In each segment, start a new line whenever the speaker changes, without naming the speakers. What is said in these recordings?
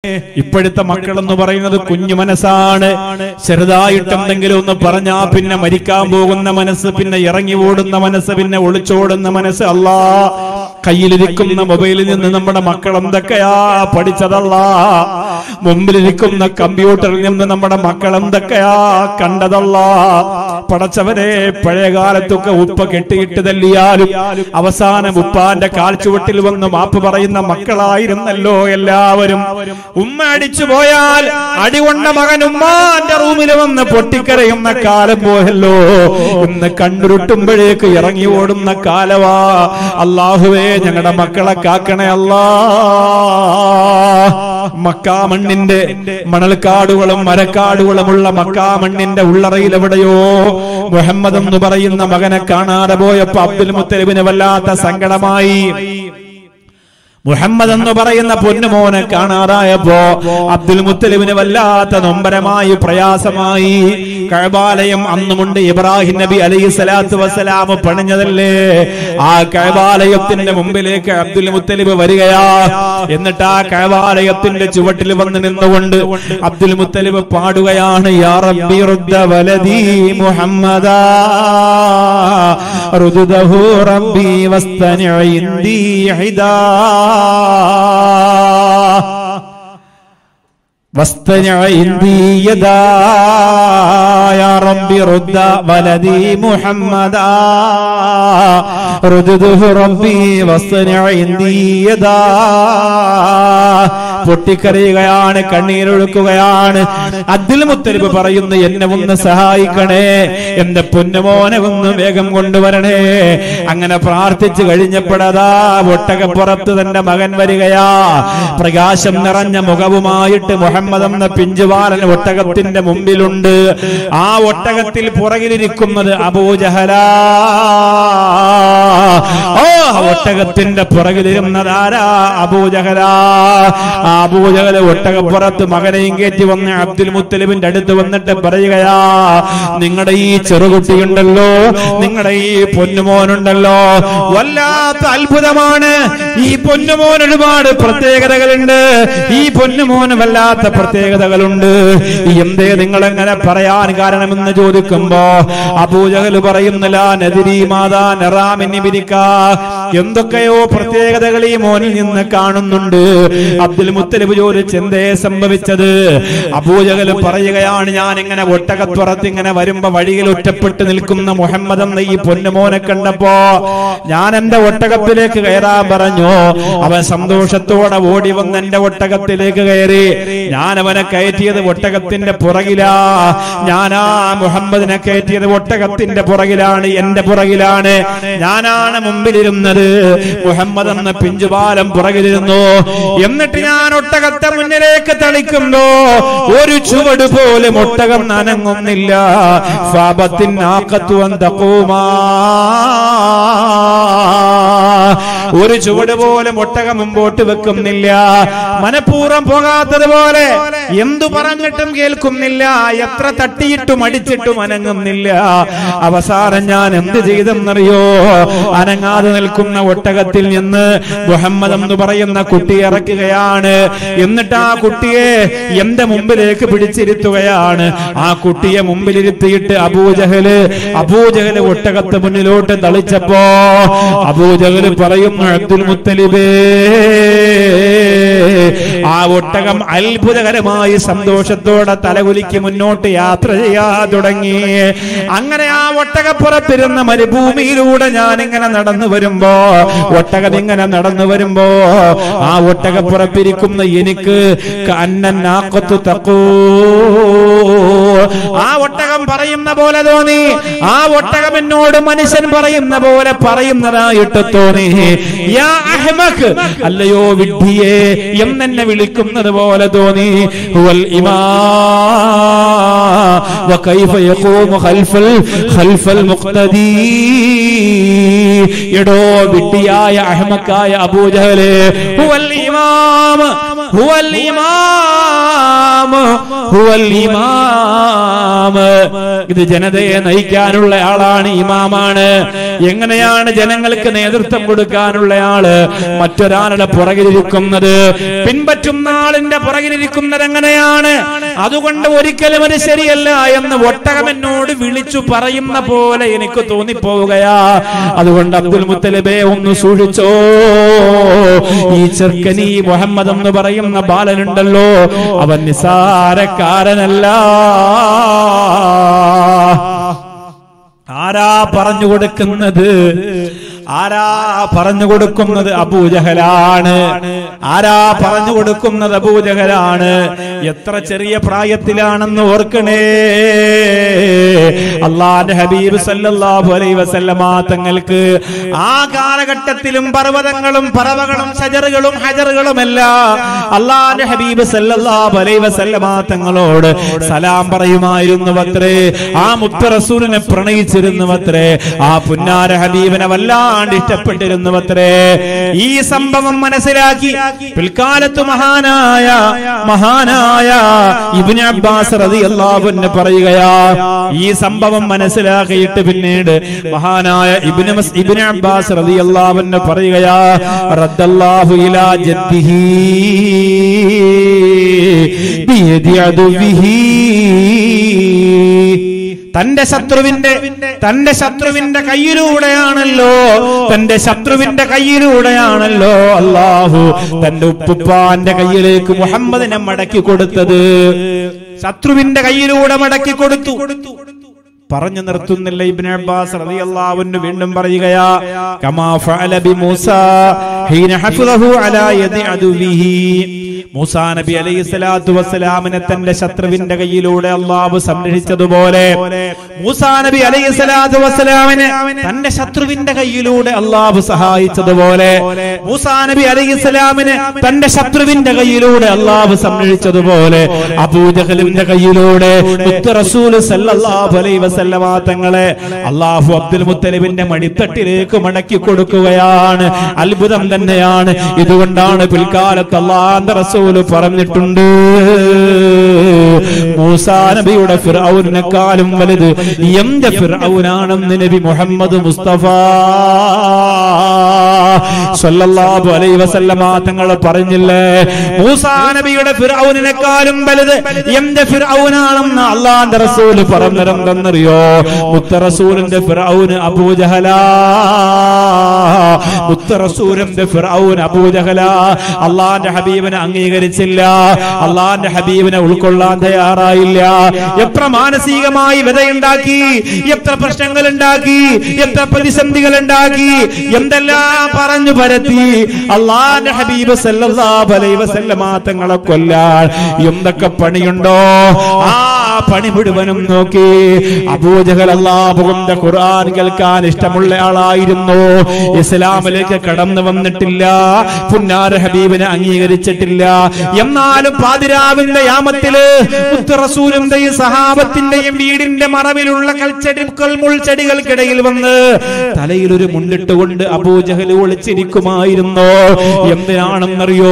ഇപ്പോഴത്തെ മക്കളെന്ന് പറയുന്നത് കുഞ്ഞു മനസ്സാണ് ചെറുതായിട്ട് എന്തെങ്കിലും ഒന്ന് പറഞ്ഞാ പിന്നെ മരിക്കാൻ പോകുന്ന മനസ്സ് പിന്നെ ഇറങ്ങി ഓടുന്ന മനസ്സ് പിന്നെ ഒളിച്ചോടുന്ന മനസ്സ് അല്ലാ കയ്യിലിരിക്കുന്ന മൊബൈലിൽ നിന്ന് നമ്മുടെ മക്കൾ എന്തൊക്കെയാ പഠിച്ചതല്ല മുമ്പിലിരിക്കുന്ന കമ്പ്യൂട്ടറിൽ നിന്ന് നമ്മുടെ മക്കൾ എന്തൊക്കെയാ കണ്ടതല്ല പടച്ചവരെ പഴയ കാലത്തൊക്കെ ഉപ്പ കെട്ടിയിട്ട് തല്ലിയാലും അവസാനം ഉപ്പാന്റെ കാൽച്ചുവട്ടിൽ വന്ന് മാപ്പ് പറയുന്ന മക്കളായിരുന്നല്ലോ എല്ലാവരും ഉമ്മ അടിച്ചു പോയാൽ അടികൊണ്ട മകൻ ഉമ്മാന്റെ റൂമിൽ വന്ന് പൊട്ടിക്കരയുന്ന കാലം പോയല്ലോ ഇന്ന് കണ്ടുരുട്ടുമ്പോഴേക്ക് ഇറങ്ങി ഓടുന്ന കാലവാ അള്ളാഹുവേ ഞങ്ങളുടെ മക്കളെ കാക്കണേ അല്ലാ മക്കാമണ്ണിന്റെ മണൽക്കാടുകളും മരക്കാടുകളുമുള്ള മക്കാമണ്ണിന്റെ ഉള്ളറയിൽ എവിടെയോ മുഹമ്മദ് എന്ന് പറയുന്ന മകനെ കാണാതെ പോയപ്പോ അബ്ദുൽ മുത്തലിബിന് വല്ലാത്ത സങ്കടമായി മുഹമ്മദ് എന്ന് പറയുന്ന പൊന്നുമോനെ കാണാതായപ്പോ അബ്ദുൽ മുത്തലിബിന് വല്ലാത്ത നൊമ്പരമായി പ്രയാസമായി കഴബാലയം അന്നുമുണ്ട് ഇബ്രാഹിം നബി അലൈഹി സ്വലാത്തു വസ്സലാം പണിഞ്ഞതല്ലേ ആ കഴബാലയത്തിന്റെ മുമ്പിലേക്ക് അബ്ദുൽ മുത്തലിബ് വരികയാ എന്നിട്ട് ആ കഴബാലയത്തിന്റെ ചുവട്ടിൽ വന്ന് നിന്നുകൊണ്ട് അബ്ദുൽ മുത്തലിബ് പാടുകയാണ് യാ റബ്ബി റുദ്ദ വലദി മുഹമ്മദാ റുദ്ദഹു റബ്ബി വസ്തനി ഇന്ദി ഹിദാ واصطنع عندي يدا يا رب رد ولدي محمدا ردده ربي واصطنع عندي يدا പൊട്ടിക്കരയുകയാണ് കണ്ണീരൊഴുക്കുകയാണ് അബ്ദുൽ മുത്തലിബ് പറയുന്നു എന്നെ ഒന്ന് സഹായിക്കണേ എന്റെ പൊന്നുമോനെ ഒന്ന് വേഗം കൊണ്ടുവരണേ അങ്ങനെ പ്രാർത്ഥിച്ചു കഴിഞ്ഞപ്പോഴതാ ഒട്ടകപ്പുറത്ത് തന്റെ മകൻ വരികയാ പ്രകാശം നിറഞ്ഞ മുഖവുമായിട്ട് മുഹമ്മദ് എന്ന പിഞ്ചുവാലൻ ഒട്ടകത്തിന്റെ മുമ്പിലുണ്ട് ആ ഒട്ടകത്തിൽ പുറകിലിരിക്കുന്നത് അബൂജഹല ഓ ഒട്ടകത്തിന്റെ പുറകിലിരുന്നത് ആരാ അബൂജഹല ആ അബൂജഹല ഒട്ടകപ്പുറത്ത് മകനെയും കയറ്റി വന്ന് അബ്ദുൽ മുത്തലിബിന്റെ അടുത്ത് വന്നിട്ട് പറയുകയാ നിങ്ങളുടെ ഈ ചെറുകുട്ടിയുണ്ടല്ലോ നിങ്ങളുടെ ഈ പൊന്നുമോനുണ്ടല്ലോ വല്ലാത്ത അത്ഭുതമാണ് ഈ പൊന്നുമോൻ ഒരുപാട് പ്രത്യേകതകളുണ്ട് ഈ പൊന്നുമോന് വല്ലാത്ത പ്രത്യേകതകളുണ്ട് എന്തേ നിങ്ങൾ എങ്ങനെ പറയാൻ കാരണമെന്ന് ചോദിക്കുമ്പോ അബൂജഹൽ പറയുന്നില്ല നദിരി മാതാ നെറാമിനിബിരിക്ക എന്തൊക്കെയോ പ്രത്യേകതകൾ ഈ മോനിൽ നിന്ന് കാണുന്നുണ്ട് അബ്ദുൽ മുത്തലിബ് ചോദിച്ച് എന്തേ സംഭവിച്ചത് അബൂജഹൽ പറയുകയാണ് ഞാൻ ഇങ്ങനെ ഒട്ടകത്തുറത്ത് ഇങ്ങനെ വരുമ്പോ വഴിയിൽ ഒറ്റപ്പെട്ട് നിൽക്കുന്ന മുഹമ്മദ് എന്ന ഈ പൊന്നുമോനെ കണ്ടപ്പോ ഞാൻ എന്റെ ഒട്ടകത്തിലേക്ക് കയറാൻ പറഞ്ഞു അവൻ സന്തോഷത്തോടെ ഓടി വന്ന് എന്റെ ഒട്ടകത്തിലേക്ക് കയറി ഞാൻ അവനെ കയറ്റിയത് ഒട്ടകത്തിന്റെ പുറകിലാ ഞാനാ മുഹമ്മദിനെ കയറ്റിയത് ഒട്ടകത്തിന്റെ പുറകിലാണ് എന്റെ പുറകിലാണ് ഞാനാണ് മുമ്പിലിരുന്നത് മുഹമ്മദ് എന്ന പിഞ്ചുപാലം പുറകിലിരുന്നു എന്നിട്ട് ഞാൻ ഒട്ടകത്തെ മുന്നിലേക്ക് തളിക്കുമ്പോ ഒരു ചുവട് പോലും ഒട്ടകം നനങ്ങുന്നില്ല ഫാബത്തിൻ ആക്കത്തുവൻ തക്കൂമാ ഒരു ചുവട് പോലും ഒട്ടകം മുമ്പോട്ട് വെക്കുന്നില്ല മനഃപൂർവ്വം പോകാത്തതുപോലെ എന്തു പറഞ്ഞിട്ടും കേൾക്കുന്നില്ല എത്ര തട്ടിയിട്ടും അടിച്ചിട്ടും അനങ്ങുന്നില്ല അവസാനം ഞാൻ എന്ത് ചെയ്തെന്നറിയോ അനങ്ങാതെ നിൽക്കുന്ന ഒട്ടകത്തിൽ നിന്ന് മുഹമ്മദ് എന്ന് പറയുന്ന കുട്ടി ഇറക്കുകയാണ് എന്നിട്ട് ആ കുട്ടിയെ എന്റെ മുമ്പിലേക്ക് പിടിച്ചിരുത്തുകയാണ് ആ കുട്ടിയെ മുമ്പിലിരുത്തിയിട്ട് അബൂജഹല് അബൂജഹല് ഒട്ടകത്ത് മുന്നിലോട്ട് തളിച്ചപ്പോ അബൂജഹല് പറയുന്നു അബ്ദുൽ മുത്തലിബേ ആ ഒട്ടകം അത്ഭുതകരമായി സന്തോഷത്തോടെ തലകുലിക്ക് മുന്നോട്ട് യാത്ര ചെയ്യാൻ തുടങ്ങി അങ്ങനെ ആ ഒട്ടകപ്പുറത്തിരുന്ന മരുഭൂമിയിലൂടെ ഞാൻ ഇങ്ങനെ നടന്നു വരുമ്പോ ഒട്ടകം ഇങ്ങനെ നടന്നു വരുമ്പോ ആ ഒട്ടകപ്പുറത്തിരിക്കുന്ന എനിക്ക് കന്നനാക്കത്തു തക്കൂ ആ ഒട്ടകം പറയുന്ന പോലെ തോന്നി ആ ഒട്ടകം എന്നോട് മനുഷ്യൻ പറയുന്ന പോലെ പറയുന്നതായിട്ട് തോന്നി യാ അഹ്മഖ് അല്ലയോ വിഡ്ഢിയെ എന്നെന്നെ വിളിക്കുന്നത് പോലെ തോന്നി ഹുവൽ ഇമാ وكيف يقوم خلف ال- خلف المقتدي എടോ വിഡ്ഢിയായ അഹ്മക്കായ അബൂജഹലെ ഹുവൽ ഇമാം ഹുവൽ ഇമാം ഹുവൽ ഇമാം ഇത് ജനതയെ നയിക്കാനുള്ള ആളാണ് ഇമാമാണ് എങ്ങനെയാണ് ജനങ്ങൾക്ക് നേതൃത്വം കൊടുക്കാനുള്ള ആള് മറ്റൊരാളുടെ പുറകിലിരിക്കുന്നത് പിൻപറ്റുന്ന ആളിന്റെ പുറകിലിരിക്കുന്നത് എങ്ങനെയാണ് അതുകൊണ്ട് ഒരിക്കലും അത് ശരിയല്ല എന്ന് ഒട്ടകം എന്നോട് വിളിച്ചു പറയുന്ന പോലെ എനിക്ക് തോന്നിപ്പോവുകയാ അതുകൊണ്ട് അബ്ദുൽ മുത്തലിബെ ഒന്ന് സൂക്ഷിച്ചോ ഈ ചെറുക്കനി മുഹമ്മദ് എന്ന് പറയുന്ന ബാലനുണ്ടല്ലോ അവൻ നിസാരക്കാരനല്ല ആരാ പറഞ്ഞു കൊടുക്കുന്നത് ആരാ പറഞ്ഞു കൊടുക്കുന്നത് അബൂജഹലാണ് ആരാ പറഞ്ഞു കൊടുക്കുന്നത് അബൂജഹലാണ് എത്ര ചെറിയ പ്രായത്തിലാണെന്ന് ഓർക്കണേ അള്ളാന്റെ ഹബീബ് സല്ലല്ലാഹു അലൈഹി വസല്ലമ തങ്ങൾക്ക് ആ കാലഘട്ടത്തിലും പർവ്വതങ്ങളും പറവകളും ഷജറുകളും ഹജറുകളുമല്ല അള്ളാന്റെ ഹബീബ് സല്ലല്ലാഹു അലൈഹി വസല്ലമ തങ്ങളോട് സലാം പറയുമായിരുന്നു അത്രേ ആ മുത്ത റസൂലിനെ പ്രണയിച്ചിരുന്നു അത്രേ ആ പുന്നാര ഹബീബിനെ വല്ലാണ്ട് ഇഷ്ടപ്പെട്ടിരുന്നു അത്രേ ഈ സംഭവം മനസ്സിലാക്കി പിൽക്കാലത്ത് മഹാനായ മഹാനായ ഇബ്നു അബ്ബാസ് റളിയല്ലാഹു അൻഹു പറയുകയാ ഈ സംഭവം മനസ്സിലാക്കിയിട്ട് പിന്നീട് മഹാനായ ഇബ്നു മസ് ഇബ്നു അബ്ബാസ് റളിയല്ലാഹു അൻഹു പറയുകയാ റദ്ദല്ലാഹു ഇലാ ജദ്ദിഹി ബിയദി അദുവിഹി തന്റെ ശത്രുവിന്റെ തന്റെ ശത്രുവിന്റെ കയ്യിലൂടെയാണല്ലോ തന്റെ ശത്രുവിന്റെ കയ്യിലൂടെയാണല്ലോ അള്ളാഹു തന്റെ ഉപ്പുപ്പാന്റെ കയ്യിലേക്ക് മുഹമ്മദിനെ മടക്കി കൊടുത്തത് ശത്രുവിന്റെ കയ്യിലൂടെ മടക്കി കൊടുത്തു പറഞ്ഞു നിർത്തുന്നില്ല ഇബ്നു അബ്ബാസ് റളിയല്ലാഹു അൻഹു വീണ്ടും പറയുകയാ കമാ ഫഅല ബി മൂസ ഹീന ഹഫിളഹു അലാ യദി അദുവിഹി മൂസാ നബി അലൈഹി സ്വലാത്തു വസ്സലാമിനെ തന്റെ ശത്രുവിന്റെ കയ്യിലൂടെ അള്ളാഹു സംരക്ഷിച്ചതുപോലെ മൂസാ നബി അലൈഹി സ്വലാത്തു വസ്സലാമിനെ തന്റെ ശത്രുവിന്റെ കയ്യിലൂടെ അള്ളാഹു സഹായിച്ചതുപോലെ മൂസാ നബി അലൈഹി സ്വലാമിനെ തന്റെ ശത്രുവിന്റെ കയ്യിലൂടെ അള്ളാഹു സംരക്ഷിച്ചതുപോലെ അബൂജഹലിന്റെ കയ്യിലൂടെ മുത്ത് റസൂല് സല്ലല്ലാഹു അലൈഹി വസല്ലമ തങ്ങളെ അള്ളാഹു അബ്ദുൽ മുത്തലിബിന്റെ മടിത്തട്ടിലേക്ക് മടക്കി കൊടുക്കുകയാണ് അത്ഭുതം തന്നെയാണ് ഇതുകൊണ്ടാണ് പിൽക്കാലത്ത് അള്ളാന്റെ റസൂല് പറഞ്ഞിട്ടുണ്ട് മൂസാ നബിയുടെ ഫിർഔനെക്കാളും വലുത് എന്റെ ഫിർഔനാണെന്ന് നബി മുഹമ്മദ് മുസ്തഫ സല്ലല്ലാഹു അലൈഹി വസല്ലമ തങ്ങൾ പറഞ്ഞില്ലേ മൂസാ നബിയുടെ ഫിർഔനെക്കാളും വലുത് എന്റെ ഫിർഔനാണെന്ന് അള്ളാന്റെ റസൂല് പറഞ്ഞിരുന്നെന്നറിയോ മുത്ത റസൂലിന്റെ ഫിർഔന് അബൂജഹല മുത്ത റസൂലിന്റെ ഫിർഔൻ അബൂജഹല അള്ളാന്റെ ഹബീബിനെ അംഗീകരിച്ചില്ല അള്ളാന്റെ ഹബീബിനെ ഉൾക്കൊള്ളാൻ തയ്യാറായില്ല എത്ര മാനസികമായി വിതയുണ്ടാക്കി എത്ര പ്രശ്നങ്ങൾ ഉണ്ടാക്കി എത്ര പ്രതിസന്ധികൾ ഉണ്ടാക്കി എന്തെല്ലാം പറഞ്ഞു പരത്തി അള്ളാന്റെ ഹബീബ് സല്ലല്ലാഹു അലൈഹി വസല്ലമ തങ്ങളെ കൊല്ലാൻ എന്തൊക്കെ പണിയുണ്ടോ ആ പണി മുഴുവനും നോക്കി അബൂജഹൽ അള്ളാഹുവിന്റെ ഖുർആൻ കേൾക്കാൻ ഇഷ്ടമുള്ള ആളായിരുന്നു ഇസ്ലാമിലേക്ക് കടന്നു വന്നിട്ടില്ല പുന്നാര ഹബീബിനെ അംഗീകരിച്ചിട്ടില്ല എന്നാലും പാതിരാവിന്റെ യാമത്തില് റസൂലിന്റെയും സഹാബത്തിന്റെയും വീടിന്റെ മറവിലുള്ള കൽച്ചെടി മുൾച്ചെടികൾക്കിടയിൽ വന്ന് തലയിൽ ഒരു മുണ്ടിട്ടുകൊണ്ട് അബൂജഹൽ ഒളിച്ചിരിക്കുമായിരുന്നു എന്തിനാണെന്നറിയോ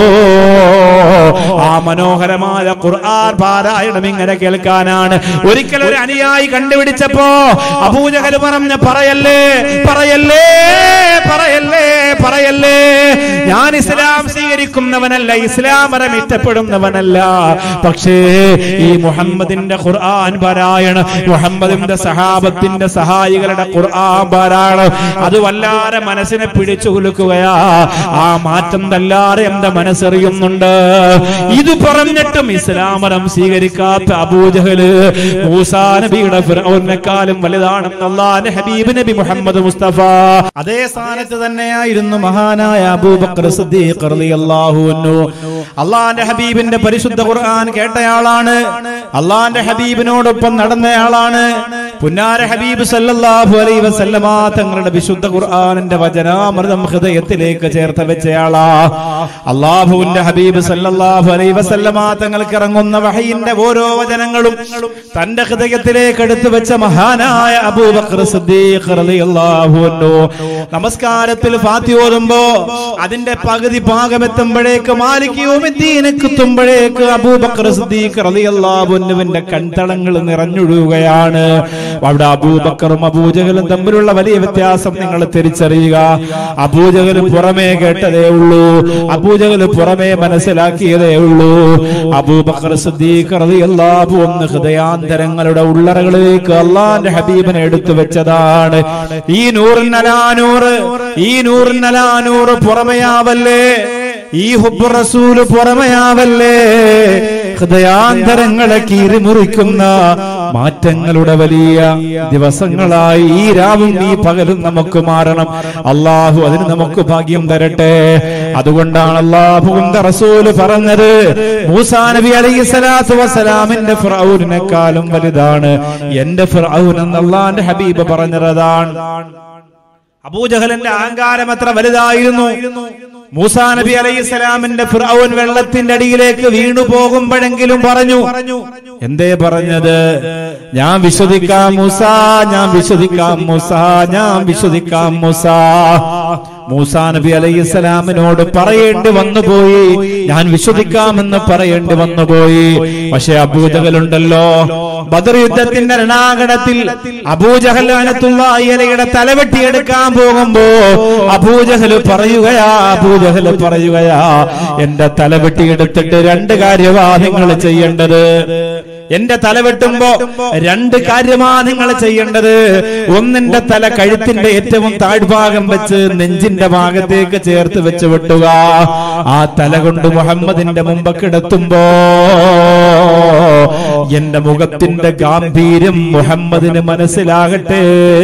ആ മനോഹരമായ ഖുർആൻ പാരായണം ഇങ്ങനെ കേൾക്കാനാണ് ഒരിക്കൽ ഒരു അനുയായി കണ്ടുപിടിച്ചപ്പോ അബൂജഹൽ പറഞ്ഞ പറയല്ലേ പറയല്ലേ പറയല്ലേ പറയല്ലേ ഞാൻ ഇസ്ലാം സ്വീകരിക്കുന്നവനല്ല ഇസ്ലാം മരം ഇഷ്ടപ്പെടുന്നവനല്ല പക്ഷേ ഈ മുഹമ്മദിന്റെ ഖുർആൻ പാരായണം മുഹമ്മദിന്റെ സഹാബത്തിന്റെ സഹായികളുടെ ഖുർആൻ പാരായണം അത് വല്ലാതെ മനസ്സിനെ പിടിച്ചു കുലുക്കുകയാ ആ മാറ്റം തല്ലാതെ എന്റെ മനസ്സറിയുന്നുണ്ട് ഇത് പറഞ്ഞിട്ടും ഇസ്ലാമരം സ്വീകരിക്കാത്ത അബൂജഹല് മൂസാ നബിയുടെ ഫിറൗനെക്കാളും വലുതാണെന്ന് അള്ളാന്റെ ഹബീബ് നബി മുഹമ്മദ് മുസ്തഫ അതേ സ്ഥാനത്ത് തന്നെയായിരുന്നു മഹാനായ അബൂബക്കർ സിദ്ദീഖ് റളിയല്ലാഹു അൻഹു അള്ളാന്റെ ഹബീബിന്റെ പരിശുദ്ധ ഖുർആൻ കേട്ടയാളാണ് അള്ളാന്റെ ഹബീബിനോടൊപ്പം നടന്നയാളാണ് പുന്നാര ഹബീബ് സല്ലല്ലാഹു അലൈഹി വസല്ലമ തങ്ങളുടെ വിശുദ്ധ ഖുർആനിന്റെ വചനാമൃതം ഹൃദയത്തിലേക്ക് ചേർത്ത് വെച്ചയാളാ അള്ളാഹുവിന്റെ ഹബീബ് സല്ലല്ലാഹു അലൈഹി വസല്ലമ തങ്ങൾക്ക് ഇറങ്ങുന്ന വഹയിന്റെ ഓരോ വചനങ്ങളും തന്റെ ഹൃദയത്തിലേക്ക് എടുത്തു വെച്ച മഹാനായ അബൂബക്കർ സിദ്ദീഖ് റളിയല്ലാഹു അൻഹു നമസ്കാരത്തിൽ ഫാത്തി ഓതുമ്പോ അതിന്റെ പകുതി ഭാഗമെത്തുമ്പോഴേക്ക് മാലിക്യോമിദ്ദീനക്ക് എത്തുമ്പോഴേക്ക് അബൂബക്കർ സിദ്ദീഖ് റളിയല്ലാഹു അൻഹുവിന്റെ കൺതളങ്ങൾ നിറഞ്ഞൊഴുകുകയാണ് അവിടെ അബൂബക്കറും അബൂജഹലും തമ്മിലുള്ള വലിയ വ്യത്യാസം നിങ്ങൾ തിരിച്ചറിയുക അബൂജഹൽ പുറമേ കേട്ടതേ ഉള്ളൂ അബൂജഹൽ പുറമേ മനസ്സിലാക്കിയതേ ഉള്ളൂ അബൂബക്കർ സിദ്ദീഖ് റളിയല്ലാഹു അൻഹു ഹൃദയാന്തരങ്ങളുടെ ഉള്ളറകളിലേക്ക് അള്ളാന്റെ ഹബീബിനെ എടുത്തു വെച്ചതാണ് ഈ നൂറിനലാനൂറ് ഈ നൂറിനലാനൂറ് പുറമെയാവല്ലേ ഈ ഹുബ് റസൂല് പുറമെയാവല്ലേ ഹൃദയാന്തരങ്ങളെ കീറിമുറിക്കുന്ന മാറ്റങ്ങളുടെ വലിയ ദിവസങ്ങളായി ഈ രാവും ഈ പകലും നമുക്ക് മാറണം അള്ളാഹു അതിന് നമുക്ക് ഭാഗ്യം തരട്ടെ അതുകൊണ്ടാണ് അള്ളാഹുവിന്റെ റസൂല് പറഞ്ഞത് മൂസാ നബി അലൈഹി സ്വലാത്തു വസ്സലാമിന്റെ ഫിറൌനെക്കാളും വലുതാണ് എന്റെ ഫിറൌൻ എന്ന് അള്ളാന്റെ ഹബീബ് പറഞ്ഞതാണ് അബൂജഹലിന്റെ അഹങ്കാരം എത്ര വലുതായിരുന്നു മൂസാ നബി അലൈഹി സ്വലാമിന്റെ ഫിറൌൻ വെള്ളത്തിന്റെ അടിയിലേക്ക് വീണു പോകുമ്പോഴെങ്കിലും പറഞ്ഞു എന്തേ പറഞ്ഞത് ഞാൻ വിശ്വസിക്കാം മൂസ ഞാൻ വിശ്വസിക്കാം മൂസ ഞാൻ വിശ്വസിക്കാം മൂസ മൂസാ നബി അലൈഹി സ്വലാമിനോട് പറയേണ്ടി വന്നുപോയി ഞാൻ വിശ്വസിക്കാമെന്ന് പറയേണ്ടി വന്നുപോയി പക്ഷെ അബൂജഹലുണ്ടല്ലോ ബദർ യുദ്ധത്തിന്റെ രണാകടത്തിൽ അബൂജഹൽ അനത്തുള്ളയുടെ തലവെട്ടിയെടുക്കാൻ പോകുമ്പോ അബൂജഹൽ പറയുകയാ അബൂജഹൽ പറയുകയാ എന്റെ തലവെട്ടിയെടുത്തിട്ട് രണ്ട് കാര്യമാ നിങ്ങൾ ചെയ്യേണ്ടത് എന്റെ തല വെട്ടുമ്പോ രണ്ട് കാര്യമാ നിങ്ങൾ ചെയ്യേണ്ടത് ഒന്നിന്റെ തല കഴുത്തിന്റെ ഏറ്റവും താഴ്ഭാഗം വെച്ച് നെഞ്ചിന്റെ ഭാഗത്തേക്ക് ചേർത്ത് വെച്ച് വെട്ടുക ആ തല കൊണ്ട് മുഹമ്മദിന്റെ മുമ്പ് കിടത്തുമ്പോ എന്റെ മുഖത്തിന്റെ ഗാംഭീര്യം മുഹമ്മദിന് മനസ്സിലാകട്ടെ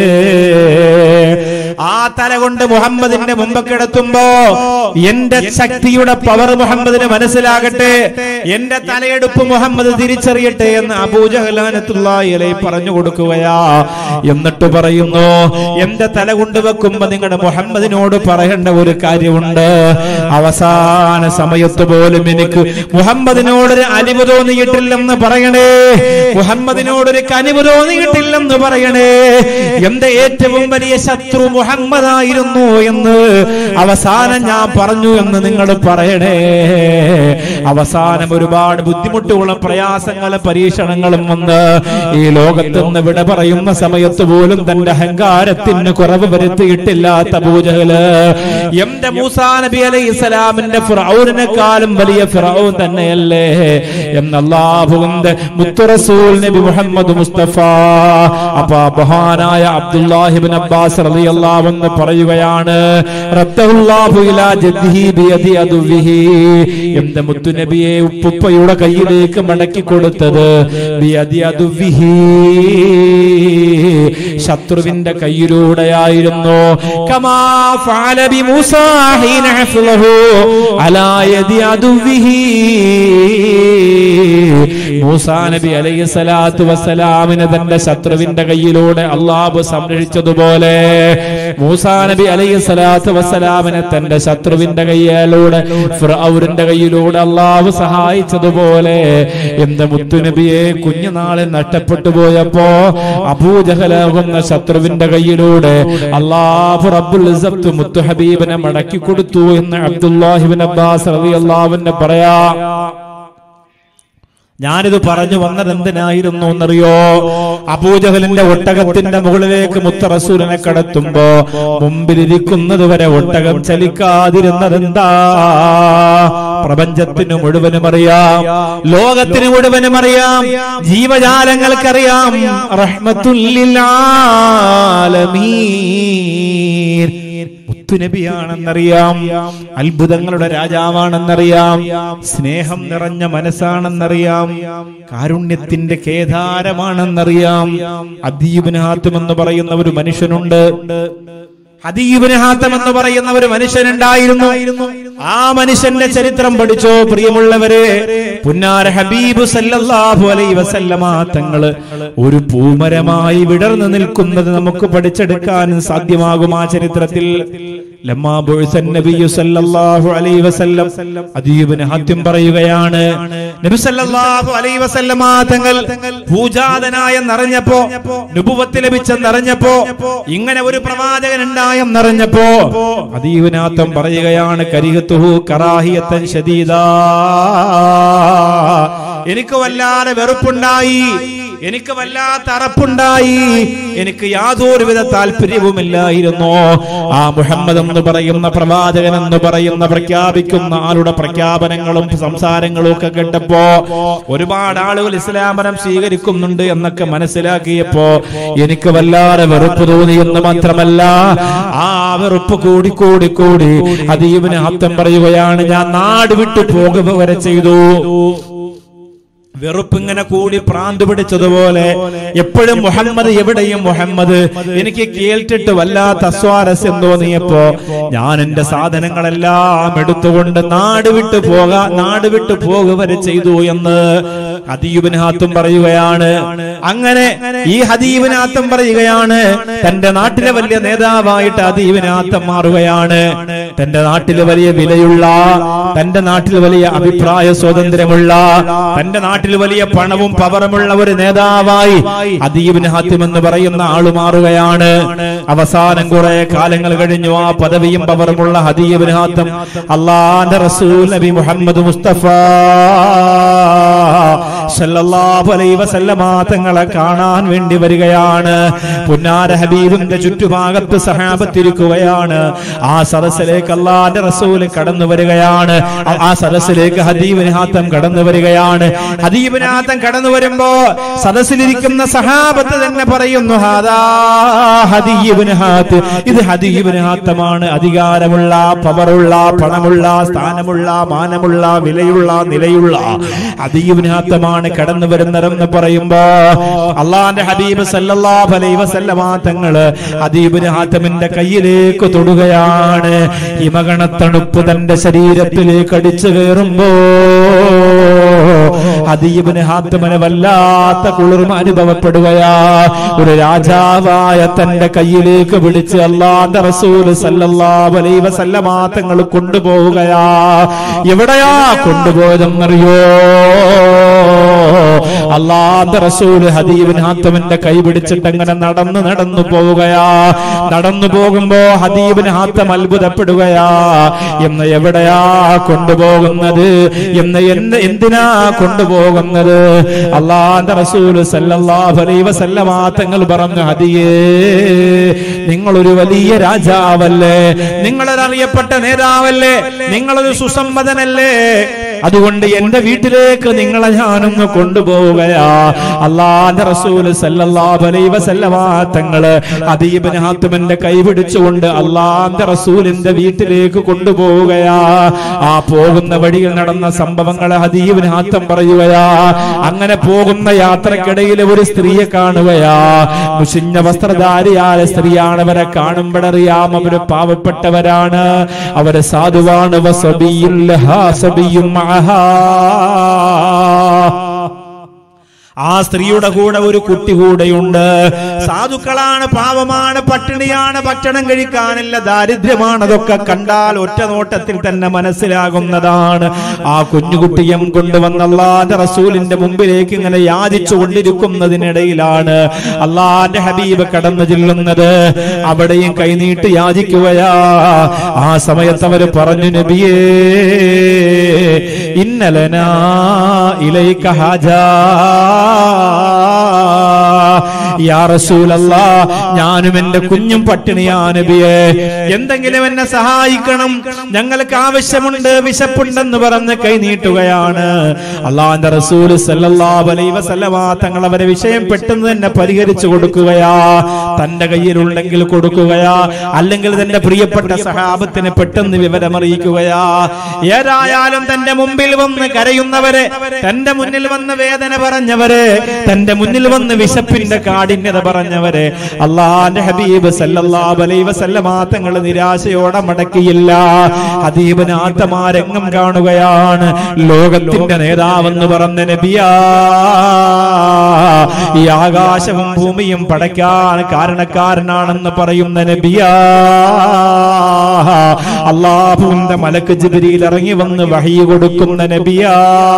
ആ തല കൊണ്ട് മുഹമ്മദിന്റെ മുമ്പ് കിടത്തുമ്പോ എന്റെ ശക്തിയുടെ പവർ മുഹമ്മദിന് മനസ്സിലാകട്ടെ എന്റെ തലയെടുപ്പ് മുഹമ്മദ് തിരിച്ചറിയട്ടെ എന്ന് അബൂജഹലാനത്തുള്ള പറഞ്ഞു കൊടുക്കുകയാ എന്നിട്ട് പറയുന്നു എന്റെ തല കൊണ്ട് വെക്കുമ്പോ നിങ്ങളുടെ മുഹമ്മദിനോട് പറയേണ്ട ഒരു കാര്യമുണ്ട് അവസാന സമയത്ത് പോലും എനിക്ക് മുഹമ്മദിനോടൊരു അലിവ് തോന്നിയിട്ടില്ലെന്ന് പറയണേ മുഹമ്മദിനോടൊരു കനിവ് തോന്നിയിട്ടില്ലെന്ന് പറയണേ എന്റെ ഏറ്റവും വലിയ ശത്രു മുഹമ്മദായിരുന്നു എന്ന് അവസാനം ഞാൻ പറഞ്ഞു എന്ന് നിങ്ങൾ പറയണേ അവസാനം ഒരുപാട് ബുദ്ധിമുട്ടുകളും പ്രയാസങ്ങളും പരീക്ഷണങ്ങളും വന്ന് ഈ ലോകത്ത് നിന്ന് വിട പറയുന്ന സമയത്ത് പോലും തന്റെ അഹങ്കാരത്തിന് കുറവ് വരുത്തിയിട്ടില്ലാത്ത പൂജകള് എന്റെ മൂസാ നബി അലൈഹി ഇസ്ലാമിന്റെ ഫിറൌനെക്കാളും വലിയ ഫിറൌൻ തന്നെയല്ലേ എന്നല്ലാഹുവിന്റെ മുത്തുറസൂൽ നബി മുഹമ്മദ് മുസ്തഫ അപ്പൊ മഹാനായ അബ്ദുല്ലാഹിബിൻ അബ്ബാസ് റളിയല്ലാഹു അൻഹു പറയുകയാണ് റദ്ദഹുല്ലാഹു ഇലാ ജദ്ദിഹി ബിയദി അദുവിഹി എന്റെ മുത്തുനബിയെ ഉപ്പുപ്പയുടെ കയ്യിലേക്ക് മടക്കി കൊടുത്തത് ബിയദി അദുവിഹി ശത്രുവിന്റെ കയ്യിലൂടെയായിരുന്നു കമാ ഫഅല ബി മൂസാ ഹീന ഹഫ്ലഹു അലാ യദി അദുവിഹി മൂസാ നബി അലൈഹി സ്വലാത്തു വസ്സലാമിനെ തന്റെ ശത്രുവിന്റെ കയ്യിലൂടെ അള്ളാഹു സംരക്ഷിച്ചതുപോലെ മൂസാ നബി അലൈഹി സ്വലാത്തു വസ്സലാമിനെ തന്റെ ശത്രുവിന്റെ കയ്യിലൂടെ ഫിറഔരിന്റെ കയ്യിലൂടെ അള്ളാഹു സഹായിച്ചതുപോലെ എന്റെ മുത്തുനബിയെ കുഞ്ഞുനാളിൽ നഷ്ടപ്പെട്ടു പോയപ്പോ അബൂജഹലാകുന്ന ശത്രുവിന്റെ കയ്യിലൂടെ അള്ളാഹു റബ്ബുൽ ഇസ്സത്ത് മുത്തു ഹബീബിനെ മടക്കി കൊടുത്തു എന്ന് അബ്ദുല്ലാഹിബിൻ അബ്ബാസ് റളിയല്ലാഹുവിനെ പറയാ ഞാനിത് പറഞ്ഞു വന്നത് എന്തിനായിരുന്നു എന്നറിയോ അബൂജഹലിന്റെ ഒട്ടകത്തിന്റെ മുകളിലേക്ക് മുത്ത റസൂലിനെ കടത്തുമ്പോ മുമ്പിലിരിക്കുന്നത് വരെ ഒട്ടകം ചലിക്കാതിരുന്നതെന്താ പ്രപഞ്ചത്തിന് മുഴുവനും അറിയാം ലോകത്തിന് മുഴുവനും അറിയാം ജീവജാലങ്ങൾക്കറിയാം റഹ്മത്തുല്ലിൽ ആലമീൻ മുത്തുനബിയാണെന്നറിയാം അത്ഭുതങ്ങളുടെ രാജാവാണെന്നറിയാം സ്നേഹം നിറഞ്ഞ മനസ്സാണെന്നറിയാം കാരുണ്യത്തിന്റെ കേദാരമാണെന്നറിയാം അദീബിന് ഹാത്തും എന്ന് പറയുന്ന ഒരു മനുഷ്യനുണ്ട് ഹദീബിന് ഹാത്തം എന്ന് പറയുന്ന ഒരു മനുഷ്യനുണ്ടായിരുന്നു ആ മനുഷ്യന്റെ ചരിത്രം പഠിച്ചോ പ്രിയമുള്ളവരെ പുന്നാര ഹബീബ് സല്ലല്ലാഹു അലൈഹി വസല്ലമ തങ്ങള് ഒരു പൂമരമായി വിടർന്നു നിൽക്കുന്നത് നമുക്ക് പഠിച്ചെടുക്കാൻ സാധ്യമാകും ആ ചരിത്രത്തിൽ ലമ്മാ ബുഇസൻ നബിയ്യു സല്ലല്ലാഹു അലൈഹി വസല്ലം അദീബിന് ഹാത്യം പറയുകയാണ് നബി സല്ലല്ലാഹു അലൈഹി വസല്ലമ തങ്ങൾ പൂജാതനായെന്നറിഞ്ഞപ്പോ നുബുവത്ത് ലഭിച്ചെന്നറിഞ്ഞപ്പോ ഇങ്ങനെ ഒരു പ്രവാചകൻ ഉണ്ടായെന്നറിഞ്ഞപ്പോ അദീബിനാത്തം പറയുകയാണ് കരിഹത്തുഹു കറാഹിയത്തൻ ശദീദാ എനിക്ക് വല്ലാതെ വെറുപ്പുണ്ടായി എനിക്ക് വല്ലാത്ത അറപ്പുണ്ടായി എനിക്ക് യാതൊരുവിധ താല്പര്യവുമില്ലായിരുന്നു ആ മുഹമ്മദ് എന്ന് പറയുന്ന പ്രവാചകൻ എന്ന് പറയുന്ന പ്രഖ്യാപിക്കുന്ന ആളുടെ പ്രഖ്യാപനങ്ങളും സംസാരങ്ങളും ഒക്കെ കേട്ടപ്പോ ഒരുപാട് ആളുകൾ ഇസ്ലാം മതം സ്വീകരിക്കുന്നുണ്ട് എന്നൊക്കെ മനസ്സിലാക്കിയപ്പോ എനിക്ക് വല്ലാതെ വെറുപ്പ് തോന്നി എന്ന് മാത്രമല്ല ആ വെറുപ്പ് കൂടി കൂടി കൂടി അതീവന് അർത്ഥം പറയുകയാണ് ഞാൻ നാട് വിട്ടു പോകുക വരെ ചെയ്തു വെറുപ്പിങ്ങനെ കൂടി പ്രാന്ത് പിടിച്ചതുപോലെ എപ്പോഴും മുഹമ്മദ് എവിടെയും മുഹമ്മദ് എനിക്ക് കേട്ടിട്ട് വല്ലാത്ത അസ്വാരസ്യം തോന്നിയപ്പോ ഞാൻ എന്റെ സാധനങ്ങളെല്ലാം എടുത്തുകൊണ്ട് നാട് വിട്ടു പോകാ നാട് വിട്ടു പോകുക വരെ ചെയ്തു എന്ന് ഹദീബിനാത്തും പറയുകയാണ് അങ്ങനെ ഈ ഹദീബിനാത്തം പറയുകയാണ് തന്റെ നാട്ടിലെ വലിയ നേതാവായിട്ട് ഹദീബിനാത്തം മാറുകയാണ് തന്റെ നാട്ടില് വലിയ വിലയുള്ള തന്റെ നാട്ടിൽ വലിയ അഭിപ്രായ സ്വാതന്ത്ര്യമുള്ള തന്റെ നാട്ടിൽ വലിയ പണവും പവറുമുള്ള ഒരു നേതാവായി അദീബിന് ഹാത്യം എന്ന് പറയുന്ന ആള് മാറുകയാണ് അവസാനം കുറെ കാലങ്ങൾ കഴിഞ്ഞു ആ പദവിയും പവറുമുള്ള ഹദീബിന് ഹാത്തം അള്ളാന്റെ റസൂൽ നബി മുഹമ്മദ് മുസ്തഫ സല്ലല്ലാഹു അലൈഹി വസല്ലമ തങ്ങളെ കാണാൻ വേണ്ടി വരികയാണ് പുന്നാര ഹബീബിന്റെ ചുറ്റുഭാഗത്ത് സഹാബത്തിരിക്കുകയാണ് ആ സദസ്സിലേക്ക് അള്ളാന്റെ റസൂല് കടന്നു വരികയാണ് ആ- ആ സദസ്സിലേക്ക് ഹദീബിന് ഹാത്തം കടന്നു വരികയാണ് ഹദീബിന് ഹാത്തം കടന്നു വരുമ്പോ സദസ്സിലിരിക്കുന്ന സഹാബത്ത് തന്നെ പറയുന്നു ഹാദാ ഹദീബിന് ഹാത്ത് ഇത് ഹദീബിന് ഹാത്തമാണ് അധികാരമുള്ള പവറുള്ള പണമുള്ള സ്ഥാനമുള്ള മാനമുള്ള വിലയുള്ള നിലയുള്ള ഹദീബിന് ഹാത്തമാണ് കടന്നു വരുന്നതെന്ന് പറയുമ്പോ അള്ളാന്റെ ഹബീബ് സല്ലല്ലാഹു അലൈഹി വസല്ലമ തങ്ങള് ഹദീബിന് ഹാത്തമിന്റെ കയ്യിലേക്ക് തൊടുകയാണ് ഹിമഗണത്തണുപ്പ് തന്റെ ശരീരത്തിലേക്ക് അടിച്ചു കയറുമ്പോ ഹദീബിന് ഹാത്തമന് വല്ലാത്ത കുളിർമ അനുഭവപ്പെടുകയാ ഒരു രാജാവായ തന്റെ കയ്യിലേക്ക് പിടിച്ച് അള്ളാന്റെ റസൂല് സല്ലല്ലാഹു അലൈഹി വസല്ലമ തങ്ങൾ കൊണ്ടുപോവുകയാ എവിടെയാ കൊണ്ടുപോയതെന്നറിയോ അള്ളാന്റെ റസൂല് ഹദീബിൻ ഹാത്തമിന്റെ കൈ പിടിച്ചിട്ട് അങ്ങനെ നടന്നു നടന്നു പോവുകയാ നടന്നു പോകുമ്പോ ഹദീബിൻ ഹാത്തം അത്ഭുതപ്പെടുകയാ എന്ന് എവിടെയാ കൊണ്ടുപോകുന്നത് എന്ന് എന്ന് എന്തിനാ കൊണ്ടുപോകുന്നത് അള്ളാന്റെ റസൂല് സല്ലല്ലാഹു അലൈഹി വസല്ലമ തങ്ങൾ പറഞ്ഞു ഹദിയേ നിങ്ങളൊരു വലിയ രാജാവല്ലേ നിങ്ങളൊരു അറിയപ്പെട്ട നേതാവല്ലേ നിങ്ങളൊരു സുസമ്പന്നനല്ലേ അതുകൊണ്ട് എന്റെ വീട്ടിലേക്ക് നിങ്ങളെ ഞാനൊന്ന് കൊണ്ടുപോവുകയാ അള്ളാന്റെ റസൂല് സല്ലല്ലാഹു അലൈഹി വസല്ലമ തങ്ങള് ഹദീബിന് ഹാത്തിമിന്റെ കൈ പിടിച്ചുകൊണ്ട് അള്ളാന്റെ റസൂലിന്റെ വീട്ടിലേക്ക് കൊണ്ടുപോവുകയാ ആ പോകുന്ന വഴിയിൽ നടന്ന സംഭവങ്ങളെ ഹദീബിന് ഹാത്തം പറയുകയാ അങ്ങനെ പോകുന്ന യാത്രക്കിടയിൽ ഒരു സ്ത്രീയെ കാണുകയാ മുഷിഞ്ഞ വസ്ത്രധാരിയായ സ്ത്രീയാണ് അവരെ കാണുമ്പോഴറിയാം അവര് പാവപ്പെട്ടവരാണ് അവര് സാധുവാണ് വസബിയും ലഹാ സബിയും മഅഹാ. ആ സ്ത്രീയുടെ കൂടെ ഒരു കുട്ടി കൂടെയുണ്ട് സാധുക്കളാണ് പാവമാണ് പട്ടിണിയാണ് ഭക്ഷണം കഴിക്കാനില്ല ദാരിദ്ര്യമാണ് അതൊക്കെ കണ്ടാൽ ഒറ്റ നോട്ടത്തിൽ തന്നെ മനസ്സിലാകുന്നതാണ് ആ കുഞ്ഞുകുട്ടിയും കൊണ്ടുവന്ന അള്ളാന്റെ റസൂലിന്റെ മുമ്പിലേക്ക് ഇങ്ങനെ യാചിച്ചു കൊണ്ടിരിക്കുന്നതിനിടയിലാണ് അള്ളാന്റെ ഹബീബ് കടന്നു ചെല്ലുന്നത് അവിടെയും കൈനീട്ട് യാചിക്കുകയാ ആ സമയത്ത് അവര് പറഞ്ഞു നബിയേ ഇന്നലനാ ഇലൈക ഹാജാ യാ റസൂലല്ലാ ഞാനും എന്റെ കുഞ്ഞും പട്ടിണിയാ നബിയെ എന്തെങ്കിലും എന്നെ സഹായിക്കണം ഞങ്ങൾക്ക് ആവശ്യമുണ്ട് വിശപ്പുണ്ടെന്ന് പറഞ്ഞ് കൈ നീട്ടുകയാണ് അള്ളാന്റെ റസൂല് സല്ലല്ലാഹു അലൈഹി വസല്ലമ തങ്ങൾ അവരെ വിഷയം പെട്ടെന്ന് തന്നെ പരിഹരിച്ചു കൊടുക്കുകയാ തന്റെ കയ്യിലുണ്ടെങ്കിൽ കൊടുക്കുകയാ അല്ലെങ്കിൽ തന്റെ പ്രിയപ്പെട്ട സഹാബത്തിന് പെട്ടെന്ന് വിവരമറിയിക്കുകയാ ഏതായാലും തന്റെ മുമ്പിൽ വന്ന് കരയുന്നവരെ തന്റെ മുന്നിൽ വന്ന് വേദന പറഞ്ഞവരെ തന്റെ മുന്നിൽ വന്ന് വിശപ്പിന്റെ കാ കാഠിന്യത പറഞ്ഞവരെ അള്ളാന്റെ ഹബീബ് സല്ലല്ലാഹു അലൈഹി വസല്ലമ തങ്ങൾ നിരാശയോടെ മടക്കിയില്ല ഹബീബിനാത്തമാരംഗം കാണുകയാണ് ലോകത്തിന്റെ നേതാവെന്ന് പറഞ്ഞ നബിയാ ഈ ആകാശവും ഭൂമിയും പടയ്ക്കാൻ കാരണക്കാരനാണെന്ന് പറയുന്ന നബിയാ അള്ളാഹുവിന്റെ മലക്ക് ജിബിരിയിൽ ഇറങ്ങി വന്ന് വഹി കൊടുക്കുന്ന നബിയാ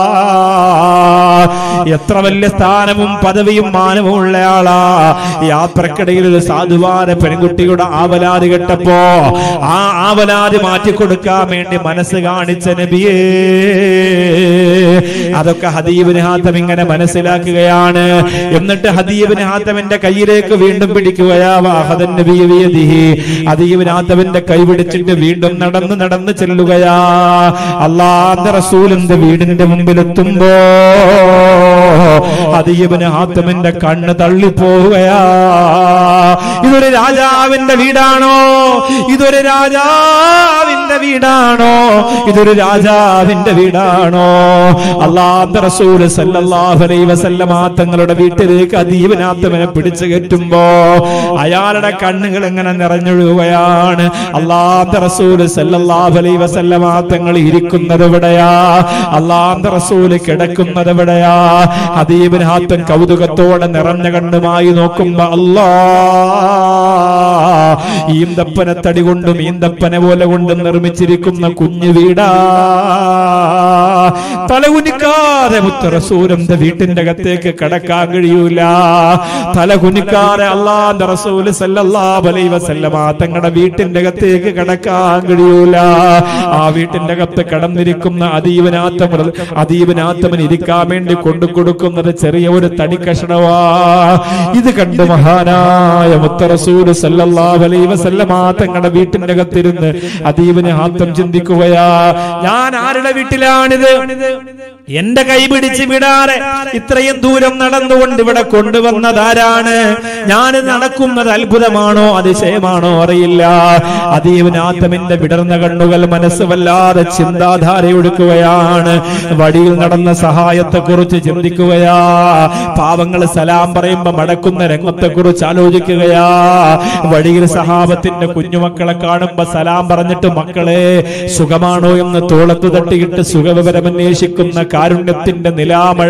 എത്ര വലിയ സ്ഥാനവും പദവിയും മാനവും ഉള്ള ആളാ യാത്രക്കിടയിൽ ഒരു സാധുവാന പെൺകുട്ടിയുടെ ആവലാതി കേട്ടപ്പോ ആ ആവലാതി മാറ്റിക്കൊടുക്കാൻ വേണ്ടി മനസ്സ് കാണിച്ച നബിയേ അതൊക്കെ ഹദീബിന് ഹാത്തം ഇങ്ങനെ മനസ്സിലാക്കുകയാണ് എന്നിട്ട് ഹദീബിന് ഹാത്തമിന്റെ കയ്യിലേക്ക് വീണ്ടും പിടിക്കുകയാ വാഹദൻ നബിയ ബിയദിഹി. ഹദീബിന് ഹാത്തമിന്റെ കൈ പിടിച്ചിട്ട് വീണ്ടും നടന്ന് നടന്ന് ചെല്ലുകയാ അള്ളാന്റെ റസൂലിന്റെ വീടിന്റെ മുമ്പിലെത്തുമ്പോ ഹദീബിന് ഹാത്തമിന്റെ കണ്ണ് തള്ളിപ്പോവുകയാ ഇതൊരു രാജാവിന്റെ വീടാണോ ഇതൊരു രാജാവിന്റെ വീടാണോ ഇതൊരു രാജാവിന്റെ വീടാണോ അള്ളാഹുവിന്റെ റസൂല് സല്ലല്ലാഹു അലൈഹി വസല്ലമ തങ്ങളുടെ വീട്ടിലേക്ക് അദീബനാത്തവനെ പിടിച്ചു കയറ്റുമ്പോ അയാളുടെ കണ്ണുകൾ എങ്ങനെ നിറഞ്ഞൊഴുകുകയാണ് അള്ളാഹുവിന്റെ റസൂല് സല്ലല്ലാഹു അലൈഹി വസല്ലമ തങ്ങൾ ഇരിക്കുന്നത് എവിടെയാ അള്ളാഹുവിന്റെ റസൂല് കിടക്കുന്നത് എവിടെയാ ഹദീബിനാത്തൻ കൗതുകത്തോടെ നിറഞ്ഞ കണ്ണുമായി നോക്കുമ്പോ അല്ലാ ഈന്തപ്പന തടി കൊണ്ടും ഈന്തപ്പന പോലെ കൊണ്ടും നിർമ്മിച്ചിരിക്കുന്ന കുഞ്ഞു വീടാ തലകുനിക്കാതെ മുത്തറസൂലന്റെ വീട്ടിന്റെ അകത്തേക്ക് കടക്കാൻ കഴിയൂല തലകുനിക്കാതെ അള്ളാന്റെ റസൂല് സല്ലല്ലാഹു അലൈഹി വസല്ലമ തങ്ങളുടെ വീട്ടിന്റെ അകത്തേക്ക് കടക്കാൻ കഴിയൂല ആ വീട്ടിന്റെ അകത്ത് കടന്നിരിക്കുന്ന അതീവനാത്തം അതീവനാത്തമൻ ഇരിക്കാൻ വേണ്ടി കൊണ്ടു കൊടുക്കുന്നത് ചെറിയ ഒരു തടി കഷണവാ ഇത് കണ്ട് മഹാനായ മുത്തറസൂല് സല്ലല്ലാഹു അലൈഹി വസല്ലമ തങ്ങളുടെ വീട്ടിന്റെ അകത്തിരുന്ന് അതീവന് ഹാത്തം ചിന്തിക്കുകയാ ഞാൻ ആരുടെ വീട്ടിലാണിത് എന്റെ കൈ പിടിച്ച് വിടാതെ ഇത്രയും ദൂരം നടന്നുകൊണ്ട് ഇവിടെ കൊണ്ടുവന്നതാരാണ് ഞാൻ നടക്കുന്നത് അത്ഭുതമാണോ അതിശയമാണോ അറിയില്ല അതീവനാത്തമിന്റെ വിടർന്ന കണ്ണുകൾ മനസ്സ് വല്ലാതെ ചിന്താധാരയൊടുക്കുകയാണ് വടിയിൽ നടന്ന സഹായത്തെ കുറിച്ച് ചിന്തിക്കുകയാ പാവങ്ങൾ സലാം പറയുമ്പോ മടക്കുന്ന രംഗത്തെ കുറിച്ച് ആലോചിക്കുകയാ വഴിയിൽ സഹാബത്തിന്റെ കുഞ്ഞുമക്കളെ കാണുമ്പോ സലാം പറഞ്ഞിട്ട് മക്കളെ സുഖമാണോ എന്ന് തോളത്ത് തട്ടിയിട്ട് സുഖവിവരം അന്വേഷിക്കുന്ന കാരുണ്യത്തിന്റെ നിലാമഴ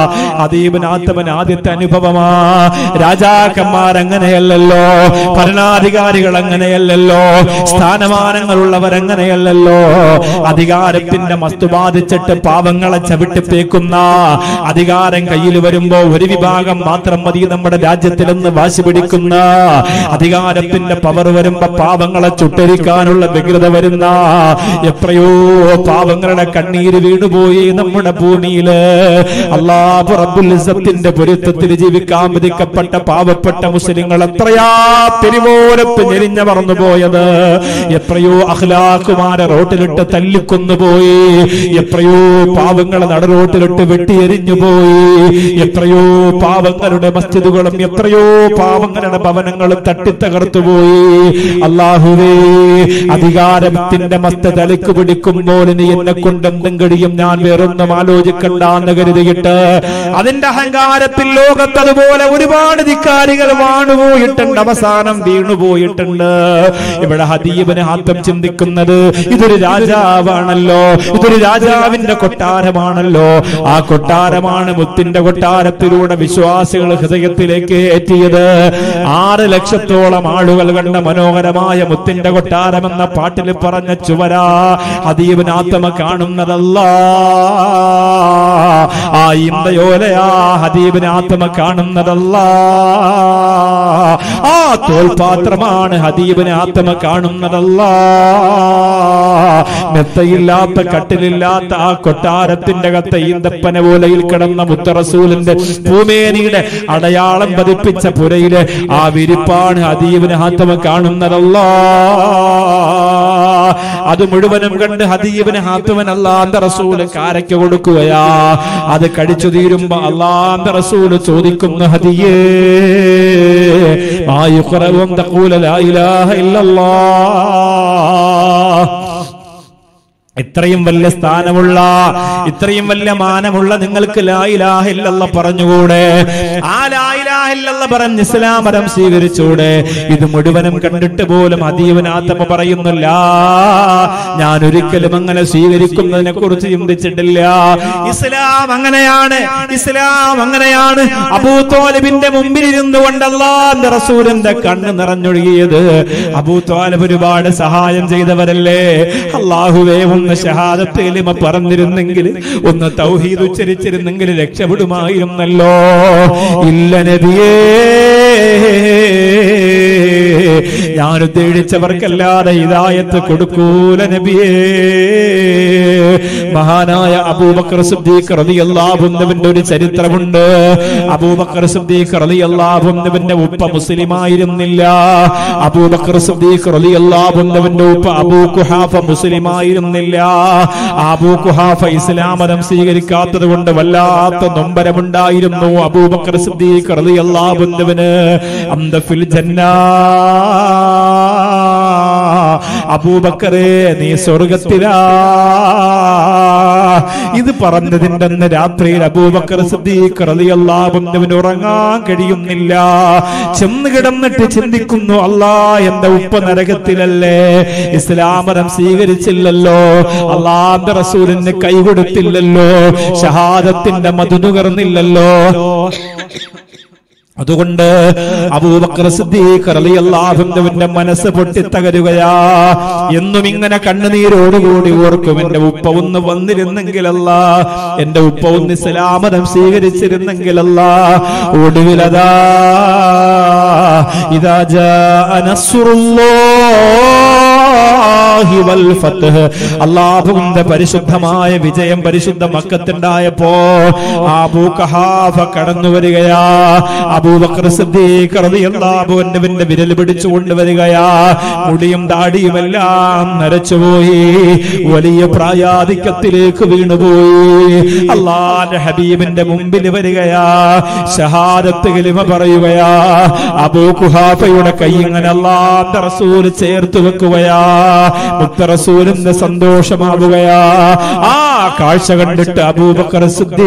അതീവനാത്തവൻ ആദ്യത്തെ അനുഭവമാ രാജാക്കന്മാർ അങ്ങനെയല്ലല്ലോ ഭരണാധികാരികൾ അങ്ങനെയല്ലല്ലോ സ്ഥാനമാനങ്ങളുള്ളവർ അങ്ങനെയല്ലല്ലോ അധികാരത്തിന്റെ മസ്തു ബാധിച്ചിട്ട് പാവങ്ങളെ ചവിട്ടിപ്പേക്കുന്ന അധികാരം കയ്യിൽ വരുമ്പോ ഒരു വിഭാഗം മാത്രം മതി നമ്മുടെ രാജ്യത്തിൽ നിന്ന് വാശി പിടിക്കുന്ന അധികാരത്തിന്റെ പവർ വരുമ്പോ പാവങ്ങളെ ചുട്ടരിക്കാനുള്ള വ്യഗ്രത വരുന്ന എത്രയോ പാവങ്ങളുടെ കണ്ണീര് വീണുപോയി നമ്മുടെ ഭൂമിയില് അള്ളാഹു റബ്ബുൽ ഇസ്സത്തിന്റെ പൊരുത്തത്തിൽ ജീവിക്കാൻ വിധിക്കപ്പെട്ട പാവപ്പെട്ട മുസ്ലിങ്ങൾ എത്രയാ പെരുവോരത്ത് ഞെരിഞ്ഞ മറന്നുപോയത് എത്രയോ അഖ്ലാഖുമാരെ റോട്ടിലിട്ട് തല്ലിക്കൊന്നുപോയി എത്രയോ പാവങ്ങളെ നടറോട്ടിലിട്ട് വെട്ടിയെരിഞ്ഞു പോയി എത്രയോ പാവങ്ങളുടെ മസ്ജിദുകളും എത്രയോ പാവങ്ങളുടെ ഭവനങ്ങളും തട്ടിത്തകർത്തു പോയി അള്ളാഹുവേ അധികാരത്തിന്റെ മസ്ത തലക്ക് പിടിക്കുമ്പോൾ ഇനി എന്നെ കൊണ്ട് എന്തും കഴിയും ഞാൻ വേറൊന്നും ആലോചിക്കണ്ടെന്ന് കരുതിയിട്ട് അതിന്റെ അഹങ്കാരത്തിൽ ലോകത്ത് അതുപോലെ ഒരുപാട് ധിക്കാരികൾ വാണുപോയിട്ടുണ്ട് അവസാനം വീണുപോയിട്ടുണ്ട് ഇവിടെ ഹദീബിന് ആത്മം ചിന്തിക്കുന്നത് ഇതൊരു രാജാവാണല്ലോ ഇതൊരു രാജാവിന്റെ കൊട്ടാരമാണല്ലോ ആ കൊട്ടാരമാണ് മുത്തിന്റെ കൊട്ടാരത്തിലൂടെ വിശ്വാസികൾ ഹൃദയത്തിലേക്ക് ഏറ്റിയത് ആറ് ലക്ഷത്തോളം ആളുകൾ കണ്ട മനോഹരമായ മുത്തിന്റെ കൊട്ടാരം എന്ന പാട്ടിൽ പറഞ്ഞ ചുവരാ ഹദീബിനാത്മ കാണുന്നതല്ല ആ ഇമ്പയോലയാ ഹദീബിനാത്മ കാണുന്നതല്ല ആ തോൽപാത്രമാണ് ഹദീബിന് ആത്മ കാണുന്നതല്ല മെത്തയില്ലാത്ത കട്ടിലില്ലാത്ത ആ കൊട്ടാരത്തിന്റെ അകത്ത് ഈന്തപ്പന പോലയിൽ കിടന്ന മുത്തറസൂലിന്റെ ഭൂമേനിയുടെ അടയാളം പതിപ്പിച്ച പുരയിലെ ആ വിരിപ്പാണ് ഹദീബിന് ആത്മ കാണുന്നതല്ല അത് മുഴുവനും കണ്ട് ഹദീബിന് ഹാത്തുവൻ അള്ളാന്റെ റസൂല് കാരയ്ക്ക് കൊടുക്കുകയാ അത് കടിച്ചു തീരുമ്പോ അള്ളാന്റെ റസൂല് ചോദിക്കുന്നു ഹദിയേ മായുഖറവും തഖൂല ലാ ഇലാഹ ഇല്ലല്ലാഹ് ഇത്രയും വലിയ സ്ഥാനമുള്ള ഇത്രയും വലിയ മാനമുള്ള നിങ്ങൾക്ക് ലായിലാഹില്ല പറഞ്ഞുകൂടെ ആ ലായിലാഹില്ല പറഞ്ഞ് ഇസ്ലാം മതം സ്വീകരിച്ചൂടെ ഇത് മുഴുവനും കണ്ടിട്ട് പോലും അതീവനാത്തപ്പ പറയുന്നില്ല ഞാൻ ഒരിക്കലും അങ്ങനെ സ്വീകരിക്കുന്നതിനെ കുറിച്ച് ചിന്തിച്ചിട്ടില്ല ഇസ്ലാം അങ്ങനെയാണ് ഇസ്ലാം അങ്ങനെയാണ് അബൂ തോലിബിന്റെ മുമ്പിൽ ഇരുന്നു കൊണ്ട് അള്ളാന്റെ റസൂലിന്റെ കണ്ണ് നിറഞ്ഞൊഴുകിയത് അബൂ തോലിബ് ഒരുപാട് സഹായം ചെയ്തവരല്ലേ അള്ളാഹുവേ ഒന്ന് ഷഹാദത്ത് എലിമ പറഞ്ഞിരുന്നെങ്കിൽ ഒന്ന് തൗഹീദ് ഉച്ചരിച്ചിരുന്നെങ്കിൽ രക്ഷപ്പെടുമായിരുന്നല്ലോ ഇല്ല നബിയേ ഞാൻ ഉദ്ദേശിച്ചവർക്കല്ലാതെ ഹിദായത്ത് കൊടുക്കൂല നബിയേ മഹാനായ അബൂബക്കർ സിദ്ദീഖ് റളിയല്ലാഹുവിന്റെ ഒരു ചരിത്രമുണ്ട് അബൂബക്കർ സിദ്ദീഖ് റളിയല്ലാഹുവിന്റെ ഉപ്പ മുസ്ലിം ആയിരുന്നില്ല അബൂബക്കർ സിദ്ദീഖ് റളിയല്ലാഹുവിന്റെ ഉപ്പ അബൂ കുഹാഫ മുസ്ലിം ആയിരുന്നില്ല അബൂ കുഹാഫ ഇസ്ലാം മതം സ്വീകരിക്കാത്തത് കൊണ്ട് വല്ലാത്ത നൊമ്പരമുണ്ടായിരുന്നു അബൂബക്കർ സിദ്ദീഖ് റളിയല്ലാഹുവിന് അന്ത ഫിൽ ജന്നാ അബൂബക്കറേ നീ സ്വർഗത്തിലാ ഇത് പറഞ്ഞതിന്റെ അന്ന് രാത്രിയിൽ അബൂബക്കർ സിദ്ദീഖ് റളിയല്ലാഹുവിന് ഉറങ്ങാൻ കഴിയുന്നില്ല ചെന്ന് കിടന്നിട്ട് ചിന്തിക്കുന്നു അല്ലാ എന്റെ ഉപ്പ നരകത്തിലല്ലേ ഇസ്ലാമരം സ്വീകരിച്ചില്ലല്ലോ അള്ളാന്റെ റസൂലിന് കൈ കൊടുത്തില്ലല്ലോ ഷഹാദത്തിന്റെ മധുനുകർന്നില്ലല്ലോ അതുകൊണ്ട് അബൂബക്കർ സിദ്ദീഖ് റളിയല്ലാഹുവിന്റെ മനസ്സ് പൊട്ടിത്തകരുകയാ എന്നും ഇങ്ങനെ കണ്ണുനീരോടുകൂടി ഓർക്കും എന്റെ ഉപ്പ ഒന്ന് വന്നിരുന്നെങ്കിലല്ല എന്റെ ഉപ്പ ഒന്ന് ഇസ്ലാമതം സ്വീകരിച്ചിരുന്നെങ്കിലല്ല ഒടുവിലതാ ഇതാ ജാ അള്ളാഹുവിന്റെ പരിശുദ്ധമായ വിജയം പരിശുദ്ധ മക്കത്തുണ്ടായപ്പോ ആബൂ കഹാഫ കടന്നു വരികയാ അബൂബക്കർ സിദ്ദീഖ് റളിയല്ലാഹുവിന്റെ വിരൽ പിടിച്ചു കൊണ്ടുവരികയാ മുടിയും താടിയും എല്ലാം നരച്ചുപോയി വലിയ പ്രായാധിക്യത്തിലേക്ക് വീണുപോയി അള്ളാന്റെ ഹബീബിന്റെ മുമ്പിൽ വരികയാ ഷഹാദത്ത് കലിമ പറയുകയാ അബൂ കുഹാഫയുടെ കൈ ഇങ്ങനെ അള്ളാന്റെ റസൂൽ ചേർത്ത് വെക്കുകയാ മുത്ത റസൂലിന്റെ സന്തോഷമാവുകയാ ആ കാഴ്ച കണ്ടിട്ട് അബൂബക്കർ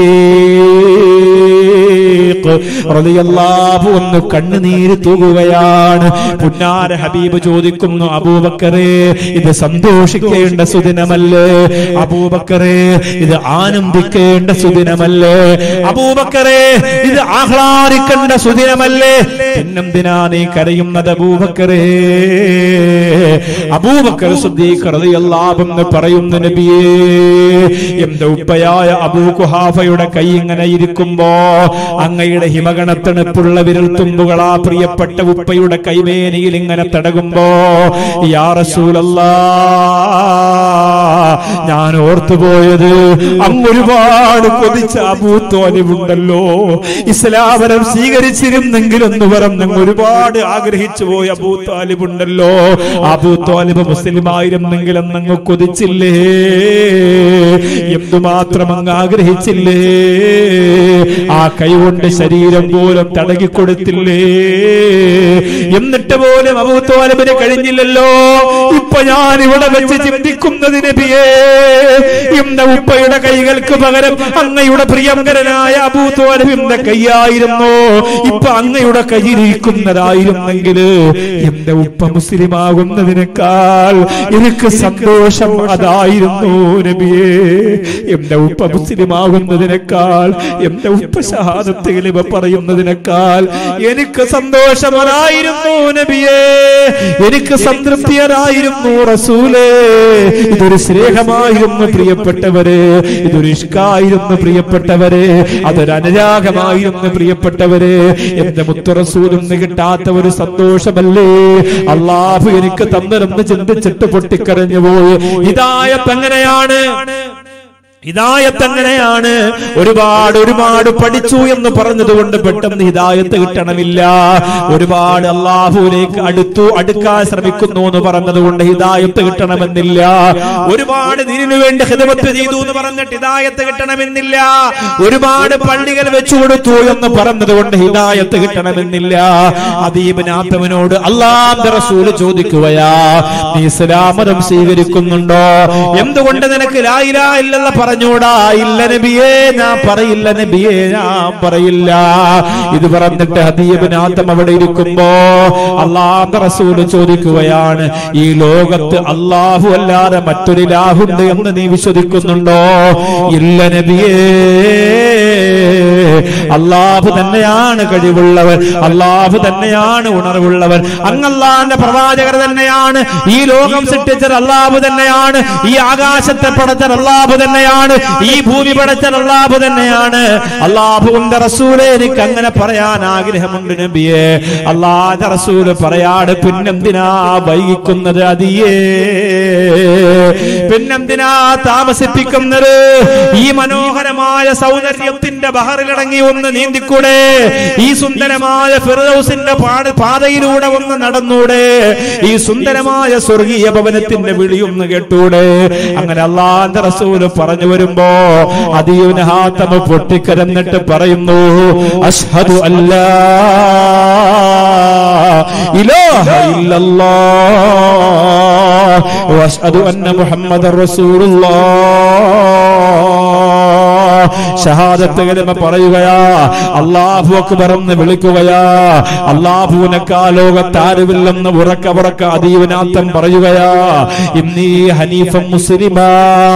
സിദ്ദീഖ് റളിയല്ലാഹു ഒന്ന് കണ്ണുനീര് തൂകുകയാണ് പുന്നാര ഹബീബ് ചോദിക്കുന്നു അബൂബക്കറേ ഇത് സന്തോഷിക്കേണ്ട സുദിനമല്ലേ അബൂബക്കറേ ഇത് ആനന്ദിക്കേണ്ട സുദിനമല്ലേ അബൂബക്കറേ ഇത് ആഹ്ലാദിക്കേണ്ട സുദിനമല്ലേ പിന്നെന്തിനാ നീ കരയുന്നത് അബൂബക്കറേ അബൂബക്കർ സിദ്ദീഖ് റളിയല്ലാഹു എന്ന് പറയുന്ന നബിയേ എന്റെ ഉപ്പയായ അബൂ കുഹാഫയുടെ കൈ ഇങ്ങനെ ഇരിക്കുമ്പോ അങ്ങയുടെ ഹിമഗണത്തണുപ്പുള്ള വിരൽത്തുമ്പുകളാ പ്രിയപ്പെട്ട ഉപ്പയുടെ കൈവേനിയിൽ ഇങ്ങനെ തടകുമ്പോ യാ റസൂലല്ലാ ഞാൻ ഓർത്തുപോയത് അങ്ങ് ഒരുപാട് കൊതിച്ച അബൂത്തോലിവുണ്ടല്ലോ ഇസ്ലാമരം സ്വീകരിച്ചിരുന്നെങ്കിൽ എന്ന് പറഞ്ഞ് അങ്ങ് ഒരുപാട് ആഗ്രഹിച്ചു പോയ അബൂത്താലിബുണ്ടല്ലോ അബൂത്താലിബ് മുസ്ലിം ആയിരുന്നെങ്കിൽ എന്നങ്ങ് കൊതിച്ചില്ലേ എന്തുമാത്രം അങ്ങ് ആഗ്രഹിച്ചില്ലേ ആ കൈകൊണ്ട് ശരീരം പോലും തടകിക്കൊടുത്തില്ലേ എന്നിട്ട് പോലും അബൂത്തോലബിന് കഴിഞ്ഞില്ലല്ലോ ഇപ്പൊ ഞാൻ ഇവിടെ വെച്ച് ചിന്തിക്കുന്നത് നബിയേ എന്റെ ഉപ്പയുടെ കൈകൾക്ക് പകരം അങ്ങയുടെ പ്രിയങ്കരനായ അബൂത്തോലബിന്റെ കൈയായിരുന്നു ഇപ്പൊ അങ്ങയുടെ കയ്യിലിരിക്കുന്നതായിരുന്നെങ്കിൽ എന്റെ ഉപ്പ മുസ്ലിം ആകുന്നതിനേക്കാൾ എനിക്ക് സന്തോഷം അതായിരുന്നു നബിയേ എന്റെ ഉപ്പ മുസ്ലിം ആകുന്നതിനേക്കാൾ എന്റെ ഉപ്പ ഷഹാദത്തിൽ ഇവ പറയുന്നതിനേക്കാൾ എനിക്ക് സന്തോഷം അതായിരുന്നു നബിയേ എനിക്ക് സംതൃപ്തിയരായിരുന്നു റസൂലേ ഇതൊരു സ്നേഹമായിരുന്നു പ്രിയപ്പെട്ടവരെ ഇതൊരു ഇഷ്കായിരുന്നു പ്രിയപ്പെട്ടവരെ അതൊരു അനുരാഗമായിരുന്നു പ്രിയപ്പെട്ടവരെ എന്റെ മുത്തുറസൂലും കിട്ടാത്ത ഒരു സന്തോഷമല്ലേ അള്ളാഹു എനിക്ക് തന്നിരുന്ന് ചിന്തിച്ചിട്ട് പൊട്ടിക്കരഞ്ഞു പോയി ഇതായത്ത് എങ്ങനെയാണ് ഹിദായത്ത് എങ്ങനെയാണ് ഒരുപാട് ഒരുപാട് പഠിച്ചു എന്ന് പറഞ്ഞതുകൊണ്ട് പെട്ടെന്ന് ഹിദായത്ത് കിട്ടണമില്ല ഒരുപാട് അള്ളാഹുലേക്ക് അടുത്തു അടുക്കാൻ ശ്രമിക്കുന്നു എന്ന് പറഞ്ഞതുകൊണ്ട് ഹിദായത്ത് കിട്ടണമെന്നില്ല ഒരുപാട് ദീനിനു വേണ്ടി ഹിദമത്ത് ചെയ്തു എന്ന് പറഞ്ഞിട്ട് ഹിദായത്ത് കിട്ടണമെന്നില്ല ഒരുപാട് പള്ളികൾ വെച്ചു കൊടുത്തു എന്ന് പറഞ്ഞതുകൊണ്ട് ഹിദായത്ത് കിട്ടണമെന്നില്ല അദീബിനാത്തവനോട് അള്ളാന്റെ റസൂല് ചോദിക്കുകയാ നീ ഇസ്ലാം മതം സ്വീകരിക്കുന്നുണ്ടോ എന്തുകൊണ്ട് നിനക്ക് ലായിലാ ഇല്ലെന്ന് പറഞ്ഞൂടാ ഇല്ല നബിയേ ഞാൻ പറയില്ല നബിയേ ഞാൻ പറയില്ല ഇത് പറഞ്ഞിട്ട് ഹദീബിനാത്തം അവിടെ ഇരിക്കുമ്പോ അള്ളാന്റെ റസൂല് ചോദിക്കുകയാണ് ഈ ലോകത്ത് അള്ളാഹു അല്ലാതെ മറ്റൊരു ലാഹുണ്ട് എന്ന് നീ വിശ്വസിക്കുന്നുണ്ടോ ഇല്ല നബിയേ അള്ളാഹു തന്നെയാണ് കഴിവുള്ളവർ അള്ളാഹു തന്നെയാണ് ഉണർവുള്ളവർ അങ്ങല്ലാന്റെ പ്രവാചകർ തന്നെയാണ് ഈ ലോകം സൃഷ്ടിച്ചത് അള്ളാഹു തന്നെയാണ് ഈ ആകാശത്തെ പടച്ചത് അള്ളാഹു തന്നെയാണ് ഈ ഭൂമി പടച്ചത് അള്ളാഹു തന്നെയാണ് അള്ളാഹുവിന്റെ റസൂലെ എനിക്ക് അങ്ങനെ പറയാൻ ആഗ്രഹമുണ്ട് നബിയെ അള്ളാഹന്റെ റസൂല് പറയാട് പിന്നെന്തിനാ വൈകിക്കുന്നത് അതിയേ പിന്നെന്തിനാ താമസിപ്പിക്കുന്നത് ഈ മനോഹരമായ സൗന്ദര്യത്തിന്റെ ബഹറിലിറങ്ങി ഒന്ന് നീന്തിക്കൂടെ ഈ സുന്ദരമായ ഫിറൌസിന്റെ പാട് പാതയിലൂടെ ഒന്ന് നടന്നൂടെ ഈ സുന്ദരമായ സ്വർഗീയ ഭവനത്തിന്റെ വിളിയൊന്ന് കേട്ടൂടെ അങ്ങനെ അള്ളാന്റെ റസൂല് പറഞ്ഞു വരുമ്പോ അതീവനഹാത്തമ പൊട്ടിക്കരന്നിട്ട് പറയുന്നു അഷ്ഹദു അല്ലാ ഇലാഹ ഇല്ലല്ലാഹ് വഅഷ്ഹദു അന്ന മുഹമ്മദർ റസൂലുള്ളാഹ് ഷഹാദത്ത് കലിമ പറയുകയാ അള്ളാഹു അക്ബർ എന്ന് വിളിക്കുകയാ അള്ളാഹുവിനക്കാ ലോകത്ത് ആരുമില്ലെന്ന് ഉറക്ക ഉറക്ക അതീവനാത്തം പറയുകയാ ഇന്നീ ഹനീഫം മുസ്ലിമാ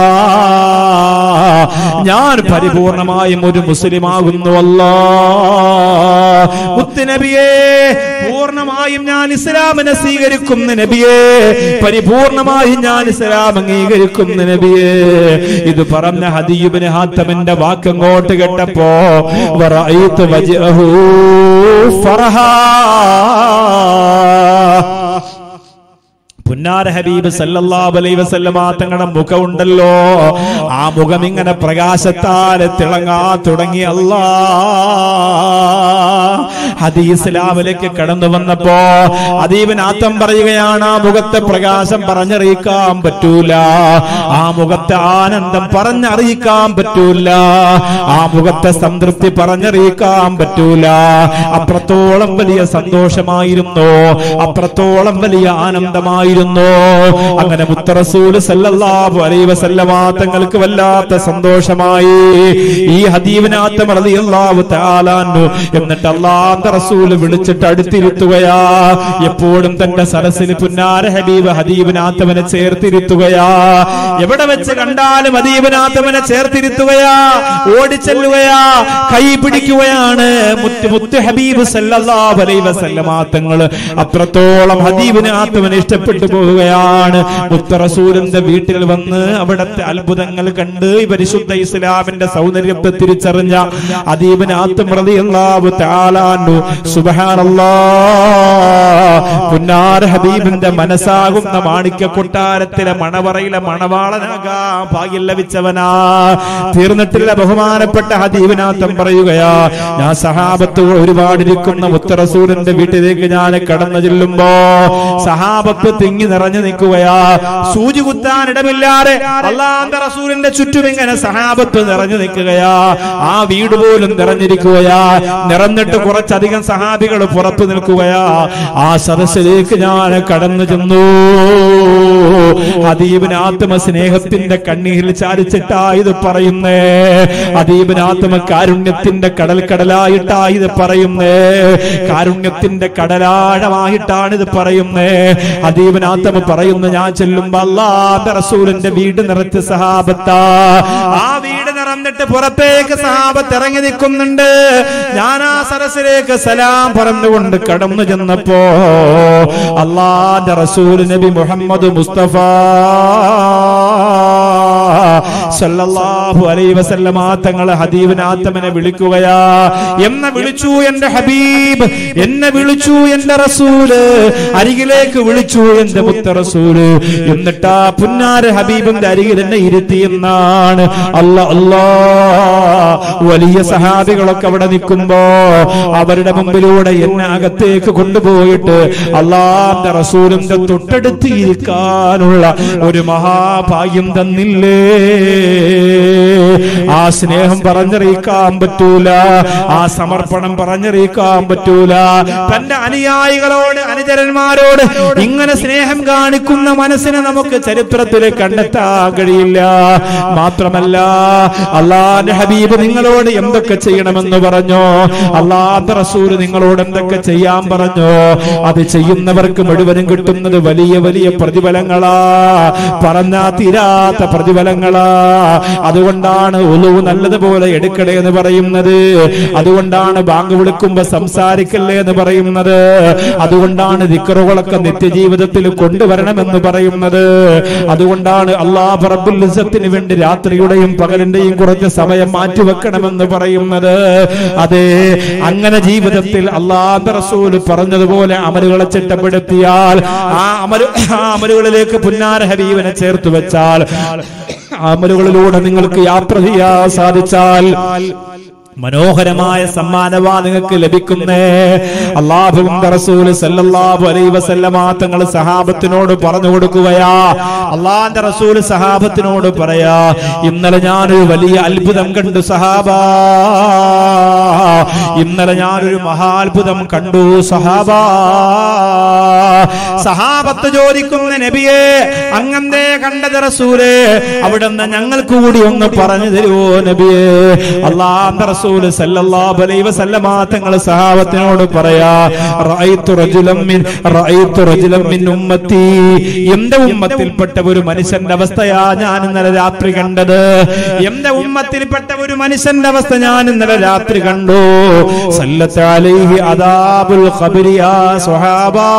ഞാൻ പരിപൂർണമായും ഒരു മുസ്ലിമാകുന്നു അല്ലാ മുത്തുനബിയേ പൂർണ്ണമായും ഞാൻ ഇസ്ലാമിനെ സ്വീകരിക്കുന്ന നബിയേ പരിപൂർണമായും ഞാൻ ഇസ്ലാം അംഗീകരിക്കുന്ന നബിയേ ഇത് പറഞ്ഞ ഹദീബിന് ഹാത്തമിന്റെ വാക്കങ്ങോട്ട് കേട്ടപ്പോ വറഅയ്തു വജ്ഹഹു ഫറഹാ പുന്നാര ഹബീബ് സല്ലല്ലാഹു അലൈഹി വസല്ലമ തങ്ങളുടെ മുഖമുണ്ടല്ലോ ആ മുഖം ഇങ്ങനെ പ്രകാശത്താൽ തിളങ്ങാ തുടങ്ങി അല്ലാ ഹദീസ്ലാമിലേക്ക് കടന്നു വന്നപ്പോ അതീവൻ ആത്തം പറയുകയാണ് ആ മുഖത്തെ പ്രകാശം പറഞ്ഞറിയിക്കാൻ പറ്റൂല ആ മുഖത്തെ ആനന്ദം പറഞ്ഞറിയിക്കാൻ പറ്റൂല ആ മുഖത്തെ സംതൃപ്തി പറഞ്ഞറിയിക്കാൻ പറ്റൂല അത്രത്തോളം വലിയ സന്തോഷമായിരുന്നു അത്രത്തോളം വലിയ ആനന്ദമായിരുന്നു അങ്ങനെ മുത്തറസൂല് സല്ലല്ലാഹു അലൈഹി വസല്ലമ തങ്ങൾക്ക് വല്ലാത്ത സന്തോഷമായി ഈ ഹദീബിനാത്തം റളിയല്ലാഹു തആല അൻഹു എന്നിട്ട് അല്ലാഹുവിന്റെ റസൂല് വിളിച്ചിട്ട് അടുത്തിരുത്തുകയാ എപ്പോഴും തന്റെ സരസിന് പുന്നാര ഹബീബ് ഹദീബിനാത്തവനെ ചേർത്തിരുത്തുകയാ എവിടെ വെച്ച് കണ്ടാലും ഹദീബിനാത്തവനെ ചേർത്തിരുത്തുകയാ ഓടിച്ചെല്ലുകയാ കൈ പിടിക്കുകയാണ് മുത്ത് മുത്ത് ഹബീബ് സല്ലല്ലാഹു അലൈഹി വസല്ലമ തങ്ങൾ അത്രത്തോളം ഹദീബിനാത്തവനെ ഇഷ്ടപ്പെട്ടു പോവുകയാണ് മുത്തറസൂലിന്റെ വീട്ടിൽ വന്ന് അവിടത്തെ അത്ഭുതങ്ങൾ കണ്ട് ഈ പരിശുദ്ധ ഇസ്ലാമിന്റെ സൗന്ദര്യത്തെ തിരിച്ചറിഞ്ഞ അദീബിനാത്തും റളിയല്ലാഹു തആല അൻഹു സുബ്ഹാനല്ലാഹ് പുന്നാര ഹബീബിന്റെ മനസ്സാകുന്ന മാണിക്യ കൊട്ടാരത്തിലെ മണവറയിലെ മണവാളനാകാൻ ഭാഗ്യം ലഭിച്ചവനാ തീർന്നിട്ടില്ല ബഹുമാനപ്പെട്ട ഹദീബിനാത്തം പറയുകയാ ഞാൻ സഹാബത്ത് ഒരുപാട് ഇരിക്കുന്ന മുത്തറസൂലിന്റെ വീട്ടിലേക്ക് ഞാൻ കടന്നു ചെല്ലുമ്പോ സഹാബത്ത് തിങ്ങി നിറഞ്ഞു നിൽക്കുകയാ സൂചി കുത്താൻ ഇടമില്ലാതെ അള്ളാന്റെ റസൂലിന്റെ ചുറ്റും ഇങ്ങനെ സഹാബത്ത് നിറഞ്ഞു നിൽക്കുകയാ ആ വീട് പോലും നിറഞ്ഞിരിക്കുകയാ നിറഞ്ഞിട്ട് കുറച്ചധികം സഹാബികൾ പുറത്തു നിൽക്കുകയാ ആ സദസ്സിലേക്ക് ഞാൻ കടന്നു ചെന്നു അദീബിനാത്മ സ്നേഹത്തിന്റെ കണ്ണീരിൽ ചാരിച്ചിട്ടാ ഇത് പറയുന്നേ അദീബിനാത്മ കാരുണ്യത്തിന്റെ കടൽ കടലായിട്ടാ ഇത് പറയുന്നേ കാരുണ്യത്തിന്റെ കടലാഴമായിട്ടാണ് ഇത് പറയുന്നേ അദീബിനാത്മ പറയുന്നു ഞാൻ ചെല്ലുമ്പോ അല്ലാന്റെ റസൂലിന്റെ വീട് നിറച്ച് സഹാബത്ത ആ വീട് നിറഞ്ഞിട്ട് പുറത്തേക്ക് സഹാബത്ത് ഇറങ്ങി നിൽക്കുന്നുണ്ട് ഞാൻ ആ സരസിലേക്ക് സലാം പറഞ്ഞുകൊണ്ട് കടന്നു ചെന്നപ്പോ അള്ളാന്റെ റസൂൽ നബി മുഹമ്മദ് മുസ്തഫ സല്ലല്ലാഹു അലൈഹി വസല്ലമ തങ്ങളെ ഹബീബിനാത്തമനെ വിളിക്കുകയാ എന്നെ വിളിച്ചു എന്റെ ഹബീബ് എന്നെ വിളിച്ചു എന്റെ റസൂല് അരികിലേക്ക് വിളിച്ചു എന്റെ മുത്ത റസൂല് എന്നിട്ടാ പുന്നാര ഹബീബിന്റെ അരികിൽ എന്നെ ഇരുത്തി എന്നാണ് അല്ല അല്ലാ വലിയ സഹാബികളൊക്കെ അവിടെ നിൽക്കുമ്പോ അവരുടെ മുമ്പിലൂടെ എന്നെ അകത്തേക്ക് കൊണ്ടുപോയിട്ട് അള്ളാന്റെ റസൂലിന്റെ തൊട്ടടുത്ത് ഇരിക്കാനുള്ള ഒരു മഹാഭാഗ്യം തന്നില്ലേ ആ സ്നേഹം പറഞ്ഞറിയിക്കാൻ പറ്റൂല ആ സമർപ്പണം പറഞ്ഞറിയിക്കാൻ പറ്റൂല തന്റെ അനുയായികളോട് അനുചരന്മാരോട് ഇങ്ങനെ സ്നേഹം കാണിക്കുന്ന മനസ്സിനെ നമുക്ക് ചരിത്രത്തിൽ കണ്ടെത്താൻ കഴിയില്ല മാത്രമല്ല അള്ളാന്റെ ഹബീബ് നിങ്ങളോട് എന്തൊക്കെ ചെയ്യണമെന്ന് പറഞ്ഞോ അള്ളാന്റെ റസൂല് നിങ്ങളോട് എന്തൊക്കെ ചെയ്യാൻ പറഞ്ഞോ അത് ചെയ്യുന്നവർക്ക് മുഴുവനും കിട്ടുന്നത് വലിയ വലിയ പ്രതിഫലങ്ങളാ പറഞ്ഞാ തീരാത്ത പ്രതിഫലങ്ങളാ അതുകൊണ്ടാണ് ഒലു നല്ലതുപോലെ എടുക്കണേ എന്ന് പറയുന്നത് അതുകൊണ്ടാണ് ബാങ്ക് വിളിക്കുമ്പോ സംസാരിക്കല്ലേ എന്ന് പറയുന്നത് അതുകൊണ്ടാണ് ദിക്കറുകളൊക്കെ നിത്യജീവിതത്തിൽ കൊണ്ടുവരണമെന്ന് പറയുന്നത് അതുകൊണ്ടാണ് അള്ളാഹ് റബ്ബുൽ ഇസ്സത്തിന് വേണ്ടി രാത്രിയുടെയും പകലിന്റെയും കുറച്ച് സമയം മാറ്റിവെക്കണമെന്ന് പറയുന്നത് അതെ അങ്ങനെ ജീവിതത്തിൽ അള്ളാഹ് റസൂല് പറഞ്ഞതുപോലെ അമലുകളെ ചിട്ടപ്പെടുത്തിയാൽ ആ അമല് ആ അമലുകളിലേക്ക് പുന്നാര ഹബീബിനെ ചേർത്ത് വെച്ചാൽ ആ അമലുകളിലൂടെ നിങ്ങൾക്ക് യാത്ര ചെയ്യാൻ സാധിച്ചാൽ മനോഹരമായ സമ്മാനവാ നിങ്ങൾക്ക് ലഭിക്കുന്നേ അള്ളാഹുവിന്റെ റസൂല് സല്ലല്ലാഹു അലൈഹി വസല്ലമ തങ്ങൾ സഹാബത്തിനോട് പറഞ്ഞു കൊടുക്കുകയാ അള്ളാന്റെ റസൂല് സഹാബത്തിനോട് പറയാ ഇന്നലെ ഞാനൊരു വലിയ അത്ഭുതം കണ്ടു സഹാബ ഇന്നലെ ഞാനൊരു മഹാത്ഭുതം കണ്ടു സഹാബ സഹാബത്ത് ചോദിക്കുന്ന നബിയെ അങ്ങന്തേ കണ്ടത് റസൂല് അവിടുന്ന് ഞങ്ങൾക്ക് കൂടി ഒന്ന് പറഞ്ഞു തരുമോ നബിയെ അള്ളാന്റെ റസൂല് സല്ലല്ലാഹു അലൈഹി വസല്ലമ തങ്ങൾ സഹാബത്തിനോട് പറയാ റഅയ്തു റജുലം മിൻ റഅയ്തു റജുലം മിൻ ഉമ്മത്തി എന്റെ ഉമ്മത്തിൽപ്പെട്ട ഒരു മനുഷ്യന്റെ അവസ്ഥയാ ഞാൻ ഇന്നലെ രാത്രി കണ്ടത് എന്റെ ഉമ്മത്തിൽപ്പെട്ട ഒരു മനുഷ്യന്റെ അവസ്ഥ ഞാൻ ഇന്നലെ രാത്രി കണ്ടു സല്ലത്ത് അലൈഹി അദാബുൽ ഖബരി യാ സ്വഹാബാ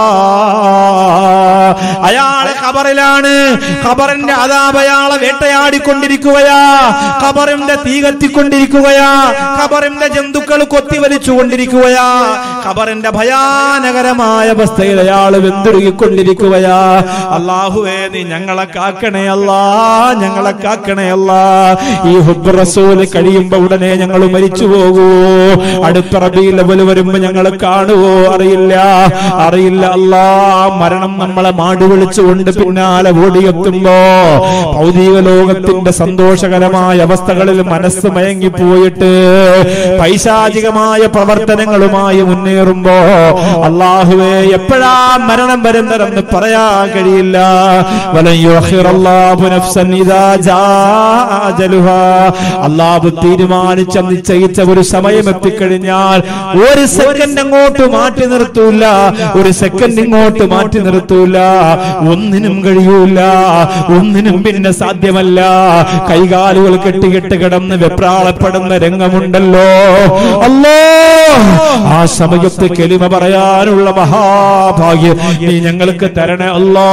അയാള് ഖബറിലാണ് ഖബറിന്റെ അദാബ് അയാളെ വേട്ടയാടിക്കൊണ്ടിരിക്കുകയാ ഖബറിന്റെ തീ കത്തിക്കൊണ്ടിരിക്കുകയാ ഖബറിന്റെ ജന്തുക്കൾ കൊത്തിവലിച്ചു കൊണ്ടിരിക്കുകയാ ഖബറിന്റെ ഭയാനകരമായ അവസ്ഥയിൽ അയാൾ വെന്തുരുകിക്കൊണ്ടിരിക്കുകയാ അള്ളാഹുവേ നീ ഞങ്ങളെ കാക്കണേ അല്ലാ ഞങ്ങളെ കാക്കണേ അല്ലാ ഈ ഹുബ് റസൂല് കഴിയുമ്പോ ഉടനെ ഞങ്ങൾ മരിച്ചു പോകൂ അടുത്ത റബീൽ ലെവൽ വരുമ്പോ ഞങ്ങൾ കാണുവോ അറിയില്ല അറിയില്ല അല്ലാ മരണം നമ്മളെ മാടി വിളിച്ചുകൊണ്ട് പിന്നാലെ ഓടിയെത്തുമ്പോ ഭൗതിക ലോകത്തിന്റെ സന്തോഷകരമായ അവസ്ഥകളിൽ മനസ്സ് മയങ്ങിപ്പോയിട്ട് പൈശാചികമായ പ്രവർത്തനങ്ങളുമായി മുന്നേറുമ്പോ അള്ളാഹുവെ എപ്പോഴാ മരണം വരുന്നതെന്ന് പറയാൻ കഴിയില്ല വലൻ യുഅഖിറല്ലാഹു നഫ്സൻ ഇദാ ജാഅ അജലുഹാ. അള്ളാഹു തീരുമാനിച്ച നിശ്ചയിച്ച ഒരു സമയം എത്തിക്കഴിഞ്ഞാൽ ഒരു സെക്കൻഡ് അങ്ങോട്ട് മാറ്റി നിർത്തൂല ഒരു സെക്കൻഡ് ഇങ്ങോട്ട് മാറ്റി നിർത്തൂല ഒന്നിനും കഴിയൂല ഒന്നിനും പിന്നെ സാധ്യമല്ല കൈകാലുകൾ കെട്ടികെട്ട് കിടന്ന് വെപ്രാളപ്പെടുന്ന രംഗമുണ്ടല്ലോ അല്ലോ ആ സമയത്ത് കെലിമ പറയാനുള്ള മഹാഭാഗ്യം നീ ഞങ്ങൾക്ക് തരണേ അല്ലോ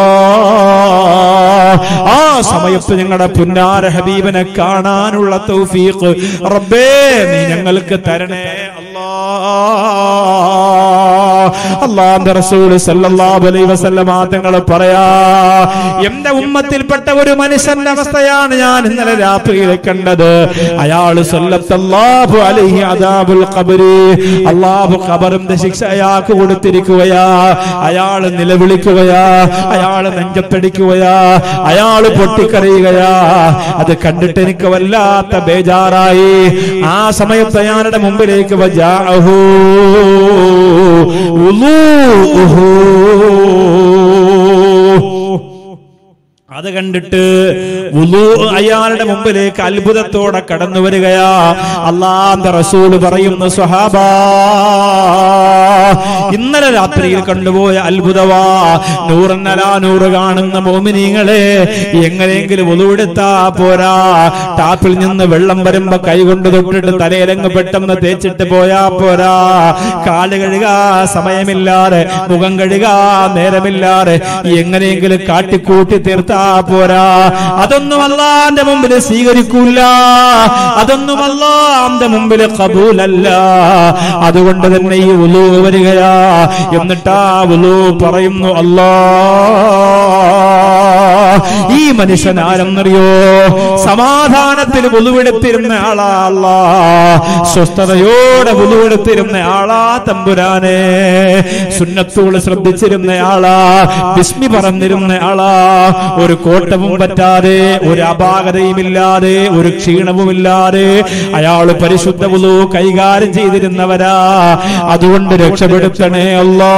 ആ സമയത്ത് ഞങ്ങളുടെ പുന്നാര ഹബീബിനെ കാണാനുള്ള തൗഫീഖ് റബ്ബേ നീ ഞങ്ങൾക്ക് തരണേ അല്ലാ അള്ളാന്റെ റസൂല് സല്ലല്ലാഹു അലൈഹി വസല്ലമ തങ്ങൾ പറയാ എന്റെ ഉമ്മത്തിൽപ്പെട്ട ഒരു മനുഷ്യന്റെ അവസ്ഥയാണ് ഞാൻ ഇന്നലെ രാത്രിയിൽ കണ്ടത് അയാൾ സല്ലല്ലാഹു അലൈഹി അദാബുൽ ഖബരി അള്ളാഹു ഖബറിന്റെ ശിക്ഷ അയാൾക്ക് കൊടുത്തിരിക്കുകയാ അയാൾ നിലവിളിക്കുകയാ അയാൾ നെഞ്ചത്തടിക്കുകയാ അയാൾ പൊട്ടിക്കരയുകയാ അത് കണ്ടിട്ട് എനിക്ക് വല്ലാത്ത ബേജാറായി ആ സമയത്ത് അയാളുടെ മുമ്പിലേക്ക് വജാഅഹു ഉളൂഉഹു. അത് കണ്ടിട്ട് വുളൂ അയാളുടെ മുമ്പിലേക്ക് അത്ഭുതത്തോടെ കടന്നു വരികയാ അള്ളാന്റെ റസൂല് പറയുന്ന സ്വഹാബ ഇന്നലെ രാത്രിയിൽ കണ്ടുപോയ അത്ഭുതവാ നൂറന്നലാ നൂറ് കാണുന്ന മോമിനിങ്ങളെ എങ്ങനെയെങ്കിലും ഒതുവെടുത്താ പോരാ ടാപ്പിൽ നിന്ന് വെള്ളം വരുമ്പോ കൈകൊണ്ട് തൊട്ടിട്ട് തലയിലങ്ങ് പെട്ടെന്ന് തേച്ചിട്ട് പോയാ പോരാ കാല് കഴുകാ സമയമില്ലാതെ മുഖം കഴുകാ നേരമില്ലാതെ എങ്ങനെയെങ്കിലും കാട്ടിക്കൂട്ടി തീർത്താ പോരാ അതൊന്നും അതൊന്നും അള്ളാന്റെ മുമ്പിൽ സ്വീകരിക്കൂല അതൊന്നും അള്ളാന്റെ മുമ്പിൽ കബൂലല്ല അതുകൊണ്ട് തന്നെ ഈ ഉലു വരികയാ എന്നിട്ട് ആ ഉലു പറയുന്നു അല്ലാ ഈ മനുഷ്യൻ ആരെന്നറിയോ സമാധാനത്തിൽ ഉളുവെടുത്തിരുന്ന ആളാ അല്ലാ സ്വസ്ഥതയോടെ ഉളുവെടുത്തിരുന്ന ആളാ തമ്പുരാനെ സുന്നത്തോട് ശ്രദ്ധിച്ചിരുന്ന ആളാ വിസ്മി പറഞ്ഞിരുന്ന ആളാ ഒരു കോട്ടവും പറ്റാതെ ഒരു അപാകതയും ഇല്ലാതെ ഒരു ക്ഷീണവുമില്ലാതെ അയാൾ പരിശുദ്ധ ഉളു കൈകാര്യം ചെയ്തിരുന്നവരാ അതുകൊണ്ട് രക്ഷപ്പെടുത്തണേ അല്ലാ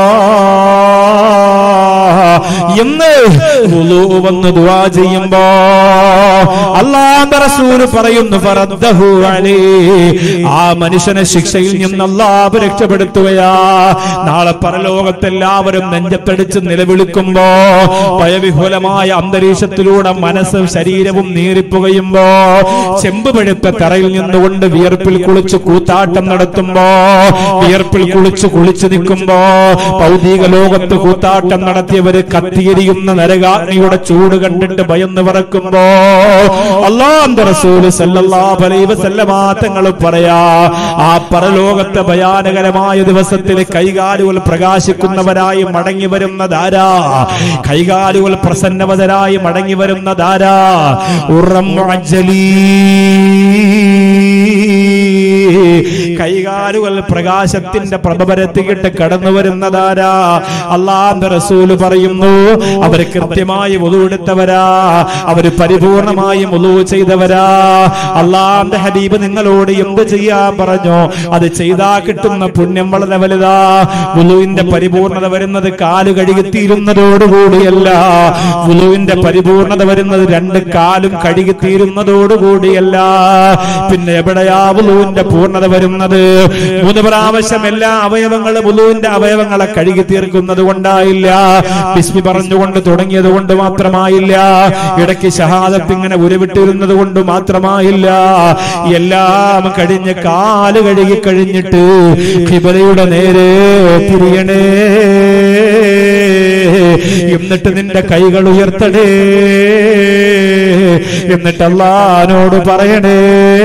എന്ന് വുളു വന്ന് ദുആ ചെയ്യുമ്പോ അള്ളാഹുവിന്റെ റസൂല് പറയുന്നു ഫറദ്ദഹു അലൈ ആ മനുഷ്യനെ ശിക്ഷയിൽ നിന്ന് അള്ളാഹു രക്ഷപ്പെടുത്തുകയാ നാളെ പരലോകത്തെല്ലാവരും നെഞ്ചത്തടിച്ച് നിലവിളിക്കുമ്പോ ഭയവിഹുലമായ അന്തരീക്ഷത്തിലൂടെ മനസ്സും ശരീരവും നീറിപ്പുകയുമ്പോ ചെമ്പ് പഴുത്ത തറയിൽ നിന്നുകൊണ്ട് വിയർപ്പിൽ കുളിച്ച് കൂത്താട്ടം നടത്തുമ്പോ വിയർപ്പിൽ കുളിച്ച് കുളിച്ചു നിൽക്കുമ്പോ ഭൗതിക ലോകത്ത് കൂത്താട്ടം നടത്തിയവര് കത്തിയെരിയുന്ന നരകാഗ്നിയുടെ ചൂട് കണ്ടിട്ട് ഭയന്ന് പറക്കുമ്പോ അള്ളാന്റെ റസൂല് സല്ലല്ലാഹു അലൈഹി വസല്ലമ തങ്ങൾ പറയാ ആ പരലോകത്തെ ഭയാനകരമായ ദിവസത്തിൽ കൈകാലുകൾ പ്രകാശിക്കുന്നവരായി മടങ്ങി വരുന്നതാരാ കൈകാലുകൾ പ്രസന്നവതരായി മടങ്ങി വരുന്നതാരാ ഉറം അജ്ജലീ കൈകാലുകൾ പ്രകാശത്തിന്റെ പ്രഭ പരത്തിയിട്ട് കടന്നു വരുന്നതാരാ അള്ളാന്റെ റസൂല് പറയുന്നു അവർ കൃത്യമായി ഒതുവെടുത്തവരാ അവര് പരിപൂർണമായി ഒതു ചെയ്തവരാ അള്ളാന്റെ ഹബീബ് നിങ്ങളോട് എന്ത് ചെയ്യാൻ പറഞ്ഞു അത് ചെയ്താ കിട്ടുന്ന പുണ്യം വളരെ വലുതാ ഉലുവിന്റെ പരിപൂർണത വരുന്നത് കാല് കഴുകിത്തീരുന്നതോടുകൂടിയല്ല ഉലുവിന്റെ പരിപൂർണത വരുന്നത് രണ്ട് കാലും കഴുകിത്തീരുന്നതോടുകൂടിയല്ല പിന്നെ എവിടെയാ ഉലുവിന്റെ പൂർണ്ണത വരുന്നത് മൂന്ന് പ്രാവശ്യം എല്ലാ അവയവങ്ങളും ഉലുവിന്റെ അവയവങ്ങളെ കഴുകി തീർക്കുന്നത് കൊണ്ടായില്ല ബിസ്മി പറഞ്ഞുകൊണ്ട് തുടങ്ങിയത് കൊണ്ട് മാത്രമായില്ല ഇടയ്ക്ക് ഷഹാദത്ത് ഇങ്ങനെ ഉരുവിട്ടിരുന്നത് കൊണ്ട് മാത്രമായില്ല എല്ലാം കഴിഞ്ഞ് കാല് കഴുകി കഴിഞ്ഞിട്ട് ഖിബലയുടെ നേരെ തിരിയണേ എന്നിട്ട് നിന്റെ കൈകൾ ഉയർത്തണേ എന്നിട്ട് അള്ളഹാനോട് പറയണേ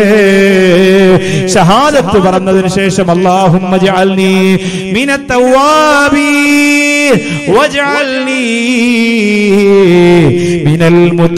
ഷഹാദത്ത് പറഞ്ഞതിന് ശേഷം അള്ളാഹുമ്മ ജഅൽനി മിനത്തവാബീൻ വജഅൽനി മിനൽ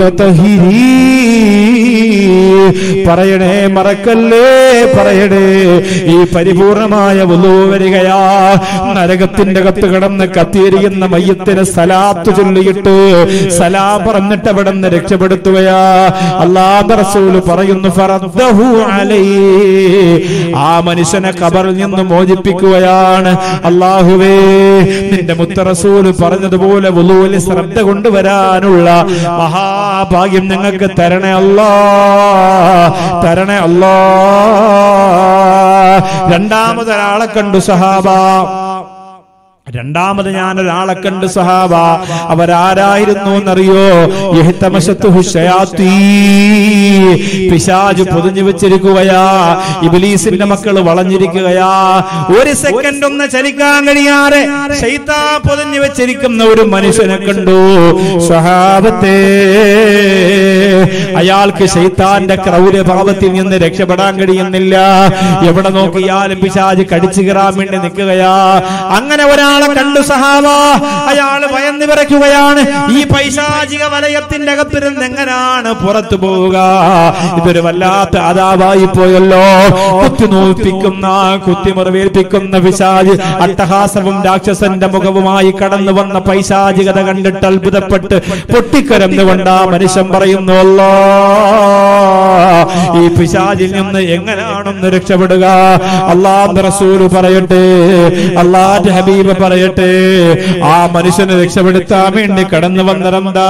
മുത്തതഹിരീൻ പറയണേ മറക്കല്ലേ പറയണേ ഈ പരിപൂർണമായ വുളു വരികയാ നരകത്തിന്റെ കത്ത് കിടന്ന് കത്തിയെരിയുന്ന മയ്യത്തിന് സലാത്ത് ചൊല്ലിയിട്ട് സലാം പറഞ്ഞിട്ട് അവിടെ നിന്ന് രക്ഷപ്പെടുത്തുകയാ അള്ളാഹ് റസൂല് പറയുന്നു ഫറദ്ദഹു അലൈഹി ആ മനുഷ്യനെ ഖബറിൽ നിന്ന് മോചിപ്പിക്കുകയാണ് അള്ളാഹുവേ നിന്റെ മുത്ത റസൂല് പറഞ്ഞതുപോലെ വുളുവിൽ ശ്രദ്ധ കൊണ്ടുവരാനുള്ള മഹാഭാഗ്യം ഞങ്ങൾക്ക് തരണേ അല്ലാ തരണേ അല്ലാ രണ്ടാമതൊരാളെ കണ്ടു സഹാബ രണ്ടാമത് ഞാൻ ഒരാളെ കണ്ട് സഹാബ അവരാരായിരുന്നു എന്നറിയോ ഇഹ്തമശത്തുഹു ശയാത്തീ. പിശാച് പൊതിഞ്ഞു വെച്ചിരിക്കുകയാ ഇബിലീസിന്റെ മക്കൾ വളഞ്ഞിരിക്കുകയാ ഒരു സെക്കൻഡ് ഒന്ന് ചലിക്കാൻ കഴിയാതെ ശൈത്താ പൊതിഞ്ഞു വെച്ചിരിക്കുന്ന ഒരു മനുഷ്യനെ കണ്ടു സഹാബത്തെ അയാൾക്ക് ശൈത്താന്റെ ക്രൗര്യഭാവത്തിൽ നിന്ന് രക്ഷപ്പെടാൻ കഴിയുന്നില്ല എവിടെ നോക്കിയാലും പിശാജ് കടിച്ചു കയറാൻ വേണ്ടി നിൽക്കുകയാ അങ്ങനെ ഒരാളെ കണ്ടു സഹാബ അയാൾ ഭയന്ന് വിറയ്ക്കുകയാണ് ഈ പൈശാചിക വലയത്തിന്റെ അകത്തിരുന്ന് എങ്ങനാണ് പുറത്തു പോവുക ഇതൊരു വല്ലാത്ത അതാവായി പോയല്ലോ കുത്തി നോപ്പിക്കുന്ന കുത്തിമുറിവേൽപ്പിക്കുന്ന പിശാജ് അട്ടഹാസവും രാക്ഷസന്റെ മുഖവുമായി കടന്നു വന്ന പൈശാചികത കണ്ടിട്ട് അത്ഭുതപ്പെട്ട് പൊട്ടിക്കരന്നുകൊണ്ട് ആ മനുഷ്യൻ പറയുന്നു അല്ലോ ഈ പിശാചിൽ നിന്ന് എങ്ങനെയാണെന്ന് രക്ഷപ്പെടുക അള്ളാഹ് റസൂല് പറയട്ടെ അള്ളാഹ് ഹബീബ് പറയട്ടെ ആ മനുഷ്യനെ രക്ഷപ്പെടുത്താൻ വേണ്ടി കടന്നു വന്നതെന്താ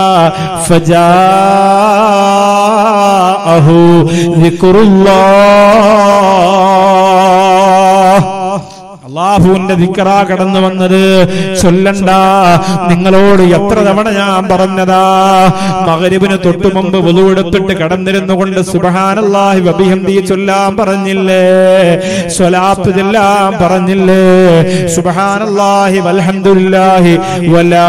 ഫജാഅഹു അള്ളാഹുവിന്റെ ദിക്കറാ കടന്നു വന്നത് ചൊല്ലണ്ട നിങ്ങളോട് എത്ര തവണ ഞാൻ പറഞ്ഞതാ മകരിവിന് തൊട്ടു മുമ്പ് വധുവെടുത്തിട്ട് കടന്നിരുന്നു കൊണ്ട് സുബഹാനല്ലാഹി വബിഹംദി ചൊല്ലാൻ പറഞ്ഞില്ലേ സ്വലാത്ത് ചൊല്ലാൻ പറഞ്ഞില്ലേ സുബഹാനല്ലാഹി വൽഹംദുലില്ലാഹി വലാ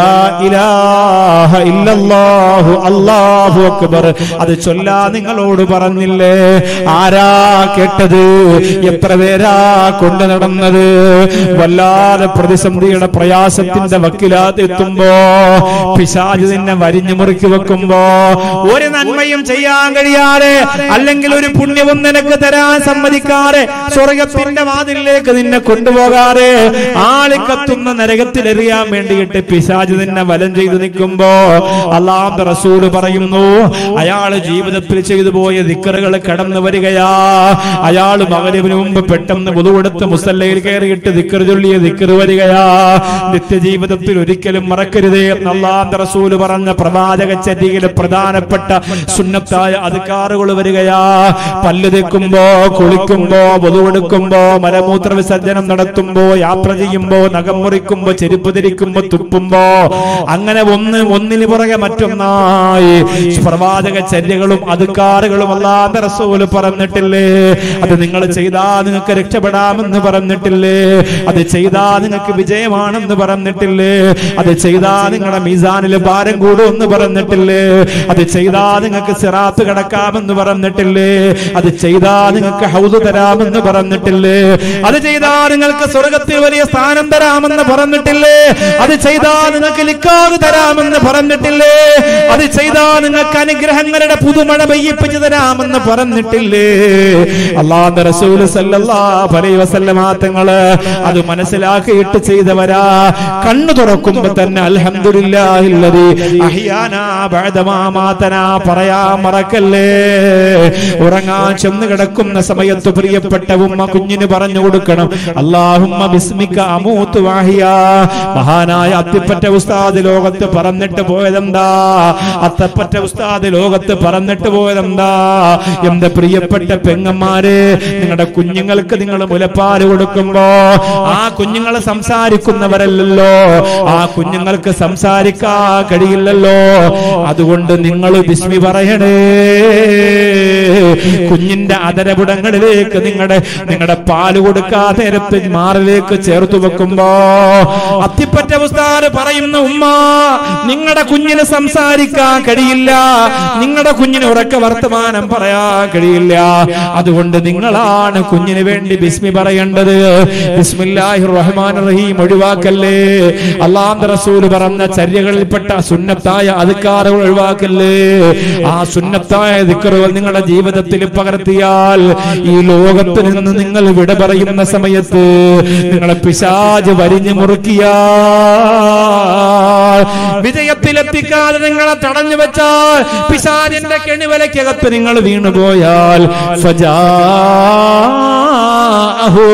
ഇലാഹ ഇല്ലല്ലാഹു അല്ലാഹു അക്ബർ അത് ചൊല്ലാ നിങ്ങളോട് പറഞ്ഞില്ലേ ആരാ കേട്ടത് എത്ര പേരാ കൊണ്ടു നടന്നത് വല്ലാതെ പ്രതിസന്ധിയുടെ പ്രയാസത്തിന്റെ വക്കിലാത്ത് എത്തുമ്പോ പിശാജ് നിന്നെ വരിഞ്ഞു മുറുക്കി വെക്കുമ്പോ ഒരു നന്മയും ചെയ്യാൻ കഴിയാതെ അല്ലെങ്കിൽ ഒരു പുണ്യവും നിനക്ക് തരാൻ സമ്മതിക്കാതെ സ്വർഗത്തിന്റെ വാതിലിലേക്ക് നിന്നെ കൊണ്ടുപോകാതെ ആളി കത്തുന്ന നരകത്തിൽ എറിയാൻ വേണ്ടിയിട്ട് പിശാജ് നിന്നെ വലം ചെയ്ത് നിൽക്കുമ്പോ അള്ളാഹ് റസൂല് പറയുന്നു അയാള് ജീവിതത്തിൽ ചെയ്തു പോയ ദിക്കറുകൾ കടന്നു വരികയാ അയാള് മകരവിന് മുമ്പ് പെട്ടെന്ന് പുതുകൊടുത്ത് മുസല്ലയിൽ കയറിയിട്ട് ദിക്കർ ചൊല്ലിയ ദിക്കർ വരികയാ നിത്യജീവിതത്തിൽ ഒരിക്കലും മറക്കരുതേ അള്ളാഹ് റസൂല് പറഞ്ഞ പ്രവാചക ചര്യയിലെ പ്രധാനപ്പെട്ട സുന്നത്തായ അധികാറുകൾ വരികയാ പല്ല് തെക്കുമ്പോ കുളിക്കുമ്പോ പൊതുവെടുക്കുമ്പോ മലമൂത്ര വിസർജനം നടത്തുമ്പോ യാത്ര ചെയ്യുമ്പോ നഖം മുറിക്കുമ്പോ ചെരുപ്പ് ധരിക്കുമ്പോ തുപ്പുമ്പോ അങ്ങനെ ഒന്ന് ഒന്നിന് പുറകെ മറ്റൊന്നായി പ്രവാചക ചര്യകളും അധികാറുകളും അല്ലാതെ റസൂല് പറഞ്ഞിട്ടില്ലേ അത് നിങ്ങൾ ചെയ്താ നിങ്ങൾക്ക് രക്ഷപ്പെടാമെന്ന് പറഞ്ഞിട്ടില്ലേ അത് ചെയ്താ നിങ്ങൾക്ക് വിജയമാണെന്ന് പറഞ്ഞിട്ടില്ലേ അത് ചെയ്താ നിങ്ങളുടെ മീസാനിൽ ഭാരം കൂടുമെന്ന് പറഞ്ഞിട്ടില്ലേ അത് ചെയ്താ നിങ്ങൾക്ക് സിറാത്ത് കടക്കാമെന്ന് പറഞ്ഞിട്ടില്ലേ അത് ചെയ്താ നിങ്ങൾക്ക് ഹൗസ് തരാമെന്ന് പറഞ്ഞിട്ടില്ലേ അത് ചെയ്താ നിങ്ങൾക്ക് സ്വർഗത്തിൽ വലിയ സ്ഥാനം തരാമെന്ന് പറഞ്ഞിട്ടില്ലേ അത് ചെയ്താ നിങ്ങൾക്ക് ലിക്കാവ് തരാമെന്ന് പറഞ്ഞിട്ടില്ലേ അത് ചെയ്താ നിങ്ങൾക്ക് അനുഗ്രഹങ്ങളുടെ പുതുമഴ പെയ്യിപ്പിച്ചു തരാമെന്ന് പറഞ്ഞിട്ടില്ലേ അള്ളാഹ് റസൂല് സല്ലല്ലാഹു അലൈഹി വസല്ലമ തങ്ങള് അത് മനസ്സിലാക്കിയിട്ട് ചെയ്തവരാ കണ്ണു തുറക്കുമ്പോ തന്നെ അൽഹംദുലില്ലാഹില്ലദി അഹ്യാനാ ബഅദമാ മാതനാ പറയാ മറക്കല്ലേ ഉറങ്ങാൻ ചെന്ന് കിടക്കുന്ന സമയത്ത് പ്രിയപ്പെട്ട ഉമ്മ കുഞ്ഞിന് പറഞ്ഞു കൊടുക്കണം അല്ലാഹുമ്മ ബിസ്മിക അമൂതു വാഹിയ മഹാനായ അത്തിപ്പറ്റ ഉസ്താദ് ലോകത്ത് പറന്നിട്ട് പോയതെന്താ അത്തപ്പറ്റ ഉസ്താദ് ലോകത്ത് പറന്നിട്ട് പോയതെന്താ എന്റെ പ്രിയപ്പെട്ട പെങ്ങന്മാരെ നിങ്ങളുടെ കുഞ്ഞുങ്ങൾക്ക് നിങ്ങൾ മുലപ്പാല് കൊടുക്കുമ്പോ ആ കുഞ്ഞുങ്ങൾ സംസാരിക്കുന്നവരല്ലല്ലോ ആ കുഞ്ഞുങ്ങൾക്ക് സംസാരിക്കാ കഴിയില്ലല്ലോ അതുകൊണ്ട് നിങ്ങൾ വിസ്മി പറയണേ കുഞ്ഞിന്റെ അതരപുടങ്ങളിലേക്ക് നിങ്ങളുടെ നിങ്ങളുടെ പാല് കൊടുക്കാ നേരത്ത് മാറിലേക്ക് ചേർത്ത് വെക്കുമ്പോ അത്തിപ്പറ്റ ഉസ്താദ് പറയുന്ന ഉമ്മ നിങ്ങളുടെ കുഞ്ഞിന് സംസാരിക്കാൻ കഴിയില്ല നിങ്ങളുടെ കുഞ്ഞിന് ഉറക്ക വർത്തമാനം പറയാൻ കഴിയില്ല അതുകൊണ്ട് നിങ്ങളാണ് കുഞ്ഞിന് വേണ്ടി ബിസ്മി പറയേണ്ടത് ബിസ്മില്ലാഹിർ റഹ്മാൻ റഹീം ഒഴിവാക്കല്ലേ അള്ളാഹ് റസൂൽ പറഞ്ഞ ചര്യകളിൽപ്പെട്ട സുന്നത്തായ അധികാരങ്ങൾ ഒഴിവാക്കല്ലേ ആ സുന്നത്തായ ദിക്കറുകൾ നിങ്ങളുടെ ജീവിതത്തിൽ പകർത്തിയാൽ ഈ ലോകത്ത് നിന്ന് നിങ്ങൾ വിട പറയുന്ന സമയത്ത് നിങ്ങളെ പിശാജ് വരിഞ്ഞു മുറുക്കിയ വിജയത്തിലെത്തിക്കാതെ നിങ്ങളെ തടഞ്ഞു വെച്ചാൽ പിശാജിന്റെ കെണിവലയ്ക്കകത്ത് നിങ്ങൾ വീണുപോയാൽ ഫജാഅഹു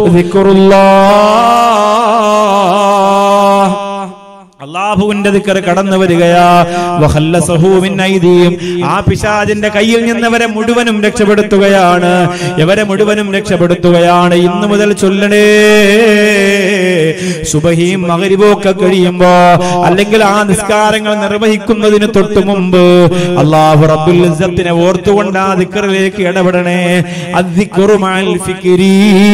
ദിക്റുല്ലാഹ് അള്ളാഹുവിന്റെ ദിക്കർ കടന്നു വരികയാ വഹല്ലസഹു മിൻ ഐദിയും ആ പിശാചിന്റെ കയ്യിൽ നിന്നവരെ മുഴുവനും രക്ഷപ്പെടുത്തുകയാണ് ഇവരെ മുഴുവനും രക്ഷപ്പെടുത്തുകയാണ് ഇന്നു മുതൽ ചൊല്ലണേ സുബഹിയും മകരിവൊക്കെ കഴിയുമ്പോ അല്ലെങ്കിൽ ആ നിസ്കാരങ്ങൾ നിർവഹിക്കുന്നതിന് തൊട്ടു മുമ്പ് അള്ളാഹു റബ്ബുൽ ഇസ്സത്തിനെ ഓർത്തുകൊണ്ട് ആ ദിക്കറിലേക്ക് ഇടപെടണേ അദ്ദിക്കുറുമാൽ ഫിക്കിരി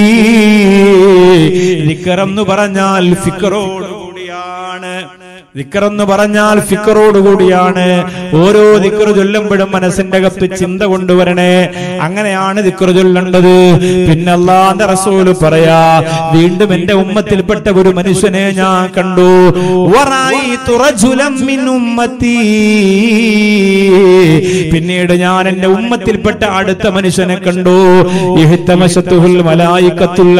ദിക്കർ എന്ന് പറഞ്ഞാൽ ഫിക്കറോട് കൂടിയാണ് ദിക്കറെന്ന് പറഞ്ഞാൽ ഫിക്കറോട് കൂടിയാണ് ഓരോ ദിക്കറ് ചൊല്ലുമ്പോഴും മനസ്സിന്റെ അകത്ത് ചിന്ത കൊണ്ടുവരണേ അങ്ങനെയാണ് ദിക്കറ് ചൊല്ലേണ്ടത് പിന്നെ അള്ളാന്റെ റസൂല് പറയാ വീണ്ടും എന്റെ ഉമ്മത്തിൽപ്പെട്ട ഒരു മനുഷ്യനെ ഞാൻ കണ്ടു വറഅയ്തു റജുലൻ മിൻ ഉമ്മത്തി പിന്നീട് ഞാൻ എന്റെ ഉമ്മത്തിൽപ്പെട്ട അടുത്ത മനുഷ്യനെ കണ്ടു ഇഹ്തമശത്തുഹുൽ മലായിക്കത്തുൽ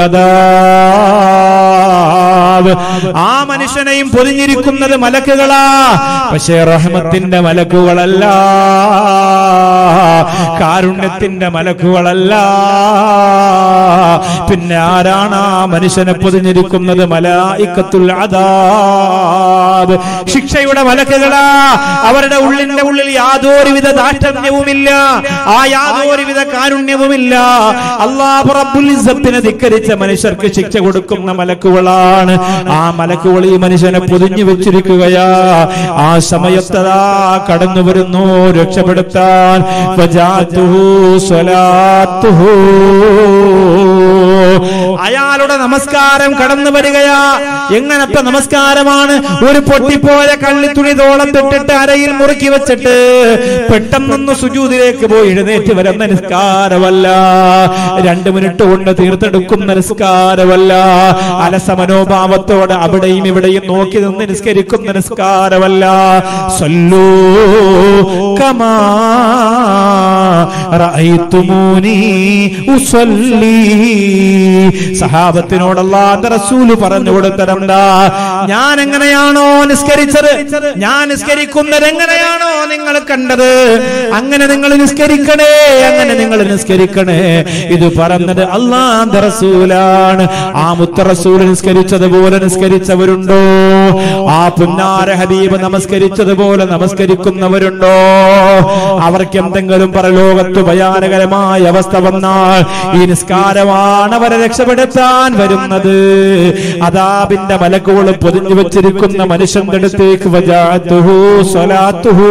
അദാബ് ആ മനുഷ്യനെയും പൊതിഞ്ഞിരിക്കുന്നത് മലക്കുകളാ പക്ഷേ റഹ്മത്തിന്റെ മലക്കുകളല്ല കാരുണ്യത്തിന്റെ മലക്കുകളല്ല പിന്നെ ആരാണ് ആ മനുഷ്യനെ പൊതിഞ്ഞിരിക്കുന്നത് മലായിക്കത്തുൽ അദാബ് ശിക്ഷയുടെ മലക്കുകളാ അവരുടെ ഉള്ളിന്റെ ഉള്ളിൽ യാതൊരുവിധ ദാഷ്ട്യവുമില്ല ആ യാതൊരുവിധ കാരുണ്യവുമില്ല അള്ളാഹു റബ്ബുൽ ഇസ്സത്തിനെ ധിക്കരിച്ച മനുഷ്യർക്ക് ശിക്ഷ കൊടുക്കുന്ന മലക്കുകളാണ് ആ മലക്കുകൾ ഈ മനുഷ്യനെ പൊതിഞ്ഞു വെച്ചിരിക്കുകയാ ആ സമയത്തതാ കടന്നു വരുന്നു രക്ഷപ്പെടുത്താൻ വജാത്തുഹു സ്വലാത്തുഹു അയാളുടെ നമസ്കാരം കടന്നു വരികയാ എങ്ങനത്തെ നമസ്കാരമാണ് ഒരു പൊട്ടിപ്പോയ കള്ളിത്തുണി തോളത്തിട്ടിട്ട് അരയിൽ മുറുക്കി വെച്ചിട്ട് പെട്ടെന്നൊന്ന് സുജൂതിലേക്ക് പോയി എഴുന്നേറ്റ് വരുന്ന നിസ്കാരമല്ല രണ്ട് മിനിറ്റ് കൊണ്ട് തീർത്തെടുക്കുന്ന നിസ്കാരമല്ല അലസ മനോഭാവത്തോടെ അവിടെയും ഇവിടെയും നോക്കി നിന്ന് നിസ്കരിക്കുന്ന നിസ്കാരമല്ല സല്ലൂ കമാ റഅയ്തുമൂനി ഉസല്ലി സഹാബത്തിനോട് അല്ലാഹുവിന്റെ റസൂല് പറഞ്ഞു കൊടുത്തതെന്താ ഞാൻ എങ്ങനെയാണോ നിസ്കരിച്ചത് ഞാൻ നിസ്കരിക്കുന്നത് എങ്ങനെയാണോ നിങ്ങൾ കണ്ടത് അങ്ങനെ നിങ്ങൾ നിസ്കരിക്കണേ അങ്ങനെ നിങ്ങൾ നിസ്കരിക്കണേ ഇത് പറഞ്ഞത് അള്ളാന്റെ റസൂലാണ് ആ മുത്ത റസൂൽ നിസ്കരിച്ചതുപോലെ നിസ്കരിച്ചവരുണ്ടോ ആ പുന്നാര ഹബീബ് നമസ്കരിച്ചതുപോലെ നമസ്കരിക്കുന്നവരുണ്ടോ അവർക്ക് എന്തെങ്കിലും പരലോകത്ത് ഭയാനകരമായ അവസ്ഥ വന്നാൽ ഈ നിസ്കാരമാണ് അവരെ രക്ഷപ്പെടുത്താൻ വരുന്നത് അതാബിന്റെ മലക്കുകൾ പൊതിഞ്ഞു വെച്ചിരിക്കുന്ന മനുഷ്യന്റെ അടുത്തേക്ക് വജാത്തുഹു സ്വലാത്തുഹു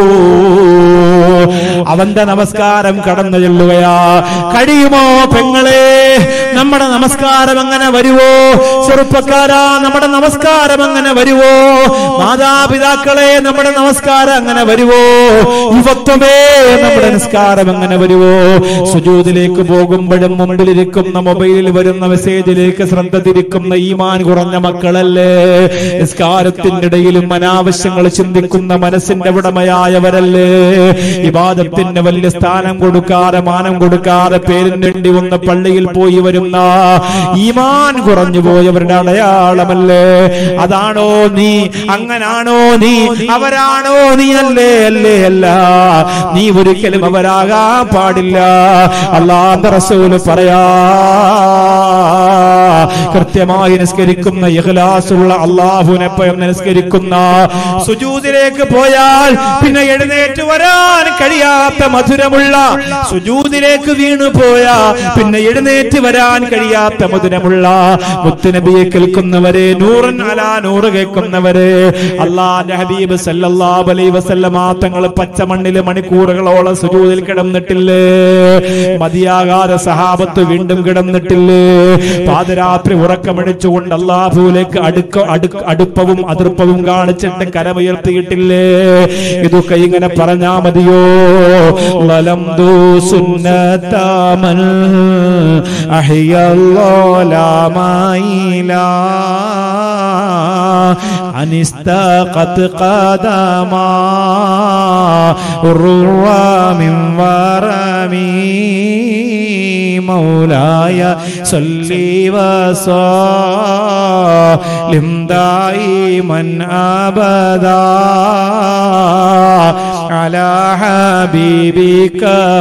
അവന്റെ നമസ്കാരം കടന്നു ചെല്ലുകയാ കഴിയുമോ പെങ്ങളെ നമ്മുടെ നമസ്കാരം അങ്ങനെ വരുവോ ചെറുപ്പക്കാരാ നമ്മുടെ നമസ്കാരം അങ്ങനെ വരുവോ മാതാപിതാക്കളെ നമ്മുടെ നമസ്കാരം അങ്ങനെ വരുവോ യുവത്വമേ നമ്മുടെ നിസ്കാരം അങ്ങനെ വരുവോ സുജൂതിലേക്ക് പോകുമ്പോഴും മുമ്പിലിരിക്കുന്ന മൊബൈലിൽ വരുന്ന മെസ്സേജിലേക്ക് ശ്രദ്ധ തിരിക്കുന്ന ഈമാൻ കുറഞ്ഞ മക്കളല്ലേ നിസ്കാരത്തിന്റെ ഇടയിലും അനാവശ്യങ്ങൾ ചിന്തിക്കുന്ന മനസ്സിന്റെ ഉടമയായവരല്ലേ വിവാദത്തിന് വലിയ സ്ഥാനം കൊടുക്കാതെ മാനം കൊടുക്കാതെ പേരിന് വേണ്ടി വന്ന പള്ളിയിൽ പോയി വരുന്ന ഈമാൻ കുറഞ്ഞു പോയവരുടെ അടയാളമല്ലേ അതാണോ നീ അങ്ങനാണോ നീ അവരാണോ നീ അല്ലേ അല്ലേ അല്ല നീ ഒരിക്കലും അവരാകാൻ പാടില്ല അള്ളാന്റെ റസൂല് പറയാ കൃത്യമായി നിസ്കരിക്കുന്ന ഇഖ്ലാസുള്ള അള്ളാഹുവിനെ ഭയം നിസ്കരിക്കുന്ന സുജൂദിലേക്ക് പോയാൽ പിന്നെ എഴുന്നേറ്റ് വരാൻ കഴിയാത്ത മധുരമുള്ള സുജൂദിലേക്ക് വീണു പോയാ പിന്നെ എഴുന്നേറ്റ് വരാൻ കഴിയാത്ത മധുരമുള്ള മുത്തുനബിയെ കേൾക്കുന്നവരെ നൂറൻ അലാ നൂറ് കേൾക്കുന്നവരെ അള്ളാന്റെ ഹബീബ് സല്ലല്ലാഹു അലൈഹി വസല്ലമ തങ്ങൾ പച്ചമണ്ണില് മണിക്കൂറുകളോളം സുജൂദിൽ കിടന്നിട്ടില്ലേ മതിയാകാതെ സഹാബത്ത് വീണ്ടും കിടന്നിട്ടില്ലേ പാതിരാത്രി ഉറക്കമടിച്ചുകൊണ്ട് അള്ളാഹുലേക്ക് അടുക്ക അടുക്ക അടുപ്പവും അതിർപ്പവും കാണിച്ചിട്ട് കരമുയർത്തിയിട്ടില്ലേ ഇതൊക്കെ ഇങ്ങനെ പറഞ്ഞാ മതിയോ വലം ദൂ സുന്നത്താമൻ അഹിയല്ലോലാമായിലാ അനിസ്തഖത് ഖദമാ ഉറുവാ മിൻ വറമീ مولاي صلي وسلم دائما ابدا على حبيبك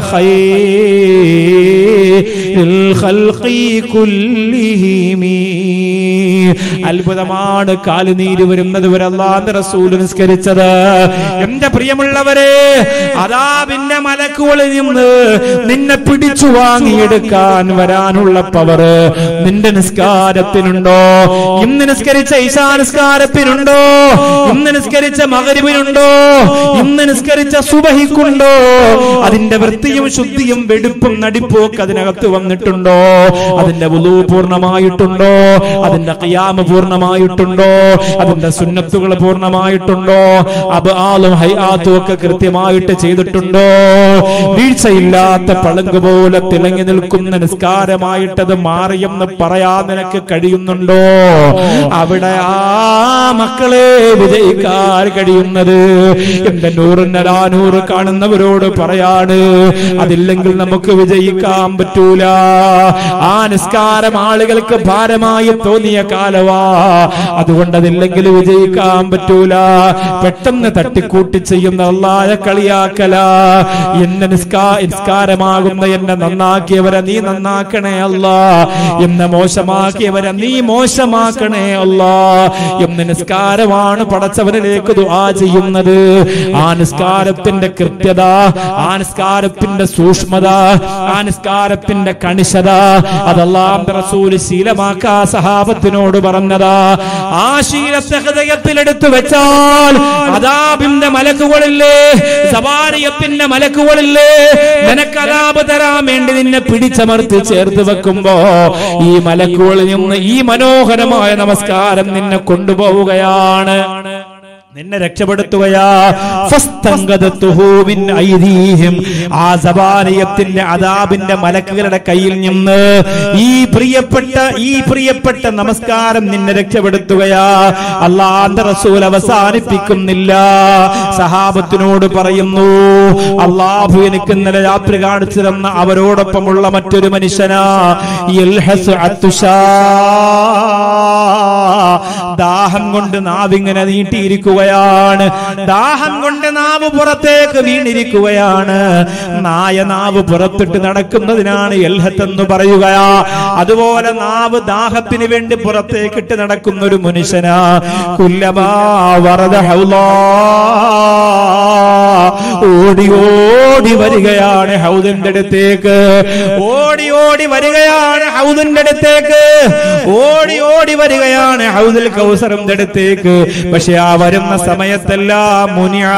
خير الخلق كلهم അത്ഭുതമാണ് കാലുനീര് വരുന്നത് വരെ അള്ളാന്റെ റസൂല് നിസ്കരിച്ചത് എന്റെ പ്രിയമുള്ളവരെ അതാബിന്റെ മലക്കുകളിൽ നിന്ന് നിന്നെ പിടിച്ചു വാങ്ങിയെടുക്കാൻ വരാനുള്ള പവർ നിന്റെ നിസ്കാരത്തിനുണ്ടോ ഇന്ന് നിസ്കരിച്ച ഈശാ നിസ്കാരത്തിനുണ്ടോ ഇന്ന് നിസ്കരിച്ച മകരിവിനുണ്ടോ ഇന്ന് നിസ്കരിച്ച സുബഹിക്കുണ്ടോ അതിന്റെ വൃത്തിയും ശുദ്ധിയും വെടുപ്പും നടിപ്പോക്ക് അതിനകത്ത് വന്നിട്ടുണ്ടോ അതിന്റെ വുളു പൂർണ്ണമായിട്ടുണ്ടോ അതിന്റെ ഖിയാമ് പൂർണ്ണമായിട്ടുണ്ടോ അതിന്റെ സുന്നത്തുകൾ പൂർണ്ണമായിട്ടുണ്ടോ അബ് ആളും ഹൈആത്തും ഒക്കെ കൃത്യമായിട്ട് ചെയ്തിട്ടുണ്ടോ വീഴ്ചയില്ലാത്ത പളുങ്ക് പോലെ തിളങ്ങി നിൽക്കുന്ന നിസ്കാരമായിട്ടത് മാറിയെന്ന് പറയാൻ നിനക്ക് കഴിയുന്നുണ്ടോ അവിടെ ആ മക്കളെ വിജയിക്കാൻ കഴിയുന്നത് എന്റെ നൂറിനരാ നൂറ് കാണുന്നവരോട് പറയാണ് അതില്ലെങ്കിൽ നമുക്ക് വിജയിക്കാൻ പറ്റൂല ആ നിസ്കാരം ആളുകൾക്ക് ഭാരമായി തോന്നിയ കാലവാ അതുകൊണ്ട് അതില്ലെങ്കിൽ വിജയിക്കാൻ പറ്റൂല പെട്ടെന്ന് തട്ടിക്കൂട്ടി ചെയ്യുന്ന അള്ളായ കളിയാക്കല എന്നെ നിസ്കാ നിസ്കാരമാകുന്ന എന്നെ നന്നാക്കിയവരെ നീ നന്നാക്കണേ അല്ല എന്നെ മോശമാക്കിയവരെ നീ മോശമാക്കണേ അല്ല എന്ന് നിസ്കാരമാണ് പടച്ചവനിലേക്ക് ദുആ ചെയ്യുന്നത് ആ നിസ്കാരത്തിന്റെ കൃത്യത ആ നിസ്കാരത്തിന്റെ സൂക്ഷ്മത ആ നിസ്കാരത്തിന്റെ കണിശത അതല്ലാം റസൂല് ശീലമാക്കാ സഹാബത്തിനോട് പറഞ്ഞതാ ആ ശീലത്തെ ഹൃദയത്തിലെടുത്തു വെച്ചാൽ അതാബിന്റെ മലക്കുകളില്ലേ സവാരിയത്തിന്റെ മലക്കുകളില്ലേ നിനക്ക് അതാബ് തരാൻ വേണ്ടി നിന്നെ പിടിച്ചമർത്തി ചേർത്ത് വെക്കുമ്പോ ഈ മലക്കുകളിൽ നിന്ന് ഈ മനോഹരമായ നമസ്കാരം നിന്നെ കൊണ്ടുപോവുകയാണ് നിന്നെ രക്ഷപ്പെടുത്തുകയാ ഫസ്തങ്കദത്തുഹു മിൻ ഐദീഹിം. ആ സബാനിയത്തിന്റെ അതാബിന്റെ മലക്കുകളുടെ കയ്യിൽ നിന്ന് ഈ പ്രിയപ്പെട്ട ഈ പ്രിയപ്പെട്ട നമസ്കാരം നിന്നെ രക്ഷപ്പെടുത്തുകയാ അള്ളാന്റെ റസൂൽ അവസാനിപ്പിക്കുന്നില്ല സഹാബത്തിനോട് പറയുന്നു അള്ളാഹു എനിക്ക് ഇന്നലെ രാത്രി കാണിച്ചു തന്ന അവരോടൊപ്പമുള്ള മറ്റൊരു മനുഷ്യനാ യൽഹസ് അത്തുഷാ ദാഹം കൊണ്ട് നാവിങ്ങനെ നീട്ടിയിരിക്കുകയാണ് ദാഹം കൊണ്ട് നാവ് പുറത്തേക്ക് വീണിരിക്കുകയാണ് നായ നാവ് പുറത്തിട്ട് നടക്കുന്നതിനാണ് എൽഹത്ത് എന്ന് പറയുകയാ അതുപോലെ നാവ് ദാഹത്തിന് വേണ്ടി പുറത്തേക്കിട്ട് നടക്കുന്ന ഒരു മനുഷ്യനാ കുല്ലമാ വറദ ഹൗലാ ഓടി ഓടി വരികയാണ് ഹൗദിന്റെ അടുത്തേക്ക് ഓടി ഓടി വരികയാണ് ഹൗദിന്റെ അടുത്തേക്ക് ഓടി ഓടി വരികയാണ് ഹൗദിൽ കൗസറിന്റെ അടുത്തേക്ക് പക്ഷെ ആ വരുന്ന സമയത്തെല്ലാം മുനിയാ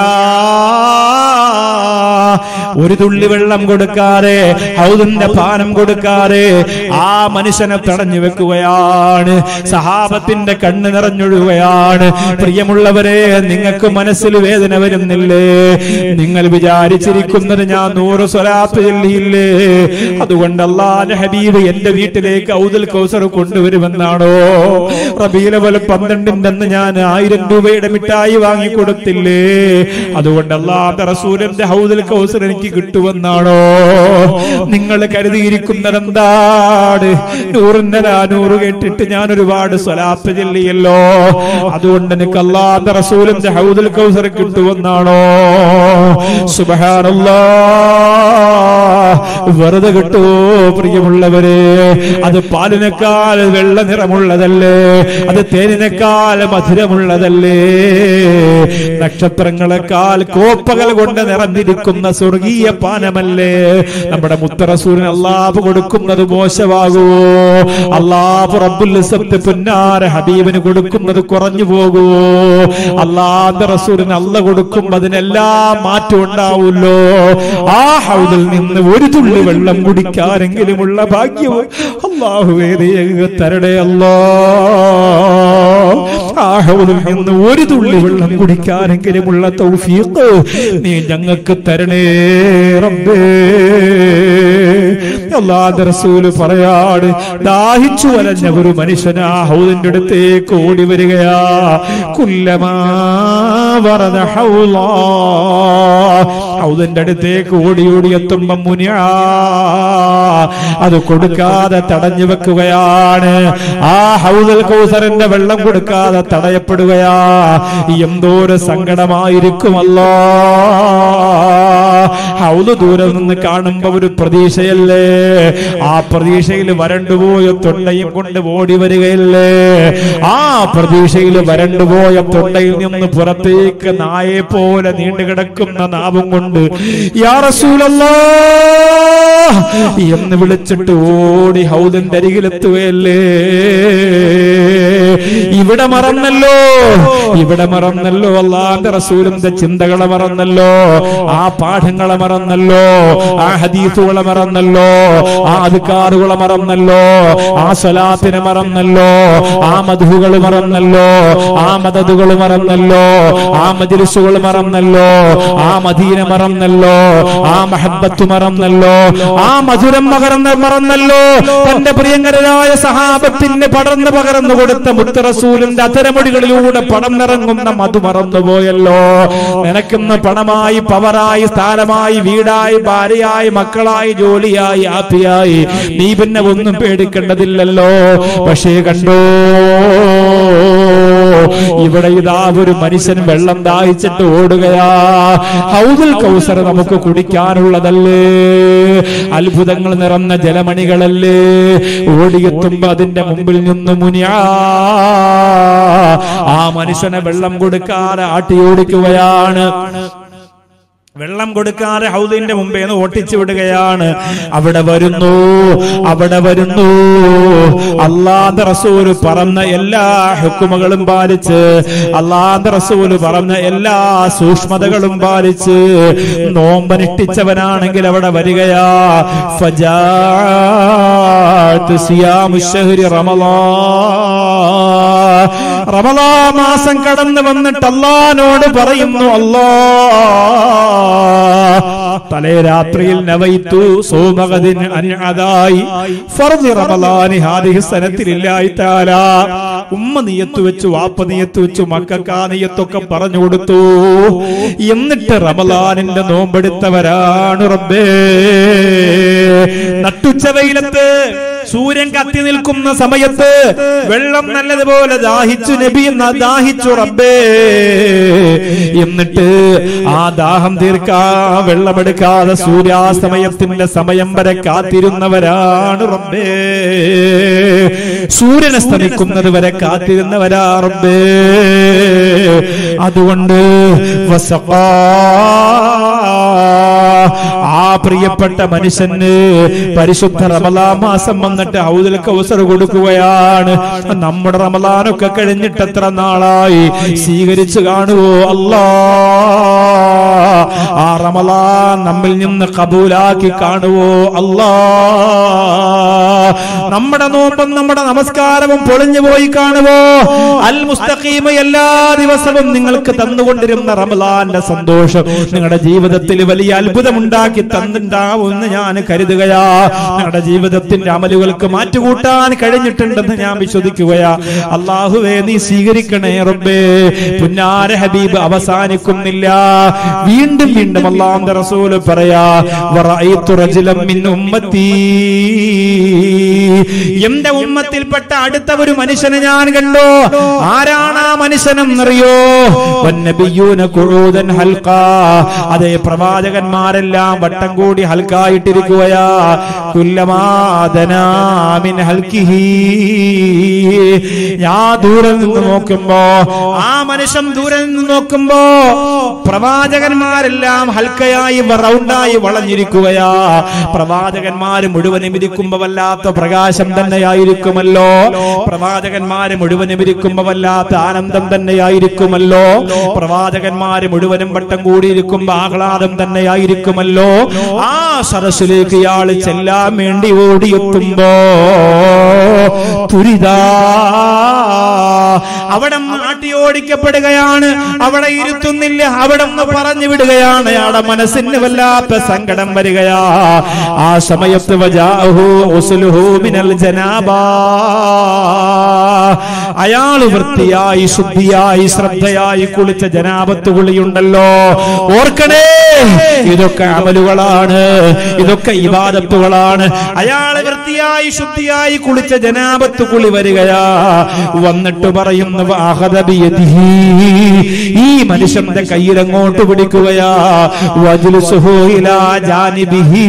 ഒരു തുള്ളി വെള്ളം കൊടുക്കാതെ ഹൗദിന്റെ പാനം കൊടുക്കാതെ ആ മനുഷ്യനെ തടഞ്ഞു വെക്കുകയാണ് സഹാബത്തിന്റെ കണ്ണ് നിറഞ്ഞൊഴുകയാണ് പ്രിയമുള്ളവരെ നിങ്ങൾക്ക് മനസ്സിൽ വേദന വരുന്നില്ലേ നിങ്ങൾ വിചാരിച്ചിരിക്കുന്നത് ഞാൻ നൂറ് സ്വലാത്ത് ചൊല്ലിയില്ലേ അതുകൊണ്ട് അള്ളാന്റെ ഹബീബ് എന്റെ വീട്ടിലേക്ക് ഔദുൽ കൗസർ കൊണ്ടുവരുമെന്നാണോ റബീല പോലെ പന്ത്രണ്ടിന്റെ അന്ന് ഞാൻ ആയിരം രൂപയുടെ മിഠായി വാങ്ങി കൊടുത്തില്ലേ അതുകൊണ്ട് അള്ളാന്റെ റസൂലിന്റെ ഹൗദുൽ കൗസർ എനിക്ക് കിട്ടുമെന്നാണോ നിങ്ങൾ കരുതിയിരിക്കുന്നത് എന്താണ് നൂറിന്റെ നാനൂറ് കേട്ടിട്ട് ഞാൻ ഒരുപാട് സ്വലാത്ത് ചൊല്ലിയല്ലോ അതുകൊണ്ട് എനിക്ക് അള്ളാന്റെ റസൂലിന്റെ ഹൗദുൽ കൗസർ കിട്ടുമെന്നാണോ സുബഹാനല്ലാ വെറുതെ കിട്ടുമോ പ്രിയമുള്ളവരെ അത് പാലിനേക്കാൾ വെള്ള നിറമുള്ളതല്ലേ അത് തേനിനേക്കാൾ മധുരമുള്ളതല്ലേ നക്ഷത്രങ്ങളെക്കാൾ കോപ്പകൾ കൊണ്ട് നിറഞ്ഞിരിക്കുന്ന സ്വർഗീയ പാനമല്ലേ നമ്മുടെ മുത്തറസൂരിന് അള്ളാഹ് കൊടുക്കുന്നത് മോശമാകുമോ അള്ളാഹ് റബ്ബുൽ ഇസ്സത്ത് പുന്നാര ഹബീബിന് കൊടുക്കുന്നത് കുറഞ്ഞു പോകുമോ അള്ളാന്റെ റസൂലിന് അല്ല കൊടുക്കും അതിനെല്ലാം മാറ്റം ഉണ്ടാവുമല്ലോ ആ ഹൗദിൽ നിന്ന് ഒരു തുള്ളി വെള്ളം കുടിക്കാനെങ്കിലുമുള്ള ഭാഗ്യവും അള്ളാഹുവേ നീ ഞങ്ങൾക്ക് തരണേ അല്ലോ ആ ഹൗദിൽ നിന്ന് ഒരു തുള്ളി വെള്ളം കുടിക്കാനെങ്കിലുമുള്ള തൗഫീഖ് നീ ഞങ്ങൾക്ക് തരണേ റബ്ബേ അള്ളാന്റെ റസൂല് പറയാണ് ദാഹിച്ചു വലഞ്ഞ ഒരു മനുഷ്യൻ ആ ഹൗദിന്റെ അടുത്തേക്ക് ഓടി വരികയാ കുല്ലമാ വറദ ഹൗലാ ഹൗദിന്റെ അടുത്തേക്ക് ഓടി ഓടി എത്തുമ്പം മുനിയാ അത് കൊടുക്കാതെ തടഞ്ഞു വെക്കുകയാണ് ആ ഹൗദൽ കൗസറിന്റെ വെള്ളം കൊടുക്കാതെ തടയപ്പെടുകയാ എന്തോ ഒരു സങ്കടമായിരിക്കുമല്ലോ ഹൗദ് ദൂരെ നിന്ന് കാണുമ്പോ ഒരു പ്രതീക്ഷയല്ലേ ആ പ്രതീക്ഷയിൽ വരണ്ടുപോയ തൊണ്ടയും കൊണ്ട് ഓടി വരികയല്ലേ ആ പ്രതീക്ഷയിൽ വരണ്ടുപോയ തൊണ്ടയിൽ നിന്ന് പുറത്തേക്ക് നായെ പോലെ നീണ്ടുകിടക്കുന്ന നാവും കൊണ്ട് യാ റസൂലല്ലാ എന്ന് വിളിച്ചിട്ട് ഓടി ഹൗദിന്റെ അരികിലെത്തുകയല്ലേ ഇവിടെ മറന്നല്ലോ ഇവിടെ മറന്നല്ലോ അള്ളാന്റെ റസൂലിന്റെ ചിന്തകളെ മറന്നല്ലോ ആ പാഠങ്ങളെ മറന്നല്ലോ ആ ഹദീസുകളെ മറന്നല്ലോ ആ അധികാറുകളെ മറന്നല്ലോ ആ സ്വലാത്തിനെ മറന്നല്ലോ ആ മധുകൾ മറന്നല്ലോ ആ മദതുകൾ മറന്നല്ലോ ആ മജിലിസുകൾ മറന്നല്ലോ ആ മദീന മറന്നല്ലോ ആ മഹബത്ത് മറന്നല്ലോ ആ മധുരം മകർന്ന് മറന്നല്ലോ തന്റെ പ്രിയങ്കരായ സഹാബത്തിന് പടർന്നു പകർന്നു കൊടുത്ത മുത്ത് റസൂലിന്റെ അത്തരമൊഴികളിലൂടെ പണം നിറങ്ങുന്ന മധു മറന്നുപോയല്ലോ നിനക്കുന്ന പണമായി പവറായി സ്ഥാനമായി വീടായി ഭാര്യയായി മക്കളായി ജോലിയായി ആപ്പിയായി നീ പിന്നെ ഒന്നും പേടിക്കേണ്ടതില്ലല്ലോ പക്ഷേ കണ്ടോ ഇവിടെ ഇതാ ഒരു മനുഷ്യൻ വെള്ളം ദാഹിച്ചിട്ട് ഓടുകയാ ഹൗദുൽ കൗസർ നമുക്ക് കുടിക്കാനുള്ളതല്ലേ അത്ഭുതങ്ങൾ നിറഞ്ഞ ജലമണികളല്ലേ ഓടിയെത്തുമ്പോ അതിന്റെ മുമ്പിൽ നിന്ന് മുനിയാ ആ മനുഷ്യനെ വെള്ളം കൊടുക്കാതെ ആട്ടിയോടിക്കുകയാണ് വെള്ളം കൊടുക്കാതെ ഹൗദിന്റെ മുമ്പേ നിന്ന് ഓട്ടിച്ചു വിടുകയാണ് അവിടെ വരുന്നു അവിടെ വരുന്നു അള്ളാന്റെ റസൂല് പറഞ്ഞ എല്ലാ ഹുക്കുമകളും പാലിച്ച് അള്ളാന്റെ റസൂല് പറഞ്ഞ എല്ലാ സൂക്ഷ്മതകളും പാലിച്ച് നോമ്പനിട്ടിച്ചവനാണെങ്കിൽ അവിടെ വരികയാ ഫജാഅത്ത് സിയാമു ശഹ്രി റമളാൻ റമളാ മാസം കടന്നു വന്നിട്ട് അള്ളാനോട് പറയുന്നു അല്ലാ തലേ രാത്രിയിൽ നവൈത്തു സോമഗദിൻ അൻഅദായി ഫർദ് റമളാനി ഹാദിഹി സനത്തിലില്ലാഹി തആല ഉമ്മ നിയത്ത് വെച്ചു വാപ്പ നിയത്ത് വെച്ചു മക്കൾക്കാ നിയത്തൊക്കെ പറഞ്ഞു കൊടുത്തു എന്നിട്ട് റമളാനിന്റെ നോമ്പെടുത്തവരാണ് റബ്ബേ നട്ടുച്ച വെയിലത്ത് സൂര്യൻ കത്തി നിൽക്കുന്ന സമയത്ത് വെള്ളം നല്ലതുപോലെ ദാഹിച്ചു നബി എന്ന ദാഹിച്ചു റബ്ബേ എന്നിട്ട് ആ ദാഹം തീർക്കാ വെള്ളമെടുക്കാതെ സൂര്യാസ്തമയത്തിന്റെ സമയം വരെ കാത്തിരുന്നവരാണ് റബ്ബേ സൂര്യൻ അസ്തമിക്കുന്നത് വരെ കാത്തിരുന്നവരാ റബ്ബേ അതുകൊണ്ട് വസഖാ ആ പ്രിയപ്പെട്ട മനുഷ്യന് പരിശുദ്ധ റമലാ മാസം വന്നിട്ട് ഔദൽ കൗസർ കൊടുക്കുകയാണ് നമ്മുടെ റമലാനൊക്കെ കഴിഞ്ഞിട്ട് എത്ര നാളായി സ്വീകരിച്ചു കാണുവോ അല്ലാ ആ റമലാൻ നമ്മിൽ നിന്ന് കബൂലാക്കി കാണുവോ അല്ലാ നമ്മുടെ നോമ്പും നമ്മുടെ നമസ്കാരവും പൊളിഞ്ഞു പോയി കാണുവോ അൽ മുസ്തഖീമ എല്ലാ ദിവസവും നിങ്ങൾക്ക് തന്നുകൊണ്ടിരുന്ന റമലാന്റെ സന്തോഷം നിങ്ങളുടെ ജീവിതത്തിൽ വലിയ അത്ഭുതമുണ്ടാക്കി തന്നിണ്ടാവുമെന്ന് ഞാൻ കരുതുകയാ നിങ്ങളുടെ ജീവിതത്തിന്റെ അമലുകൾക്ക് മാറ്റുകൂട്ടാൻ കഴിഞ്ഞിട്ടുണ്ടെന്ന് ഞാൻ വിശ്വസിക്കുകയാ അള്ളാഹുവേ നീ സ്വീകരിക്കണേ റബ്ബേ പുന്നാര ഹബീബ് അവസാനിക്കുന്നില്ല വീണ്ടും വീണ്ടും അള്ളാഹുന്റെ റസൂല് പറയാ വറഅയ്തു റജുലൻ മിൻ ഉമ്മത്തി എന്റെ ഉമ്മത്തിൽപ്പെട്ട അടുത്ത ഒരു മനുഷ്യനെ ഞാൻ കണ്ടു ആരാണ് ആ മനുഷ്യനെന്നറിയോ വന്നബിയ്യൂന ഖുഊദൻ ഹൽഖാ അതേ പ്രവാചകന്മാരെല്ലാം വട്ടം കൂടി ഹൽക്കായിട്ടിരിക്കുകയാ കുല്ലമാദനാമിൻ ഹൽക്കിഹി ഞാൻ ദൂരെ നിന്ന് നോക്കുമ്പോ ആ മനുഷ്യൻ ദൂരെ നിന്ന് നോക്കുമ്പോ പ്രവാചകന്മാരെല്ലാം ഹൽക്കയായി റൗണ്ടായി വളഞ്ഞിരിക്കുകയാ പ്രവാചകന്മാര് മുഴുവനും ഇരിക്കുമ്പോ വല്ലാത്ത പ്രകാശം തന്നെയായിരിക്കുമല്ലോ പ്രവാചകന്മാര് മുഴുവനും ഇരിക്കുമ്പോ വല്ലാത്ത ആനന്ദം തന്നെയായിരിക്കുമല്ലോ പ്രവാചകന്മാര് മുഴുവനും വട്ടം കൂടിയിരിക്കുമ്പോ ആഹ്ലാദം തന്നെയായിരിക്കുമല്ലോ ആ സദസ്സിലേക്ക് ഇയാൾ ചെല്ലാൻ വേണ്ടി ഓടിയെത്തുമ്പോ തുരിതാ അവിടെ ആട്ടി ഓടിക്കപ്പെടുകയാണ് അവിടെ ഇരുത്തുന്നില്ല അവിടെ ഒന്ന് പറഞ്ഞു വിടുകയാണ് അയാളുടെ മനസ്സിന് വല്ലാത്ത സങ്കടം വരികയാ ആ സമയത്ത് വജാഹു ഉസ്ലുഹു മിനൽ ജനാബാ അയാള് വൃത്തിയായി ശുദ്ധിയായി ശ്രദ്ധയായി കുളിച്ച ജനാപത്ത് കുളിയുണ്ടല്ലോ ഓർക്കണേ ഇതൊക്കെ അമലുകളാണ് ഇതൊക്കെ ഇബാദത്തുകളാണ് അയാള് വൃത്തിയായി ശുദ്ധിയായി കുളിച്ച ജനാപത്ത് കുളി വരികയാ വന്നിട്ട് പറയുന്നു "വഅഖദ ബിയദിഹി." ഈ മനുഷ്യന്റെ കയ്യിൽ അങ്ങോട്ട് പിടിക്കുകയാ വജ്ലുസുഹു ഇലാ ജാനിബിഹി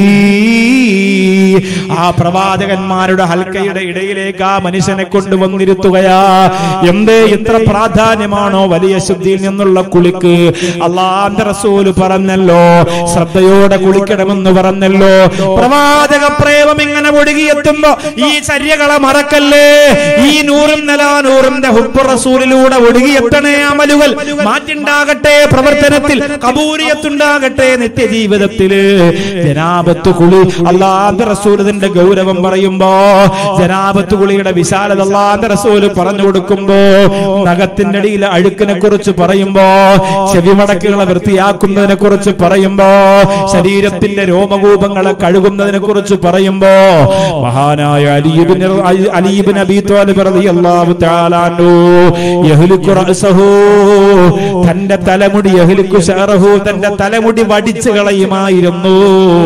ആ പ്രവാചകന്മാരുടെ ഹൽക്കയുടെ ഇടയിലേക്ക് ആ മനുഷ്യനെ കൊണ്ടുവന്നിരുത്തുകയാ എന്തേ ഇത്ര പ്രാധാന്യമാണോ വലിയ ശുദ്ധിയിൽ നിന്നുള്ള കുളിക്ക് അള്ളാന്റെ റസൂല് പറഞ്ഞല്ലോ ശ്രദ്ധയോടെ കുളിക്കണമെന്ന് പറഞ്ഞല്ലോ പ്രവാചക പ്രേമം ഇങ്ങനെ ഒഴുകിയെത്തുമ്പോ ഈ ചര്യകളെ മറക്കല്ലേ ഈ നൂറും നലാനൂറിന്റെ ഹുബ് റസൂലിലൂടെ ഒഴുകിയെത്തണേ അമലുകൾ മാറ്റുണ്ടാകട്ടെ പ്രവർത്തനത്തിൽ കബൂരിയത്തുണ്ടാകട്ടെ നിത്യജീവിതത്തില് ജനാപത്ത് കുളി അള്ളാന്റെ റസൂലിന്റെ ഗൗരവം പറയുമ്പോ ജനാപത്ത് കുളിയുടെ വിശാലത അള്ളാന്റെ റസൂല് പറഞ്ഞു പറഞ്ഞു കൊടുക്കുമ്പോ നഖത്തിന്റെ അടിയിൽ അഴുക്കിനെ കുറിച്ച് പറയുമ്പോ ചെവിമടക്കുകളെ വൃത്തിയാക്കുന്നതിനെ കുറിച്ച് പറയുമ്പോ ശരീരത്തിന്റെ രോമകൂപങ്ങളെ കഴുകുന്നതിനെ കുറിച്ച് പറയുമ്പോ മഹാനായ അലീബിൻ അലീബിൻ അബി ത്വാലിബ് റളിയല്ലാഹു തആല അൻഹു യഹ്ലിക്കു റഅസഹു തന്റെ തലമുടി യഹ്ലിക്കു ശഅറഹു തന്റെ തലമുടി വടിച്ചു കളയുമായിരുന്നു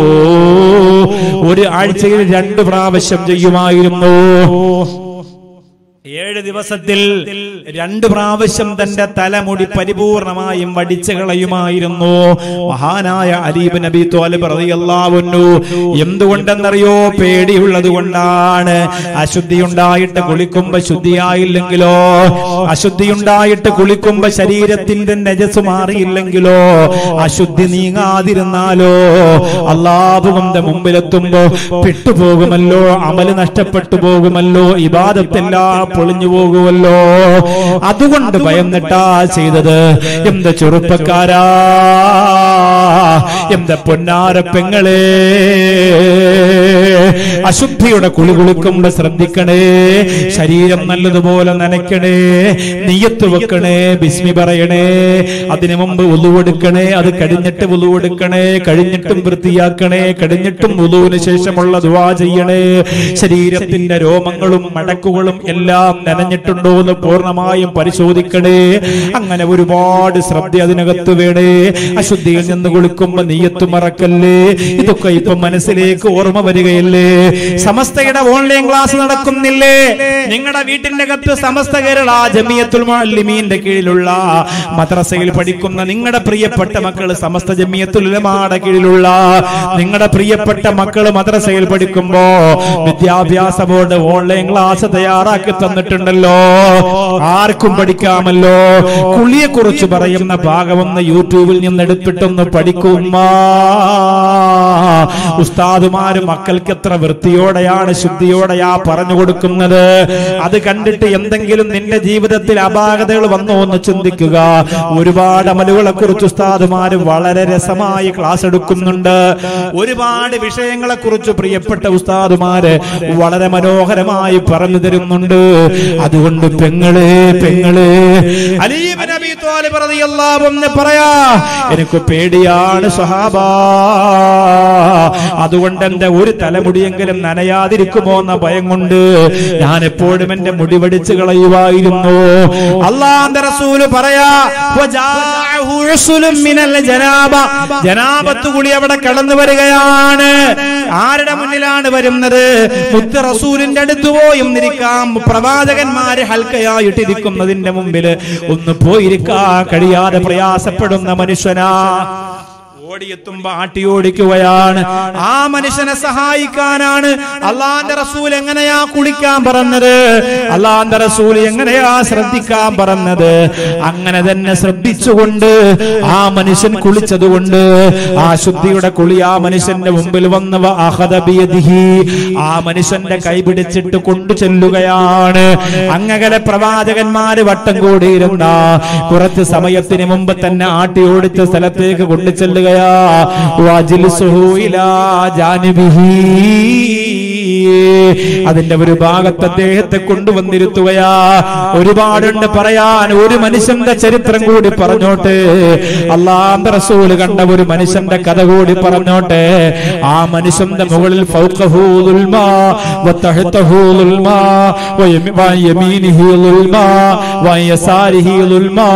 ഒരു ആഴ്ചയിൽ രണ്ട് പ്രാവശ്യം ചെയ്യുമായിരുന്നു ഏഴ് ദിവസത്തിൽ രണ്ട് പ്രാവശ്യം തന്റെ തലമുടി പരിപൂർണമായും വടിച്ചു കളയുമായിരുന്നു മഹാനായ അലീബ് നബി തോലിബ് റളിയല്ലാഹുന്നു എന്തുകൊണ്ടെന്നറിയോ പേടിയുള്ളത് കൊണ്ടാണ് അശുദ്ധി ഉണ്ടായിട്ട് കുളിക്കുമ്പോ ശുദ്ധിയായില്ലെങ്കിലോ അശുദ്ധി ഉണ്ടായിട്ട് കുളിക്കുമ്പോ ശരീരത്തിന്റെ നജസ് മാറിയില്ലെങ്കിലോ അശുദ്ധി നീങ്ങാതിരുന്നാലോ അള്ളാഹുവിന്റെ മുമ്പിലെത്തുമ്പോ പെട്ടുപോകുമല്ലോ അമല് നഷ്ടപ്പെട്ടു പോകുമല്ലോ ഇബാദത്തെല്ലാം പൊളിഞ്ഞു പോകുമല്ലോ അതുകൊണ്ട് ഭയന്നിട്ടാ ചെയ്തത് എന്ത് ചെറുപ്പക്കാരാ എന്ത് പൊന്നാര പെങ്ങളെ അശുദ്ധിയുടെ കുളി കുളിക്കുമ്പോ ശ്രദ്ധിക്കണേ ശരീരം നല്ലതുപോലെ നനയ്ക്കണേ നെയ്യത്ത് വെക്കണേ ബിസ്മി പറയണേ അതിനു മുമ്പ് ഉളുവെടുക്കണേ അത് കഴിഞ്ഞിട്ട് ഉളുവെടുക്കണേ കഴിഞ്ഞിട്ടും വൃത്തിയാക്കണേ കഴിഞ്ഞിട്ടും ഉളുവിന് ശേഷമുള്ള ദുവാ ചെയ്യണേ ശരീരത്തിന്റെ രോമങ്ങളും മടക്കുകളും എല്ലാം നനഞ്ഞിട്ടുണ്ടോ എന്ന് പൂർണ്ണമായും പരിശോധിക്കണേ അങ്ങനെ ഒരുപാട് ശ്രദ്ധ അതിനകത്ത് വേണേ അശുദ്ധിയിൽ നിന്ന് കുളിക്കുമ്പോ നെയ്യത്ത് മറക്കല്ലേ ഇതൊക്കെ ഇപ്പൊ മനസ്സിലേക്ക് ഓർമ്മ വരികയല്ലേ സമസ്തയുടെ ഓൺലൈൻ ക്ലാസ് നടക്കുന്നില്ലേ നിങ്ങളുടെ വീട്ടിന്റെ അകത്ത് സമസ്ത കേരള ജമിയത്തുൽ മുഅല്ലിമീന്റെ കീഴിലുള്ള മദ്രസയിൽ പഠിക്കുന്ന നിങ്ങളുടെ പ്രിയപ്പെട്ട മക്കൾ സമസ്ത ജമിയത്തുൽ ഉലമായുടെ കീഴിലുള്ള നിങ്ങളുടെ പ്രിയപ്പെട്ട മക്കൾ മദ്രസയിൽ പഠിക്കുമ്പോ വിദ്യാഭ്യാസ ബോർഡ് ഓൺലൈൻ ക്ലാസ് തയ്യാറാക്കി തന്നിട്ടുണ്ടല്ലോ ആർക്കും പഠിക്കാമല്ലോ കുളിയെ കുറിച്ച് പറയുന്ന ഭാഗമൊന്ന് യൂട്യൂബിൽ നിന്ന് എടുത്തിട്ടൊന്ന് പഠിക്കുമ്മ ഉസ്താദുമാര് മക്കൾക്ക് എത്ര വൃത്തിയോടെയാണ് ശുദ്ധിയോടെയാ പറഞ്ഞു കൊടുക്കുന്നത് അത് കണ്ടിട്ട് എന്തെങ്കിലും നിന്റെ ജീവിതത്തിൽ അപാകതകൾ വന്നോ എന്ന് ചിന്തിക്കുക ഒരുപാട് അമലുകളെ കുറിച്ച് ഉസ്താദുമാര് വളരെ രസമായി ക്ലാസ് എടുക്കുന്നുണ്ട് ഒരുപാട് വിഷയങ്ങളെ കുറിച്ച് പ്രിയപ്പെട്ട ഉസ്താദുമാര് വളരെ മനോഹരമായി പറഞ്ഞു തരുന്നുണ്ട് അതുകൊണ്ട് പെങ്ങളെ പെങ്ങളെ അലീബ് നബി ത്വാലിബ് റളിയല്ലാഹു അൻഹു പറയാ എനിക്ക് പേടിയാണ് സഹാബ അതുകൊണ്ട് എന്റെ ഒരു തലമുടിയെങ്കിലും നനയാതിരിക്കുമോ എന്ന ഭയം കൊണ്ട് ഞാൻ എപ്പോഴും എന്റെ മുടി വടിച്ചു കളയുമായിരുന്നു അള്ളാന്റെ റസൂല് പറയാ "വജാഅഹു ഉസ്ലുൻ മിനൽ ജനാബ." ജനാബത്ത് കുളി അവിടെ കടന്നു വരികയാണ് ആരുടെ മുന്നിലാണ് വരുന്നത് മുത്ത് റസൂലിന്റെ അടുത്ത് പോയും ഇരിക്കാം പ്രവാചകന്മാര് ഹൽക്കയായിട്ടിരിക്കുന്നതിന്റെ മുമ്പില് ഒന്ന് പോയിരിക്കാൻ കഴിയാതെ പ്രയാസപ്പെടുന്ന മനുഷ്യനാ ഓടിയെത്തുമ്പോ ആട്ടി ഓടിക്കുകയാണ് ആ മനുഷ്യനെ സഹായിക്കാനാണ് അള്ളാന്റെ റസൂൽ എങ്ങനെയാ കുളിക്കാൻ പറഞ്ഞത് അള്ളാന്റെ റസൂൽ എങ്ങനെയാ ശ്രദ്ധിക്കാൻ പറഞ്ഞത് അങ്ങനെ തന്നെ ശ്രദ്ധിച്ചുകൊണ്ട് ആ മനുഷ്യൻ കുളിച്ചതുകൊണ്ട് ആ ശുദ്ധിയുടെ കുളി ആ മനുഷ്യന്റെ മുമ്പിൽ വന്നവ അഹദബിയദിഹി ആ മനുഷ്യന്റെ കൈ പിടിച്ചിട്ട് കൊണ്ടു ചെല്ലുകയാണ് അങ്ങകലെ പ്രവാചകന്മാര് വട്ടം കൂടിയിരുന്ന കുറച്ച് സമയത്തിന് മുമ്പ് തന്നെ ആട്ടി ഓടിച്ച സ്ഥലത്തേക്ക് കൊണ്ടു ചെല്ലുകയാ വജിൽസുഹു ഇലാ ജാനിബിഹി. അതിന്റെ ഒരു ഭാഗത്ത് അദ്ദേഹത്തെ കൊണ്ടുവന്നിരുത്തുകയാ ഒരുപാടുണ്ട് പറയാൻ ഒരു മനുഷ്യന്റെ ചരിത്രം കൂടി പറഞ്ഞോട്ടെ അള്ളാന്റെ റസൂല് കണ്ട ഒരു മനുഷ്യന്റെ കഥ കൂടി പറഞ്ഞോട്ടെ ആ മനുഷ്യന്റെ മുകളിൽ ഫൗഖഹു ദുൽമാ വതഹതഹു ദുൽമാ വയമി- വയമീനിഹി ദുൽമാ വയസാരിഹി ദുൽമാ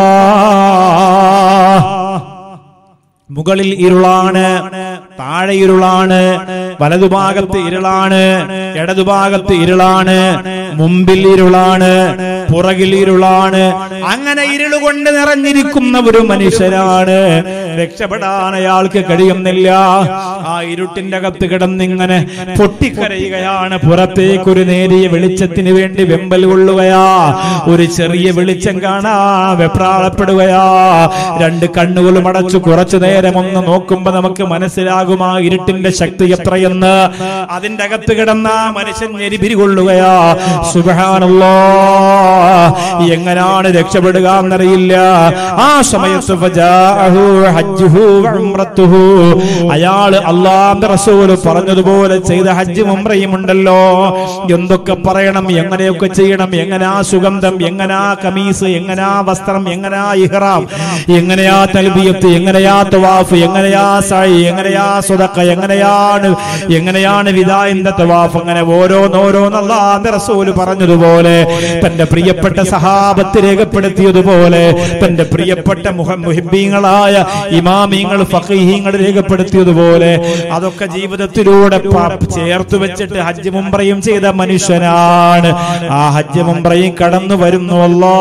മുകളിൽ ഇരുളാണ് താഴെ ഇരുളാണ് വലതുഭാഗത്ത് ഇരുളാണ് ഇടതുഭാഗത്ത് ഇരുളാണ് മുമ്പിൽ ഇരുളാണ് പുറകിൽ ഇരുളാണ് അങ്ങനെ ഇരുളുകൊണ്ട് നിറഞ്ഞിരിക്കുന്ന ഒരു മനുഷ്യനാണ് രക്ഷപ്പെടാൻ അയാൾക്ക് കഴിയുന്നില്ല ആ ഇരുട്ടിന്റെ അകത്ത് കിടന്നിങ്ങനെ പൊട്ടിക്കരയുകയാണ് പുറത്തേക്ക് ഒരു നേരിയ വെളിച്ചത്തിന് വേണ്ടി വെമ്പൽ കൊള്ളുകയാ ഒരു ചെറിയ വെളിച്ചം കാണാ വെപ്രാളപ്പെടുകയാ രണ്ട് കണ്ണുകളും അടച്ചു കുറച്ചു നേരം ഒന്ന് നോക്കുമ്പോ നമുക്ക് മനസ്സിലാകും ആ ഇരുട്ടിന്റെ ശക്തി എത്രയെന്ന് അതിന്റെ അകത്ത് കിടന്ന ആ മനുഷ്യൻ ഞെരിപിരി കൊള്ളുകയാ സുബഹാനല്ലോ എങ്ങനാണ് രക്ഷപ്പെടുക എന്നറിയില്ല ആ സമയത്ത് ഫജാഅഹു ഹജ്ജുഹു വഉംറത്തുഹു അയാള് അള്ളാന്റെ റസൂല് പറഞ്ഞതുപോലെ ചെയ്ത ഹജ്ജ് ഉംറയും ഉണ്ടല്ലോ എന്തൊക്കെ പറയണം എങ്ങനെയൊക്കെ ചെയ്യണം എങ്ങനാ സുഗന്ധം എങ്ങനാ കമീസ് എങ്ങനാ വസ്ത്രം എങ്ങനാ ഇഹ്റാം എങ്ങനെയാ തൽബിയത്ത് എങ്ങനെയാ തവാഫ് എങ്ങനെയാ സായി എങ്ങനെയാ സ്വതക്ക എങ്ങനെയാണ് എങ്ങനെയാണ് വിദായിന്റെ തവാഫ് അങ്ങനെ ഓരോന്നോരോന്ന് അള്ളാന്റെ റസൂല് പറഞ്ഞതുപോലെ തന്റെ പ്രിയപ്പെട്ട സഹാബത്ത് രേഖപ്പെടുത്തിയതുപോലെ തന്റെ പ്രിയപ്പെട്ട മുഹ മുഹിബീങ്ങളായ ഇമാമീങ്ങൾ ഫഖീഹീങ്ങൾ രേഖപ്പെടുത്തിയതുപോലെ അതൊക്കെ ജീവിതത്തിലൂടെ പ- ചേർത്ത് വെച്ചിട്ട് ഹജ്ജ് മുംബ്രയും ചെയ്ത മനുഷ്യനാണ് ആ ഹജ്ജ് മുംബ്രയും കടന്നു വരുന്നു അല്ലാ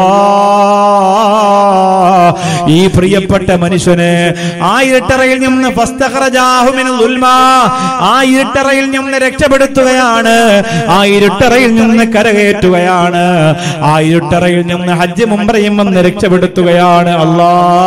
ഈ പ്രിയപ്പെട്ട മനുഷ്യന് ആ ഇരുട്ടറയിൽ നിന്ന് ഫസ്തഖറജാഹു മിനൽ ഉൽമാ. ആ ഇരുട്ടറയിൽ നിന്ന് രക്ഷപ്പെടുത്തുകയാണ് ആ ഇരുട്ടറയിൽ നിന്ന് കരകയറ്റുകയാണ് ആ ഇരുട്ടറയിൽ നിന്ന് ഹജ്ജ് മുംബ്രയും വന്ന് രക്ഷപ്പെടുത്തുകയാണ് അല്ലാ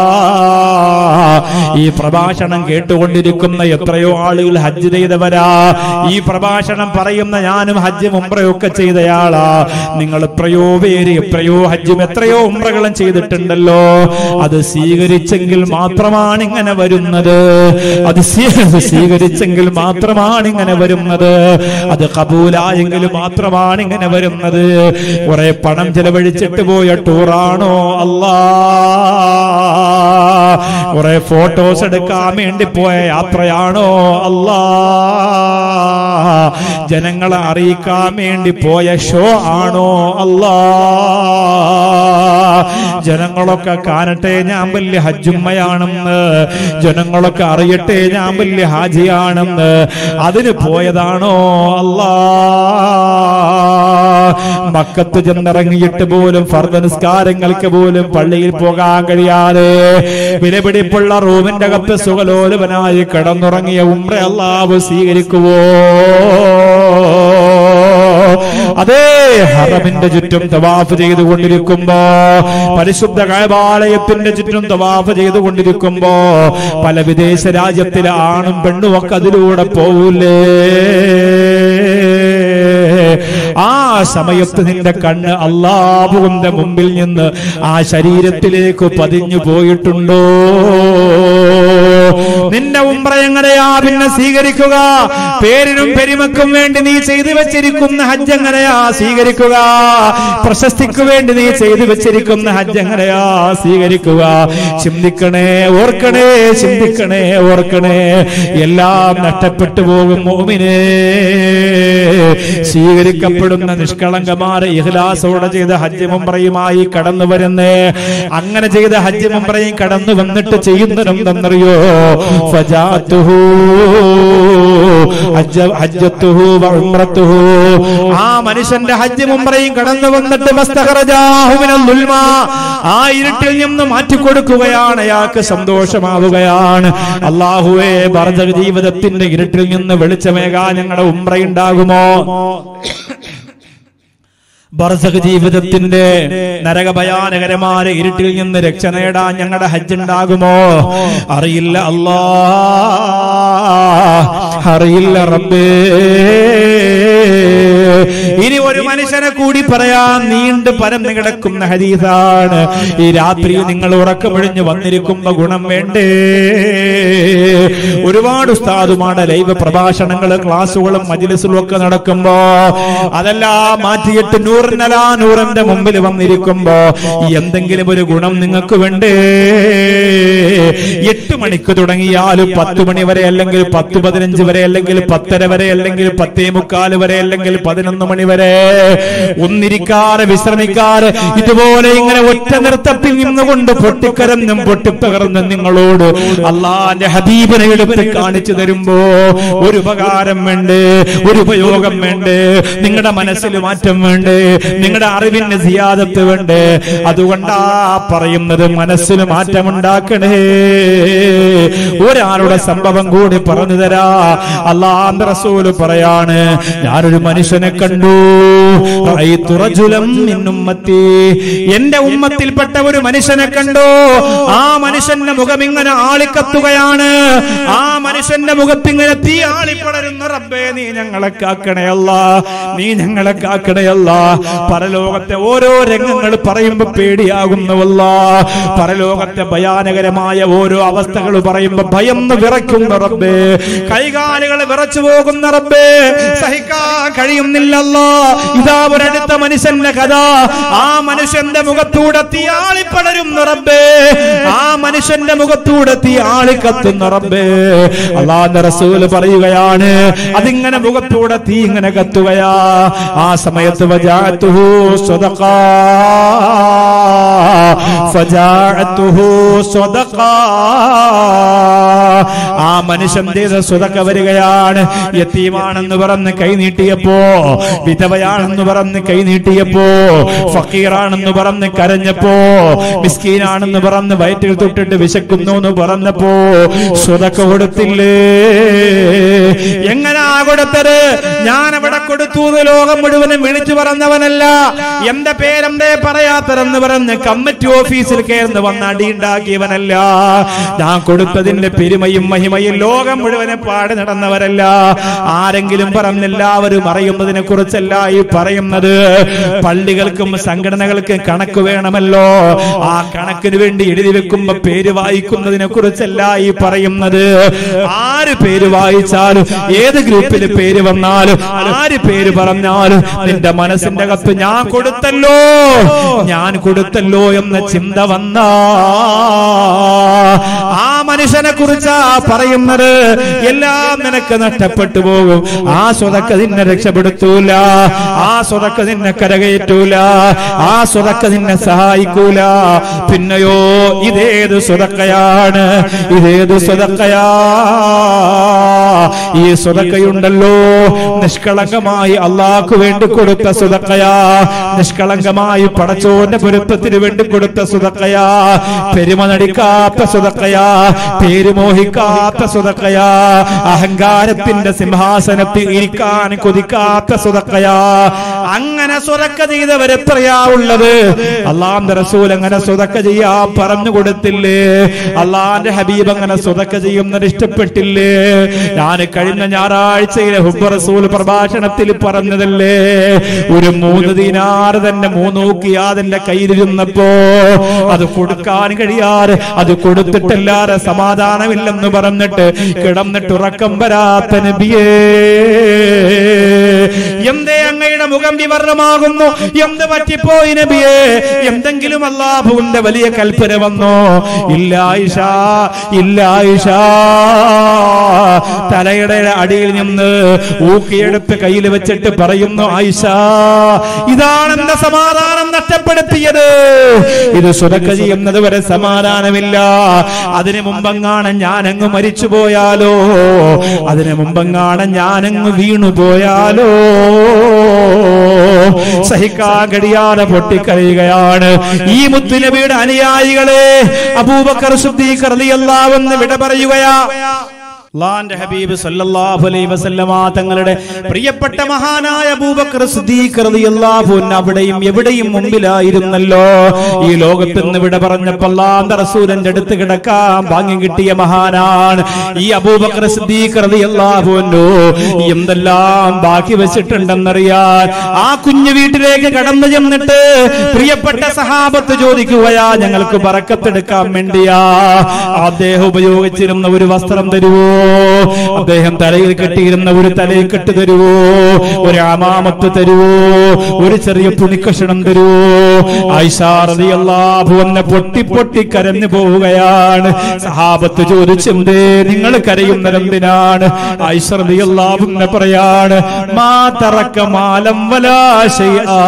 ഈ പ്രഭാഷണം കേട്ടുകൊണ്ടിരിക്കുന്ന എത്രയോ ആളുകൾ ഹജ്ജ് ചെയ്തവരാ ഈ പ്രഭാഷണം പറയുന്ന ഞാനും ഹജ്ജ് ഉംറയൊക്കെ ചെയ്തയാളാ നിങ്ങൾ എത്രയോ പേര് എത്രയോ ഹജ്ജും എത്രയോ ഉംറകളും ചെയ്തിട്ടുണ്ടല്ലോ അത് സ്വീകരിച്ചെങ്കിൽ മാത്രമാണ് ഇങ്ങനെ വരുന്നത് അത് സ്വീ- സ്വീകരിച്ചെങ്കിൽ മാത്രമാണ് ഇങ്ങനെ വരുന്നത് അത് കബൂലായെങ്കിൽ മാത്രമാണ് ഇങ്ങനെ വരുന്നത് കുറെ പണം ചെലവഴിച്ചിട്ട് പോയ ടൂറാണോ അല്ലാ കുറെ ഫോട്ടോസ് എടുക്കാൻ വേണ്ടി പോയ യാത്രയാണോ അല്ലാ ജനങ്ങളെ അറിയിക്കാൻ വേണ്ടി പോയ ഷോ ആണോ അല്ലാ ജനങ്ങളൊക്കെ കാണട്ടെ ഞാൻ വലിയ ഹജ്ജുമ്മയാണെന്ന് ജനങ്ങളൊക്കെ അറിയട്ടെ ഞാൻ വലിയ ഹാജിയാണെന്ന് അതിന് പോയതാണോ അല്ലാ മക്കത്ത് ചെന്നിറങ്ങിയിട്ട് പോലും ഫർദ നിസ്കാരങ്ങൾക്ക് പോലും പള്ളിയിൽ പോകാൻ കഴിയാതെ വിലപിടിപ്പുള്ള റൂമിന്റെ അകത്ത് സുഖലോലുപനായി കിടന്നുറങ്ങിയ ഉമ്ര അള്ളാവ് സ്വീകരിക്കുവോ അതേ ഹറമിന്റെ ചുറ്റും തവാഫ് ചെയ്തുകൊണ്ടിരിക്കുമ്പോ പരിശുദ്ധ കഴബാലയത്തിന്റെ ചുറ്റും തവാഫ് ചെയ്തുകൊണ്ടിരിക്കുമ്പോ പല വിദേശ രാജ്യത്തിലെ ആണും പെണ്ണും ഒക്കെ അതിലൂടെ പോവൂലേ ആ സമയത്ത് നിന്റെ കണ്ണ് അള്ളാഹുവിന്റെ മുമ്പിൽ നിന്ന് ആ ശരീരത്തിലേക്ക് പതിഞ്ഞു പോയിട്ടുണ്ടോ നിന്റെ ഉംറ എങ്ങനെയാ പിന്നെ സ്വീകരിക്കുക പേരിനും പെരുമക്കും വേണ്ടി നീ ചെയ്തു വെച്ചിരിക്കുന്ന ഹജ്ജ് എങ്ങനെയാ സ്വീകരിക്കുക പ്രശസ്തിക്ക് വേണ്ടി നീ ചെയ്തു വെച്ചിരിക്കുന്ന ഹജ്ജ് എങ്ങനെയാ സ്വീകരിക്കുക ചിന്തിക്കണേ ഓർക്കണേ ചിന്തിക്കണേ ഓർക്കണേ എല്ലാം നഷ്ടപ്പെട്ടു പോകും മോമിനെ സ്വീകരിക്കപ്പെടുന്ന നിഷ്കളങ്കമാരെ ഇഹ്ലാസോടെ ചെയ്ത ഹജ്ജ് മുംറയുമായി കടന്നു വരുന്നേ അങ്ങനെ ചെയ്ത ഹജ്ജ് മുംറയും കടന്നു വന്നിട്ട് ചെയ്യുന്നതെന്തെന്നറിയോ ഫജാത്തുഹു ഹജ്ജ- ഹജ്ജത്തുഹു വ ഉംറത്തുഹു. ആ മനുഷ്യന്റെ ഹജ്ജ് മുംറയും കടന്നു വന്നിട്ട് വസ്തഖറജാഹു മിനൽ ദുൽമാ. ആ ഇരുട്ടിൽ നിന്ന് മാറ്റിക്കൊടുക്കുകയാണ് അയാൾക്ക് സന്തോഷമാവുകയാണ് അള്ളാഹുവേ ഭരത ജീവിതത്തിന്റെ ഇരുട്ടിൽ നിന്ന് വെളിച്ചമേകാൻ ഞങ്ങളുടെ ഉംറയുണ്ടാകുമോ ബർസഖ് ജീവിതത്തിന്റെ നരകഭയാനകരമായ ഇരുട്ടിൽ നിന്ന് രക്ഷ നേടാൻ ഞങ്ങളുടെ ഹജ്ജ് ഉണ്ടാകുമോ അറിയില്ല അല്ലാ അറിയില്ല റബ്ബേ ഇനി ഒരു മനുഷ്യനെ കൂടി പറയാൻ നീണ്ട് പരന്നു കിടക്കുന്ന ഹദീസാണ് ഈ രാത്രിയിൽ നിങ്ങൾ ഉറക്കമൊഴിഞ്ഞ് വന്നിരിക്കുമ്പോ ഗുണം വേണ്ടേ ഒരുപാട് ഉസ്താദുമാരുടെ ലൈവ് പ്രഭാഷണങ്ങളും ക്ലാസ്സുകളും മജിലിസുകളും ഒക്കെ നടക്കുമ്പോ അതെല്ലാം മാറ്റിയിട്ട് നൂറിനലാ നൂറിന്റെ മുമ്പിൽ വന്നിരിക്കുമ്പോ എന്തെങ്കിലും ഒരു ഗുണം നിങ്ങൾക്ക് വേണ്ടേ എട്ട് മണിക്ക് തുടങ്ങിയാൽ പത്ത് മണി വരെ അല്ലെങ്കിൽ പത്ത് പതിനഞ്ച് വരെ അല്ലെങ്കിൽ പത്തര വരെ അല്ലെങ്കിൽ പത്തേ മുക്കാല് വരെ അല്ലെങ്കിൽ പതിനൊന്ന് മണി വരെ ഒന്നിരിക്കാതെ വിശ്രമിക്കാതെ ഇതുപോലെ ഇങ്ങനെ ഒറ്റ നൃത്തത്തിൽ നിന്നുകൊണ്ട് പൊട്ടിക്കരഞ്ഞും പൊട്ടിപ്പകർന്നും നിങ്ങളോട് അള്ളാന്റെ ഹബീബിനെ എടുത്ത് കാണിച്ചു തരുമ്പോ ഒരു ഉപകാരം വേണ്ടേ ഒരു ഉപയോഗം വേണ്ടേ നിങ്ങളുടെ മനസ്സിൽ മാറ്റം വേണ്ടേ നിങ്ങളുടെ അറിവിന് സിയാദത്ത് വേണ്ടേ അതുകൊണ്ടാ പറയുന്നത് മനസ്സിന് മാറ്റമുണ്ടാക്കണേ ഒരാളുടെ സംഭവം കൂടി പറഞ്ഞു തരാ അള്ളാന്റെ റസൂല് പറയാണ് ഞാനൊരു മനുഷ്യനെ കണ്ടു റഅയ്തു റജുലം മിൻ ഉമ്മത്തി. എന്റെ ഉമ്മത്തിൽപ്പെട്ട ഒരു മനുഷ്യനെ കണ്ടു ആ മനുഷ്യന്റെ മുഖം ഇങ്ങനെ ആളിക്കത്തുകയാണ് ആ മനുഷ്യന്റെ മുഖത്തിങ്ങനെ തീ ആളിപ്പടരുന്ന റബ്ബേ നീ ഞങ്ങളെ കാക്കണയല്ല നീ ഞങ്ങളെ കാക്കണയല്ല പരലോകത്തെ ഓരോ രംഗങ്ങൾ പറയുമ്പോ പേടിയാകുന്നുവല്ല പരലോകത്തെ ഭയാനകരമായ ഓരോ അവസ്ഥകൾ പറയുമ്പോ ഭയന്ന് വിറയ്ക്കുന്ന റബ്ബേ കൈകാലുകൾ വിറച്ചു പോകുന്ന റബ്ബേ സഹിക്കാൻ കഴിയുന്നില്ലല്ലോ ഇതാ ഒരടുത്ത മനുഷ്യന്റെ കഥ ആ മനുഷ്യന്റെ മുഖത്തൂടെ തീയാളി പടരുന്ന റബ്ബേ ആ മനുഷ്യന്റെ മുഖത്തൂടെ തീയാളി കത്തുന്ന റബ്ബേ അള്ളാന്റെ റസൂല് പറയുകയാണ് അതിങ്ങനെ മുഖത്തൂടെ തീ ഇങ്ങനെ കത്തുകയാ ആ സമയത്ത് വജാഅത്തുഹു സ്വദഖാ ഫജാഅത്തുഹു സ്വദഖാ ആ മനുഷ്യന്റെ സ്വതക്ക വരികയാണ് യത്തീമാണെന്ന് പറഞ്ഞ് കൈ നീട്ടിയപ്പോ വിധവയാണെന്ന് പറഞ്ഞ് കൈ നീട്ടിയപ്പോ ഫക്കീറാണെന്ന് പറഞ്ഞ് കരഞ്ഞപ്പോ മിസ്കീനാണെന്ന് പറഞ്ഞ് വയറ്റിൽ തൊട്ടിട്ട് വിശക്കുന്നു എന്ന് പറഞ്ഞപ്പോ സ്വതക്ക കൊടുത്തില്ലേ എങ്ങനാ കൊടുത്തത് ഞാൻ അവിടെ കൊടുത്തു എന്ന് ലോകം മുഴുവനും വിളിച്ചു പറഞ്ഞവനല്ല എന്റെ പേരെന്തേ പറയാത്തരെന്ന് പറഞ്ഞ് കമ്മിറ്റി ഓഫീസിൽ കയറുന്ന വന്ന് അടിയുണ്ടാക്കിയവനല്ല ഞാൻ കൊടുത്തതിന്റെ പെരുമയും മഹിമയും ലോകം മുഴുവനെ പാടി നടന്നവരല്ല ആരെങ്കിലും പറഞ്ഞെല്ലാവരും അറിയുന്നതിനെ കുറിച്ചല്ല ഈ പറയുന്നത് പള്ളികൾക്കും സംഘടനകൾക്കും കണക്ക് വേണമല്ലോ ആ കണക്കിന് വേണ്ടി എഴുതി വെക്കുമ്പോ പേര് വായിക്കുന്നതിനെ കുറിച്ചല്ല ഈ പറയുന്നത് ആര് പേര് വായിച്ചാലും ഏത് ഗ്രൂപ്പിൽ പേര് വന്നാലും ആര് പേര് പറഞ്ഞാലും നിന്റെ മനസ്സിന്റെ അകത്ത് ഞാൻ കൊടുത്തല്ലോ ഞാൻ കൊടുത്തല്ലോ എന്ന ചിന്ത വന്ന ആ മനുഷ്യനെ കുറിച്ചാ പറയുന്നത് എല്ലാം നിനക്ക് നഷ്ടപ്പെട്ടു പോകും ആ സ്വതക്ക നിന്നെ രക്ഷപ്പെടുത്തൂല ആ സ്വതക്ക നിന്നെ കരകയറ്റൂല ആ സ്വതക്ക നിന്നെ സഹായിക്കൂല പിന്നെയോ ഇതേത് സ്വതക്കയാണ് ഇതേത് സ്വതക്കയാ ഈ സ്വതക്കയുണ്ടല്ലോ നിഷ്കളങ്കമായി അള്ളാഹ്ക്ക് വേണ്ടി കൊടുത്ത സുതക്കയാ നിഷ്കളങ്കമായി പടച്ചോന്റെ പൊരുത്തത്തിന് വേണ്ടി കൊടുത്ത സുതക്കയാ പെരുമ നടിക്കാത്ത സുതക്കയാ പേര് മോഹിക്കാത്ത സുതക്കയാ അഹങ്കാരത്തിന്റെ സിംഹാസനത്തിൽ ഇരിക്കാൻ കൊതിക്കാത്ത സുതക്കയാ അങ്ങനെ സുതക്ക ചെയ്തവരെത്രയാ ഉള്ളത് അള്ളാന്റെ റസൂൽ അങ്ങനെ സുതക്ക ചെയ്യാൻ പറഞ്ഞു കൊടുത്തില്ലേ അള്ളാന്റെ ഹബീബ് അങ്ങനെ സുതക്ക ചെയ്യുന്നത് ഇഷ്ടപ്പെട്ടില്ലേ ഞാൻ കഴിഞ്ഞ ഞായറാഴ്ചയിലെ ഹുബ് റസൂൽ പ്രഭാഷണത്തിൽ പറഞ്ഞതല്ലേ ഒരു മൂന്ന് ദിനാറ് തന്നെ മൂന്നൂക്കിയാതിന്റെ കയ്യിലിരുന്നപ്പോ അത് കൊടുക്കാൻ കഴിയാറ് അത് കൊടുത്തിട്ടല്ലാതെ സമാധാനമില്ലെന്ന് പറഞ്ഞിട്ട് കിടന്നിട്ട് ഉറക്കം വരാത്ത നബിയേ എന്തേ അങ്ങയുടെ മുഖം വിവരണമാകുന്നു എന്ത് പറ്റിപ്പോയി നബിയേ എന്തെങ്കിലും അള്ളാഹുവിന്റെ വലിയ കൽപ്പന വന്നോ ഇല്ല ആയിഷ ഇല്ല ആയിഷ തലയുടെ അടിയിൽ നിന്ന് ഊക്കിയെടുത്ത് കയ്യിൽ വെച്ചിട്ട് പറയുന്നു ആയിഷ ഇതാണ് എന്റെ സമാധാനം നഷ്ടപ്പെടുത്തിയത് ഇത് സുരക്ക ചെയ്യുന്നത് വരെ സമാധാനമില്ല അതിനു മുമ്പെങ്ങാണ് ഞാനങ്ങ് മരിച്ചു പോയാലോ അതിനു മുമ്പെങ്ങാണ് ഞാനങ്ങ് വീണു പോയാലോ സഹിക്കാൻ കഴിയാതെ പൊട്ടിക്കരയുകയാണ് ഈ മുത്തുനബിയുടെ അനുയായികളെ അബൂബക്കർ സുദ്ദീഖ് റളിയല്ലാഹു അൻഹു വിട പറയുകയാ അള്ളാന്റെ ഹബീബ് സല്ലല്ലാഹു അലൈഹി വസല്ലമ തങ്ങളുടെ പ്രിയപ്പെട്ട മഹാനായ അബൂബക്കർ സിദ്ദീഖ് റളിയല്ലാഹു അൻഹു അവിടെയും എവിടെയും മുമ്പിലായിരുന്നല്ലോ ഈ ലോകത്ത് നിന്ന് വിട പറഞ്ഞപ്പോൾ അള്ളാന്റെ റസൂലിന്റെ അടുത്ത് കിടക്കാൻ ഭാഗ്യം കിട്ടിയ മഹാനാണ് ഈ അബൂബക്കർ സിദ്ദീഖ് റളിയല്ലാഹു അൻഹു എന്തെല്ലാം ബാക്കി വെച്ചിട്ടുണ്ടെന്നറിയാൻ ആ കുഞ്ഞു വീട്ടിലേക്ക് കടന്നു ചെന്നിട്ട് പ്രിയപ്പെട്ട സഹാബത്ത് ചോദിക്കുകയാ ഞങ്ങൾക്ക് പറക്കത്തെടുക്കാൻ വേണ്ടിയാ അദ്ദേഹം ഉപയോഗിച്ചിരുന്ന ഒരു വസ്ത്രം തരുവോ അദ്ദേഹം തലയിൽ കെട്ടിയിരുന്ന ഒരു തലയിൽ കെട്ട് തരുവോ ഒരു അമാമത്ത് തരുവോ ഒരു ചെറിയ തുണിക്കഷണം തരുവോ ഐഷാറിയല്ലാഭു എന്നെ പൊട്ടി പൊട്ടി കരഞ്ഞു പോവുകയാണ് സഹാബത്ത് ചോദിച്ചെന്തേ നിങ്ങൾ കരയുന്നതെന്തിനാണ് ഐശ്വറിയല്ലാഭു എന്നെ പറയാണ് മാ തറക്ക മാലം വലാശയാ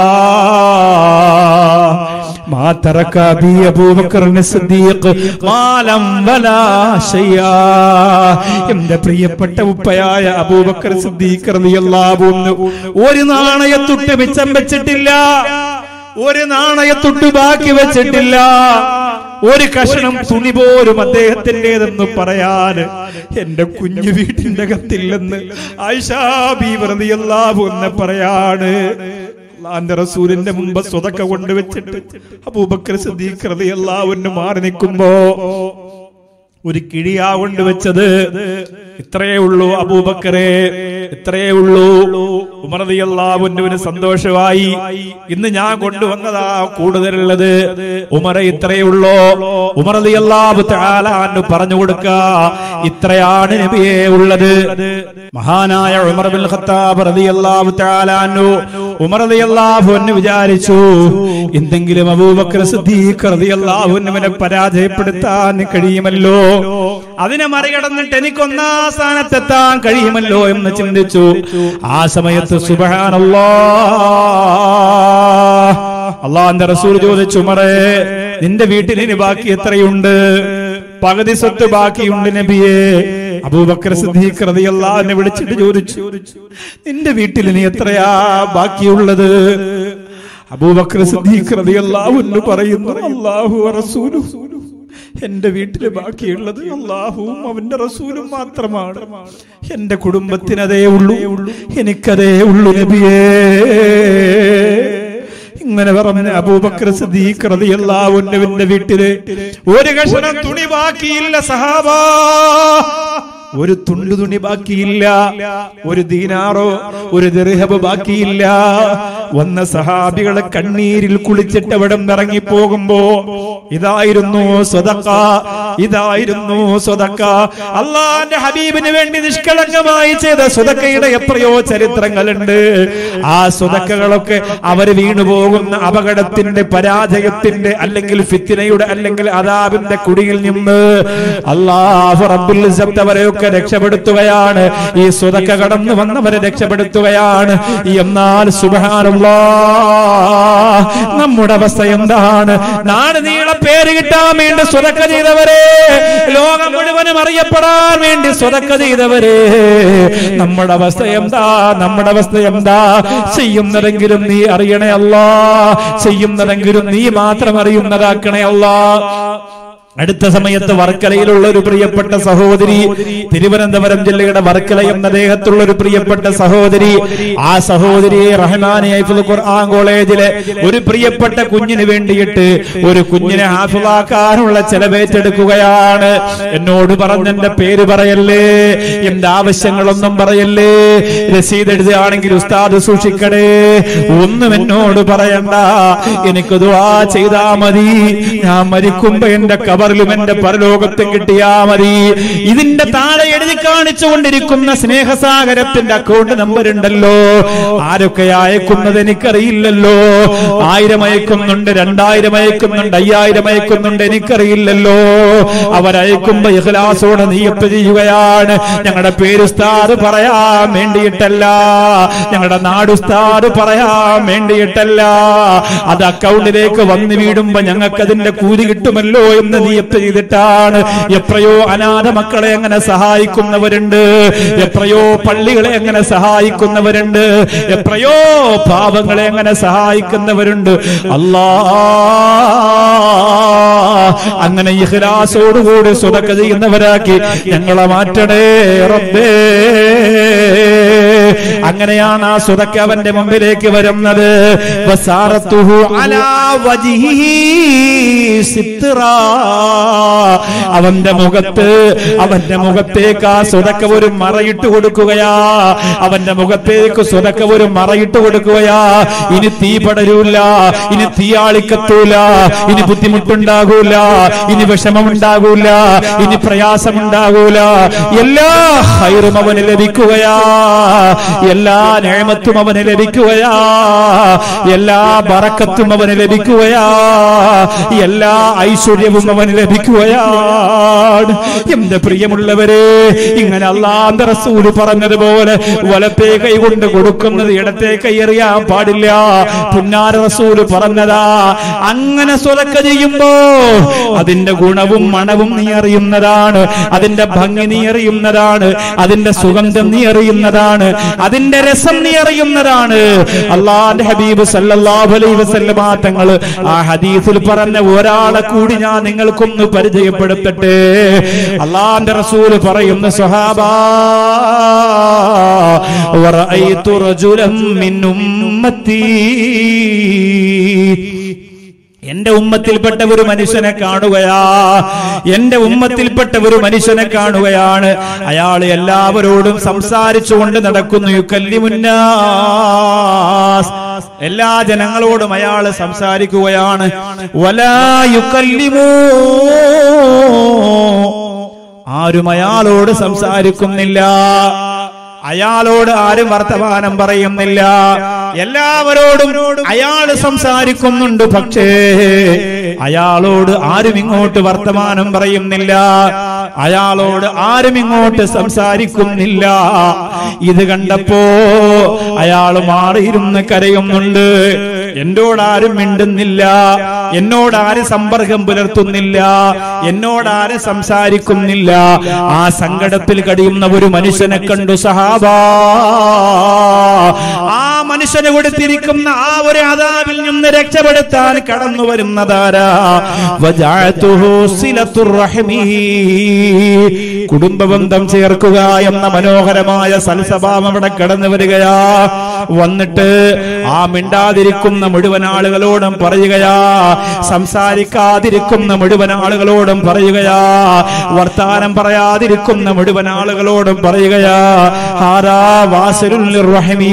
ما ترك أبي أبو بكر الصديق മാലം ولا شيئا എന്റെ പ്രിയപ്പെട്ട ഉപ്പയായ അബൂബക്കർ സിദ്ദീഖ് റളിയല്ലാഹു അൻഹു ഒരു നാണയത്തൊട്ട് മിച്ചം വെച്ചിട്ടില്ല ഒരു നാണയത്തൊട്ട് ബാക്കി വെച്ചിട്ടില്ല ഒരു കഷണം തുണി പോലും അദ്ദേഹത്തിൻ്റെതെന്ന് പറയാൻ എന്റെ കുഞ്ഞു വീട്ടിന്റെ അകത്തില്ലെന്ന് ആയിഷാ ബീവി റളിയല്ലാഹു അൻഹ പറയാണ് അള്ളാന്റെ റസൂലിന്റെ മുമ്പ് സ്വതക്ക കൊണ്ടുവച്ചിട്ട് അബൂബക്കർ സിദ്ദീഖ് റളിയല്ലാഹു അൻഹു മാറി നിൽക്കുമ്പോ ഒരു കിഴിയാ കൊണ്ടുവച്ചത് ഇത്രയേ ഉള്ളൂ അബൂബക്കറെ ഇത്രയേ ഉള്ളൂ ഉമർ റളിയല്ലാഹുവിന് സന്തോഷമായി ഇന്ന് ഞാൻ കൊണ്ടുവന്നതാ കൂടുതലുള്ളത് ഉമർ ഇത്രയേ ഉള്ളൂ ഉമർ റളിയല്ലാഹു തആല അൻഹു പറഞ്ഞു കൊടുക്ക ഇത്രയാണ് നബിയെ ഉള്ളത് മഹാനായ ഉമർ ബിൻ ഖത്താബ് റളിയല്ലാഹു തആല അൻഹു ഉമർ റളിയല്ലാഹു അൻഹു വിചാരിച്ചു എന്തെങ്കിലും അബൂബക്കർ സിദ്ദീഖ് റളിയല്ലാഹു അൻഹുവിനെ പരാജയപ്പെടുത്താൻ കഴിയുമല്ലോ അതിനെ മറികടന്നിട്ട് എനിക്ക് ഒന്നാം സ്ഥാനത്തെത്താൻ കഴിയുമല്ലോ എന്ന് ചിന്തിച്ചു ആ സമയത്ത് സുബഹാനല്ലാ അള്ളാന്റെ റസൂൽ ചോദിച്ചു മറേ നിന്റെ വീട്ടിൽ ഇനി ബാക്കി എത്രയുണ്ട് പകുതി സ്വത്ത് ബാക്കിയുണ്ട് നബിയെ അബൂബക്കർ സിദ്ദീഖ് റളിയല്ലാഹു അൻഹു വിളിച്ചിട്ട് ചോദിച്ചു നിന്റെ വീട്ടിൽ ഇനി എത്രയാ ബാക്കിയുള്ളത് അബൂബക്കർ സിദ്ദീഖ് റളിയല്ലാഹു അൻഹു പറയുന്നു അല്ലാഹു റസൂലു എന്റെ വീട്ടില് ബാക്കിയുള്ളത് അള്ളാഹുവും അവന്റെ റസൂലും മാത്രമാണ് എന്റെ കുടുംബത്തിനതേ ഉള്ളൂ എനിക്കതേ ഉള്ളൂ നബിയേ ഇങ്ങനെ പറഞ്ഞ അബൂബക്കർ സിദ്ദീഖ് റളിയല്ലാഹു അൻഹുവിന്റെ വീട്ടില് ഒരു കഷണം തുണി ബാക്കിയില്ല സഹാബാ ഒരു തുണ്ടു തുണി ബാക്കിയില്ല ഒരു ദീനാറോ ഒരു ദർഹബ് ബാക്കിയില്ല വന്ന സഹാബികളെ കണ്ണീരിൽ കുളിച്ചിട്ട് അവിടെ ഇറങ്ങി പോകുമ്പോ ഇതായിരുന്നു സ്വതക്ക ഇതായിരുന്നു സ്വതക്ക അള്ളാന്റെ ഹബീബിന് വേണ്ടി നിഷ്കളങ്കമായി ചെയ്ത സ്വതക്കയുടെ എത്രയോ ചരിത്രങ്ങളുണ്ട് ആ സ്വതക്കകളൊക്കെ അവർ വീണുപോകുന്ന അപകടത്തിന്റെ പരാജയത്തിന്റെ അല്ലെങ്കിൽ ഫിത്തിനയുടെ അല്ലെങ്കിൽ അതാബിന്റെ കുടിയിൽ നിന്ന് അള്ളാഹു റബ്ബുൽ ഇസ്സത്ത് അവരെയൊക്കെ രക്ഷപ്പെടുത്തുകയാണ് ഈ സ്വതക്ക കടന്നു വന്നവരെ രക്ഷപ്പെടുത്തുകയാണ് എന്നാൽ സുബഹാനുള്ള നമ്മുടെ അവസ്ഥ എന്താണ് നാട് നീള പേര് കിട്ടാൻ വേണ്ടി സ്വതക്ക ചെയ്തവരെ ലോകം മുഴുവനും അറിയപ്പെടാൻ വേണ്ടി സ്വതക്ക ചെയ്തവരെ നമ്മുടെ അവസ്ഥ എന്താ നമ്മുടെ അവസ്ഥ എന്താ ചെയ്യുന്നതെങ്കിലും നീ അറിയണേ അല്ല ചെയ്യുന്നതെങ്കിലും നീ മാത്രം അറിയുന്നതാക്കണേ അല്ല അടുത്ത സമയത്ത് വർക്കലയിലുള്ള ഒരു പ്രിയപ്പെട്ട സഹോദരി തിരുവനന്തപുരം ജില്ലയുടെ വർക്കല എന്ന ദേഹത്തുള്ള ഒരു പ്രിയപ്പെട്ട സഹോദരി ആ സഹോദരിയെ റഹ്മാനി ഹൈഫുൽ ഖുർആൻ കോളേജിലെ ഒരു പ്രിയപ്പെട്ട കുഞ്ഞിന് വേണ്ടിയിട്ട് ഒരു കുഞ്ഞിനെ ഹാഫിളാക്കാനുള്ള ചെലവേറ്റെടുക്കുകയാണ് എന്നോട് പറഞ്ഞ എന്റെ പേര് പറയല്ലേ എന്റെ ആവശ്യങ്ങളൊന്നും പറയല്ലേ രസീത് എഴുതുകയാണെങ്കിൽ ഉസ്താദ് സൂക്ഷിക്കണേ ഒന്നും എന്നോട് പറയണ്ട എനിക്ക് ദുആ ചെയ്താ മതി ഞാൻ മരിക്കുമ്പോ എന്റെ കബറിലും എന്റെ പരലോകത്തും കിട്ടിയാ മതി ഇതിന്റെ താഴെ എഴുതി കാണിച്ചുകൊണ്ടിരിക്കുന്ന സ്നേഹസാഗരത്തിന്റെ അക്കൗണ്ട് നമ്പർ ഉണ്ടല്ലോ ആരൊക്കെ അയക്കുന്നത് എനിക്കറിയില്ലല്ലോ ആയിരം അയക്കുന്നുണ്ട് രണ്ടായിരം അയക്കുന്നുണ്ട് അയ്യായിരം അയക്കുന്നുണ്ട് എനിക്കറിയില്ലല്ലോ അവരയക്കുമ്പോ ഇഖ്ലാസോടെ നീയത്ത് ചെയ്യുകയാണ് ഞങ്ങളുടെ പേര് ഉസ്താദ് പറയാൻ വേണ്ടിയിട്ടല്ല ഞങ്ങളുടെ നാട് ഉസ്താദ് പറയാൻ വേണ്ടിയിട്ടല്ല അത് അക്കൗണ്ടിലേക്ക് വന്നു വീടുമ്പോ ഞങ്ങൾക്ക് അതിന്റെ കൂലി കിട്ടുമല്ലോ എന്ന് നീയത്ത് ചെയ്തിട്ടാണ് എത്രയോ അനാഥ മക്കളെ അങ്ങനെ സഹായിക്കുന്നവരുണ്ട് എത്രയോ പള്ളികളെ അങ്ങനെ സഹായിക്കുന്നവരുണ്ട് എത്രയോ പാവങ്ങളെ അങ്ങനെ സഹായിക്കുന്നവരുണ്ട് അല്ലാ അങ്ങനെ ഇഹ്ലാസോടുകൂടി സുതക്ക ചെയ്യുന്നവരാക്കി ഞങ്ങളെ മാറ്റണേ റബ്ബേ അങ്ങനെയാണ് ആ സുതക്ക അവന്റെ മുമ്പിലേക്ക് വരുന്നത് വസാറത്തുഹു അലാ വജിഹിഹി സിത്റാ. അവന്റെ മുഖത്ത് അവന്റെ മുഖത്തേക്ക് ആ സുതക്ക ഒരു മറയിട്ട് കൊടുക്കുകയാ അവന്റെ മുഖത്തേക്ക് സുതക്ക ഒരു മറയിട്ട് കൊടുക്കുകയാ ഇനി തീ പടരൂല ഇനി തീയാളിക്കത്തൂല ഇനി ബുദ്ധിമുട്ടുണ്ടാകൂല ഇനി വിഷമമുണ്ടാകൂല ഇനി പ്രയാസമുണ്ടാകൂല എല്ലാ ഹൈറും അവന് ലഭിക്കുകയാ എല്ലാ നേമത്തും അവന് ലഭിക്കുകയാ എല്ലാ ബറക്കത്തും അവന് ലഭിക്കുകയാ എല്ലാ ഐശ്വര്യവും അവന് ലഭിക്കുകയാണ് എന്റെ പ്രിയമുള്ളവരെ ഇങ്ങനെ അള്ളാന്റെ റസൂല് പറഞ്ഞതുപോലെ വലത്തെ കൈ കൊണ്ട് കൊടുക്കുന്നത് ഇടത്തെ കൈ എറിയാൻ പാടില്ല പുന്നാര റസൂല് പറഞ്ഞതാ അങ്ങനെ സ്വലക്ക ചെയ്യുമ്പോ അതിന്റെ ഗുണവും മണവും നീ അറിയുന്നതാണ് അതിന്റെ ഭംഗി നീ അറിയുന്നതാണ് അതിന്റെ സുഗന്ധം നീ അറിയുന്നതാണ് അതിന്റെ രസം നീ അറിയുന്നതാണ് അള്ളാന്റെ ഹബീബ് സല്ലല്ലാഹു അലൈഹി വസല്ലമ തങ്ങൾ ആ ഹദീസിൽ പറഞ്ഞ ഒരാളെ കൂടി ഞാൻ നിങ്ങൾക്കൊന്ന് പരിചയപ്പെടുത്തട്ടെ അള്ളാന്റെ റസൂല് പറയുന്ന സ്വഹാബാ വറഅയ്തു റജുലൻ മിൻ ഉമ്മത്തി എന്റെ ഉമ്മത്തിൽപ്പെട്ട ഒരു മനുഷ്യനെ കാണുകയാ എന്റെ ഉമ്മത്തിൽപ്പെട്ട ഒരു മനുഷ്യനെ കാണുകയാണ് അയാൾ എല്ലാവരോടും സംസാരിച്ചുകൊണ്ട് നടക്കുന്നു യുക്കല്ലിമുന്നാസ് എല്ലാ ജനങ്ങളോടും അയാൾ സംസാരിക്കുകയാണ് വലാ യുക്കല്ലിമൂ ആരും അയാളോട് സംസാരിക്കുന്നില്ല അയാളോട് ആരും വർത്തമാനം പറയുന്നില്ല എല്ലാവരോടും അയാൾ സംസാരിക്കുന്നുണ്ട് പക്ഷേ അയാളോട് ആരും ഇങ്ങോട്ട് വർത്തമാനം പറയുന്നില്ല അയാളോട് ആരും ഇങ്ങോട്ട് സംസാരിക്കുന്നില്ല ഇത് കണ്ടപ്പോ അയാൾ മാറിയിരുന്ന് കരയുന്നുണ്ട് എന്നോട് ആരും മിണ്ടുന്നില്ല എന്നോട് ആരും സമ്പർക്കം പുലർത്തുന്നില്ല എന്നോട് ആരും സംസാരിക്കുന്നില്ല ആ സങ്കടത്തിൽ കഴിയുന്ന ഒരു മനുഷ്യനെ കണ്ടു സഹാബ ആ മനുഷ്യന് കൊടുത്തിരിക്കുന്ന ആ ഒരു അതാവിൽ നിന്ന് രക്ഷപ്പെടുത്താൻ കടന്നു വരുന്നതാരാ വജഅതുഹു സിലത്തുർ റഹ്മി. കുടുംബബന്ധം ചേർക്കുക എന്ന മനോഹരമായ സൽസ്വഭാവം അവിടെ കടന്നു വരികയാ വന്നിട്ട് ആ മിണ്ടാതിരിക്കുന്ന മുഴുവൻ ആളുകളോടും പറയുകയാ സംസാരിക്കാതിരിക്കുന്ന മുഴുവൻ ആളുകളോടും പറയുകയാ വർത്താനം പറയാതിരിക്കുന്ന മുഴുവൻ ആളുകളോടും പറയുകയാ ഹാരാ വാസലുൽ റഹ്മീ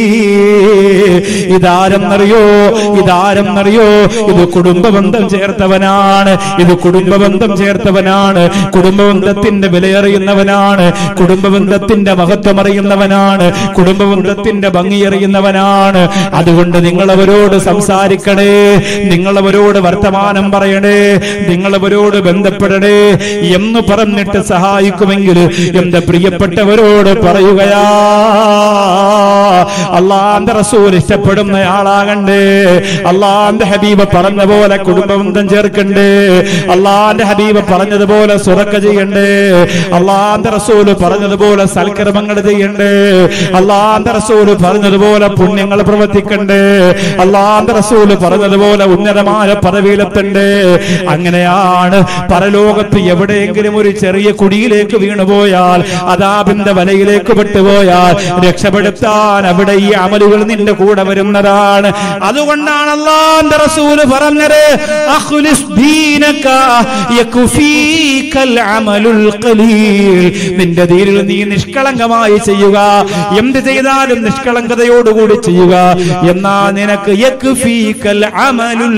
ഇതാരെന്നറിയോ ഇതാരെന്നറിയോ ഇത് കുടുംബബന്ധം ചേർത്തവനാണ് ഇത് കുടുംബബന്ധം ചേർത്തവനാണ് കുടുംബബന്ധത്തിന്റെ വിലയറിയുന്നവനാണ് കുടുംബബന്ധത്തിന്റെ മഹത്വം അറിയുന്നവനാണ് കുടുംബബന്ധത്തിന്റെ ഭംഗി അറിയുന്നവനാണ് അതുകൊണ്ട് നിങ്ങൾ അവരോട് സംസാരിക്കണേ നിങ്ങൾ അവരോട് വർത്തമാനം പറയണേ നിങ്ങൾ അവരോട് ബന്ധപ്പെടണേ എന്ന് പറഞ്ഞിട്ട് സഹായിക്കുമെങ്കിൽ എന്റെ പ്രിയപ്പെട്ടവരോട് പറയുകയാ അള്ളാന്റെ റസൂൽ ഇഷ്ടപ്പെടുന്ന ആളാകണ്ടേ അള്ളാന്റെ ഹബീബ് പറഞ്ഞ പോലെ കുടുംബബന്ധം ചേർക്കണ്ടേ അള്ളാന്റെ ഹബീബ് പറഞ്ഞതുപോലെ സുറക്ക ചെയ്യണ്ടേ അള്ളാന്റെ റസൂല് പറഞ്ഞതുപോലെ സൽക്കർമ്മങ്ങൾ ചെയ്യണ്ടേ അള്ളാന്റെ റസൂല് പറഞ്ഞതുപോലെ പുണ്യങ്ങൾ പ്രവർത്തിക്കണ്ടേ അള്ളാന്റെ റസൂല് പറഞ്ഞതുപോലെ ഉന്നതമായ പദവിയിലെത്തണ്ടേ അങ്ങനെയാണ് പരലോകത്ത് എവിടെയെങ്കിലും ഒരു ചെറിയ കുടിയിലേക്ക് വീണുപോയാൽ അതാബിന്റെ വലയിലേക്ക് പെട്ടുപോയാൽ രക്ഷപ്പെടുത്താൻ അവിടെ ഈ അമലുകൾ നിന്റെ കൂടെ വരുന്നതാണ് അതുകൊണ്ടാണ് അള്ളാന്റെ റസൂല് പറഞ്ഞത് അഖ്ലിസ് ദീനക യക്ഫീകൽ അമലുൽ ഖലീൽ നിന്റെ ദീനിൽ നീ നിഷ്കളങ്കമായി ചെയ്യുക എന്ത് ചെയ്താലും നിഷ്കളങ്കതയോടുകൂടി ചെയ്യുക എന്നാ നിനക്ക് യക്ഫീകൽ അമലുൽ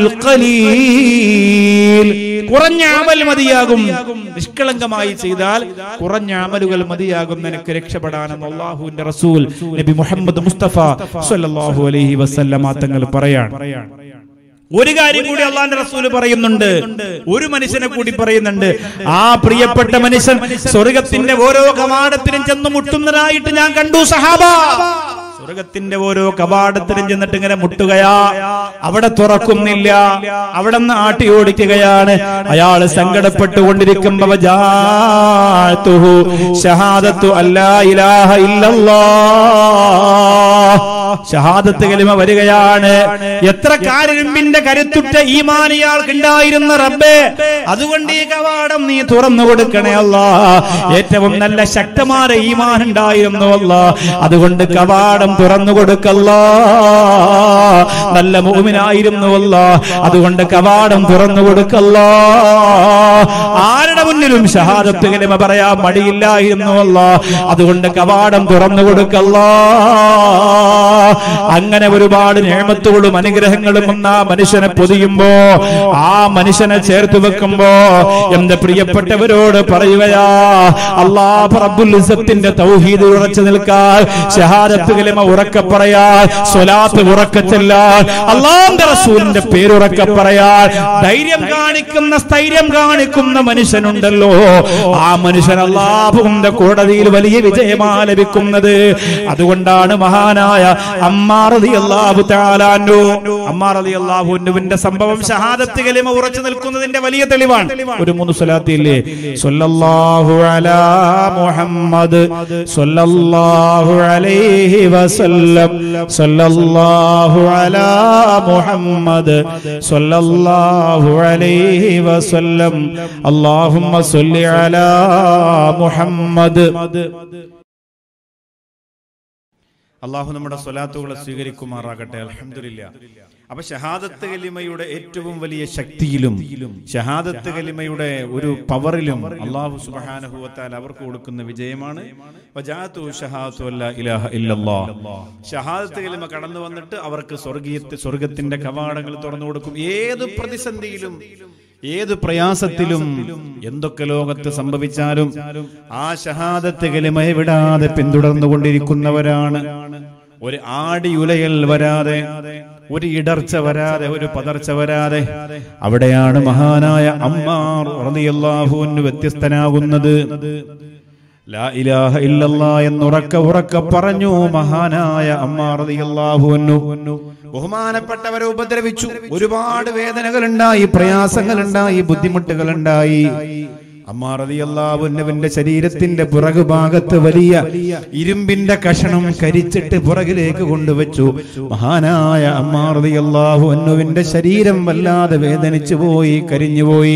ഖലീൽ കുറഞ്ഞ അമൽ മതിയാകും നിഷ്കളങ്കമായി ചെയ്താൽ കുറഞ്ഞ അമലുകൾ മതിയാകും നിനക്ക് രക്ഷപ്പെടാനെന്ന് അള്ളാഹുവിന്റെ റസൂൽ നബി മുഹമ്മദ് മുസ്തഫ സല്ലല്ലാഹു അലൈഹി വസല്ലമ തങ്ങൾ പറയാണ് ഒരു കാര്യം കൂടി അള്ളാന്റെ റസൂല് പറയുന്നുണ്ട് ഒരു മനുഷ്യനെ കൂടി പറയുന്നുണ്ട് ആ പ്രിയപ്പെട്ട മനുഷ്യൻ സ്വർഗത്തിന്റെ ഓരോ കവാടത്തിനും ചെന്ന് മുട്ടുന്നതായിട്ട് ഞാൻ കണ്ടു സഹാബ സ്വർഗത്തിന്റെ ഓരോ കവാടത്തിലും ചെന്നിട്ട് ഇങ്ങനെ മുട്ടുകയാ അവിടെ തുറക്കുന്നില്ല അവിടെ നിന്ന് ആട്ടി ഓടിക്കുകയാണ് അയാള് സങ്കടപ്പെട്ടുകൊണ്ടിരിക്കുമ്പോ വജാഅതുഹു ഷഹാദത്തു അല്ലാ ഇലാഹ ഇല്ലല്ലാഹ് ഷഹാദത്ത് കലിമ വരികയാണ് എത്ര കാരിരുമ്പിന്റെ കരുത്തുറ്റ ഈമാൻ ഇയാൾക്ക് ഉണ്ടായിരുന്ന റബ്ബേ അതുകൊണ്ട് ഈ കവാടം നീ തുറന്നു കൊടുക്കണേ അല്ല ഏറ്റവും നല്ല ശക്തമായ ഈമാൻ ഉണ്ടായിരുന്നു അല്ല അതുകൊണ്ട് കവാടം തുറന്നു കൊടുക്കല്ല നല്ല മൂമിനായിരുന്നു അല്ല അതുകൊണ്ട് കവാടം തുറന്നു കൊടുക്കല്ല ആരുടെ മുന്നിലും ഷഹാദത്ത് കലിമ പറയാൻ മടിയില്ലായിരുന്നു അല്ല അതുകൊണ്ട് കവാടം തുറന്നു കൊടുക്കല്ല അങ്ങനെ ഒരുപാട് നേമത്തുകളും അനുഗ്രഹങ്ങളും വന്ന ആ മനുഷ്യനെ പൊതിയുമ്പോ ആ മനുഷ്യനെ ചേർത്ത് വെക്കുമ്പോ എന്റെ പ്രിയപ്പെട്ടവരോട് പറയുകയാ അള്ളാഹ് റബ്ബുൽ ഇസ്സത്തിന്റെ തൗഹീദ് ഉറച്ചു നിൽക്കാൻ ഷഹാദത്ത് കലിമ ഉറക്കെ പറയാൻ സ്വലാത്ത് ഉറക്കെ ചെല്ലാൻ അള്ളാന്റെ റസൂലിന്റെ പേരുറക്കെ പറയാൻ ധൈര്യം കാണിക്കുന്ന സ്ഥൈര്യം കാണിക്കുന്ന മനുഷ്യനുണ്ടല്ലോ ആ മനുഷ്യൻ അള്ളാഹുവിന്റെ കോടതിയിൽ വലിയ വിജയമാ ലഭിക്കുന്നത് അതുകൊണ്ടാണ് മഹാനായ അമ്മാറതിയല്ലാഹു താലാൻഡു അമ്മാറതിയല്ലാഹുവിന്റെ സംഭവം ഷഹാദത്ത് കലിമ ഉറച്ചു നിൽക്കുന്നതിന്റെ വലിയ തെളിവാണ് ഒരു മൂന്ന് സ്വലാത്തില്ലേ സല്ലല്ലാഹു അലാ മുഹമ്മദ് സല്ലല്ലാഹു അലൈഹി വസല്ലം സല്ലല്ലാഹു അലാ മുഹമ്മദ് സല്ലല്ലാഹു അലൈഹി വസല്ലം അല്ലാഹുമ്മ സല്ലി അലാ മുഹമ്മദ് അള്ളാഹു നമ്മുടെ സ്വലാത്തുകളെ സ്വീകരിക്കുമാറാകട്ടെ അലഹമില്ല അപ്പൊ ഷഹാദത്ത് കലിമയുടെ ഏറ്റവും വലിയ ശക്തിയിലും ഷഹാദത്ത് കലിമയുടെ ഒരു പവറിലും അള്ളാഹു സുബാനഹുവത്താൽ അവർക്ക് കൊടുക്കുന്ന വിജയമാണ് വജാഅത്തു ഷഹാദത്തു അല്ലാ ഇലാഹ ഇല്ലല്ലാഹ്. ഷഹാദത്ത് കലിമ കടന്നു വന്നിട്ട് അവർക്ക് സ്വർഗീയത്തെ സ്വർഗത്തിന്റെ കവാടങ്ങൾ തുറന്നു കൊടുക്കും ഏത് പ്രതിസന്ധിയിലും ഏത് പ്രയാസത്തിലും എന്തൊക്കെ ലോകത്ത് സംഭവിച്ചാലും ആ ഷഹാദത്ത് കലിമയെ വിടാതെ പിന്തുടർന്നുകൊണ്ടിരിക്കുന്നവരാണ് ഒരു ആടിയുലയൽ വരാതെ ഒരു ഇടർച്ച വരാതെ ഒരു പതർച്ച വരാതെ അവിടെയാണ് മഹാനായ അമ്മാർ റളിയല്ലാഹുവിന് വ്യത്യസ്തനാകുന്നത് ലാ ഇലാഹ ഇല്ലല്ലാ എന്നുറക്ക ഉറക്ക പറഞ്ഞു മഹാനായ അമ്മാർ റളിയല്ലാഹുവിനു ബഹുമാനപ്പെട്ടവരെ ഉപദ്രവിച്ചു ഒരുപാട് വേദനകൾ ഉണ്ടായി പ്രയാസങ്ങൾ ഉണ്ടായി ബുദ്ധിമുട്ടുകൾ ഉണ്ടായി അമ്മാറതിയല്ലാവുന്നവന്റെ ശരീരത്തിന്റെ പുറകു ഭാഗത്ത് വലിയ ഇരുമ്പിന്റെ കഷണം കരിച്ചിട്ട് പുറകിലേക്ക് കൊണ്ടുവച്ചു മഹാനായ അമ്മാറതിയല്ലാഹു അന്നുവിന്റെ ശരീരം വല്ലാതെ വേദനിച്ചു പോയി കരിഞ്ഞുപോയി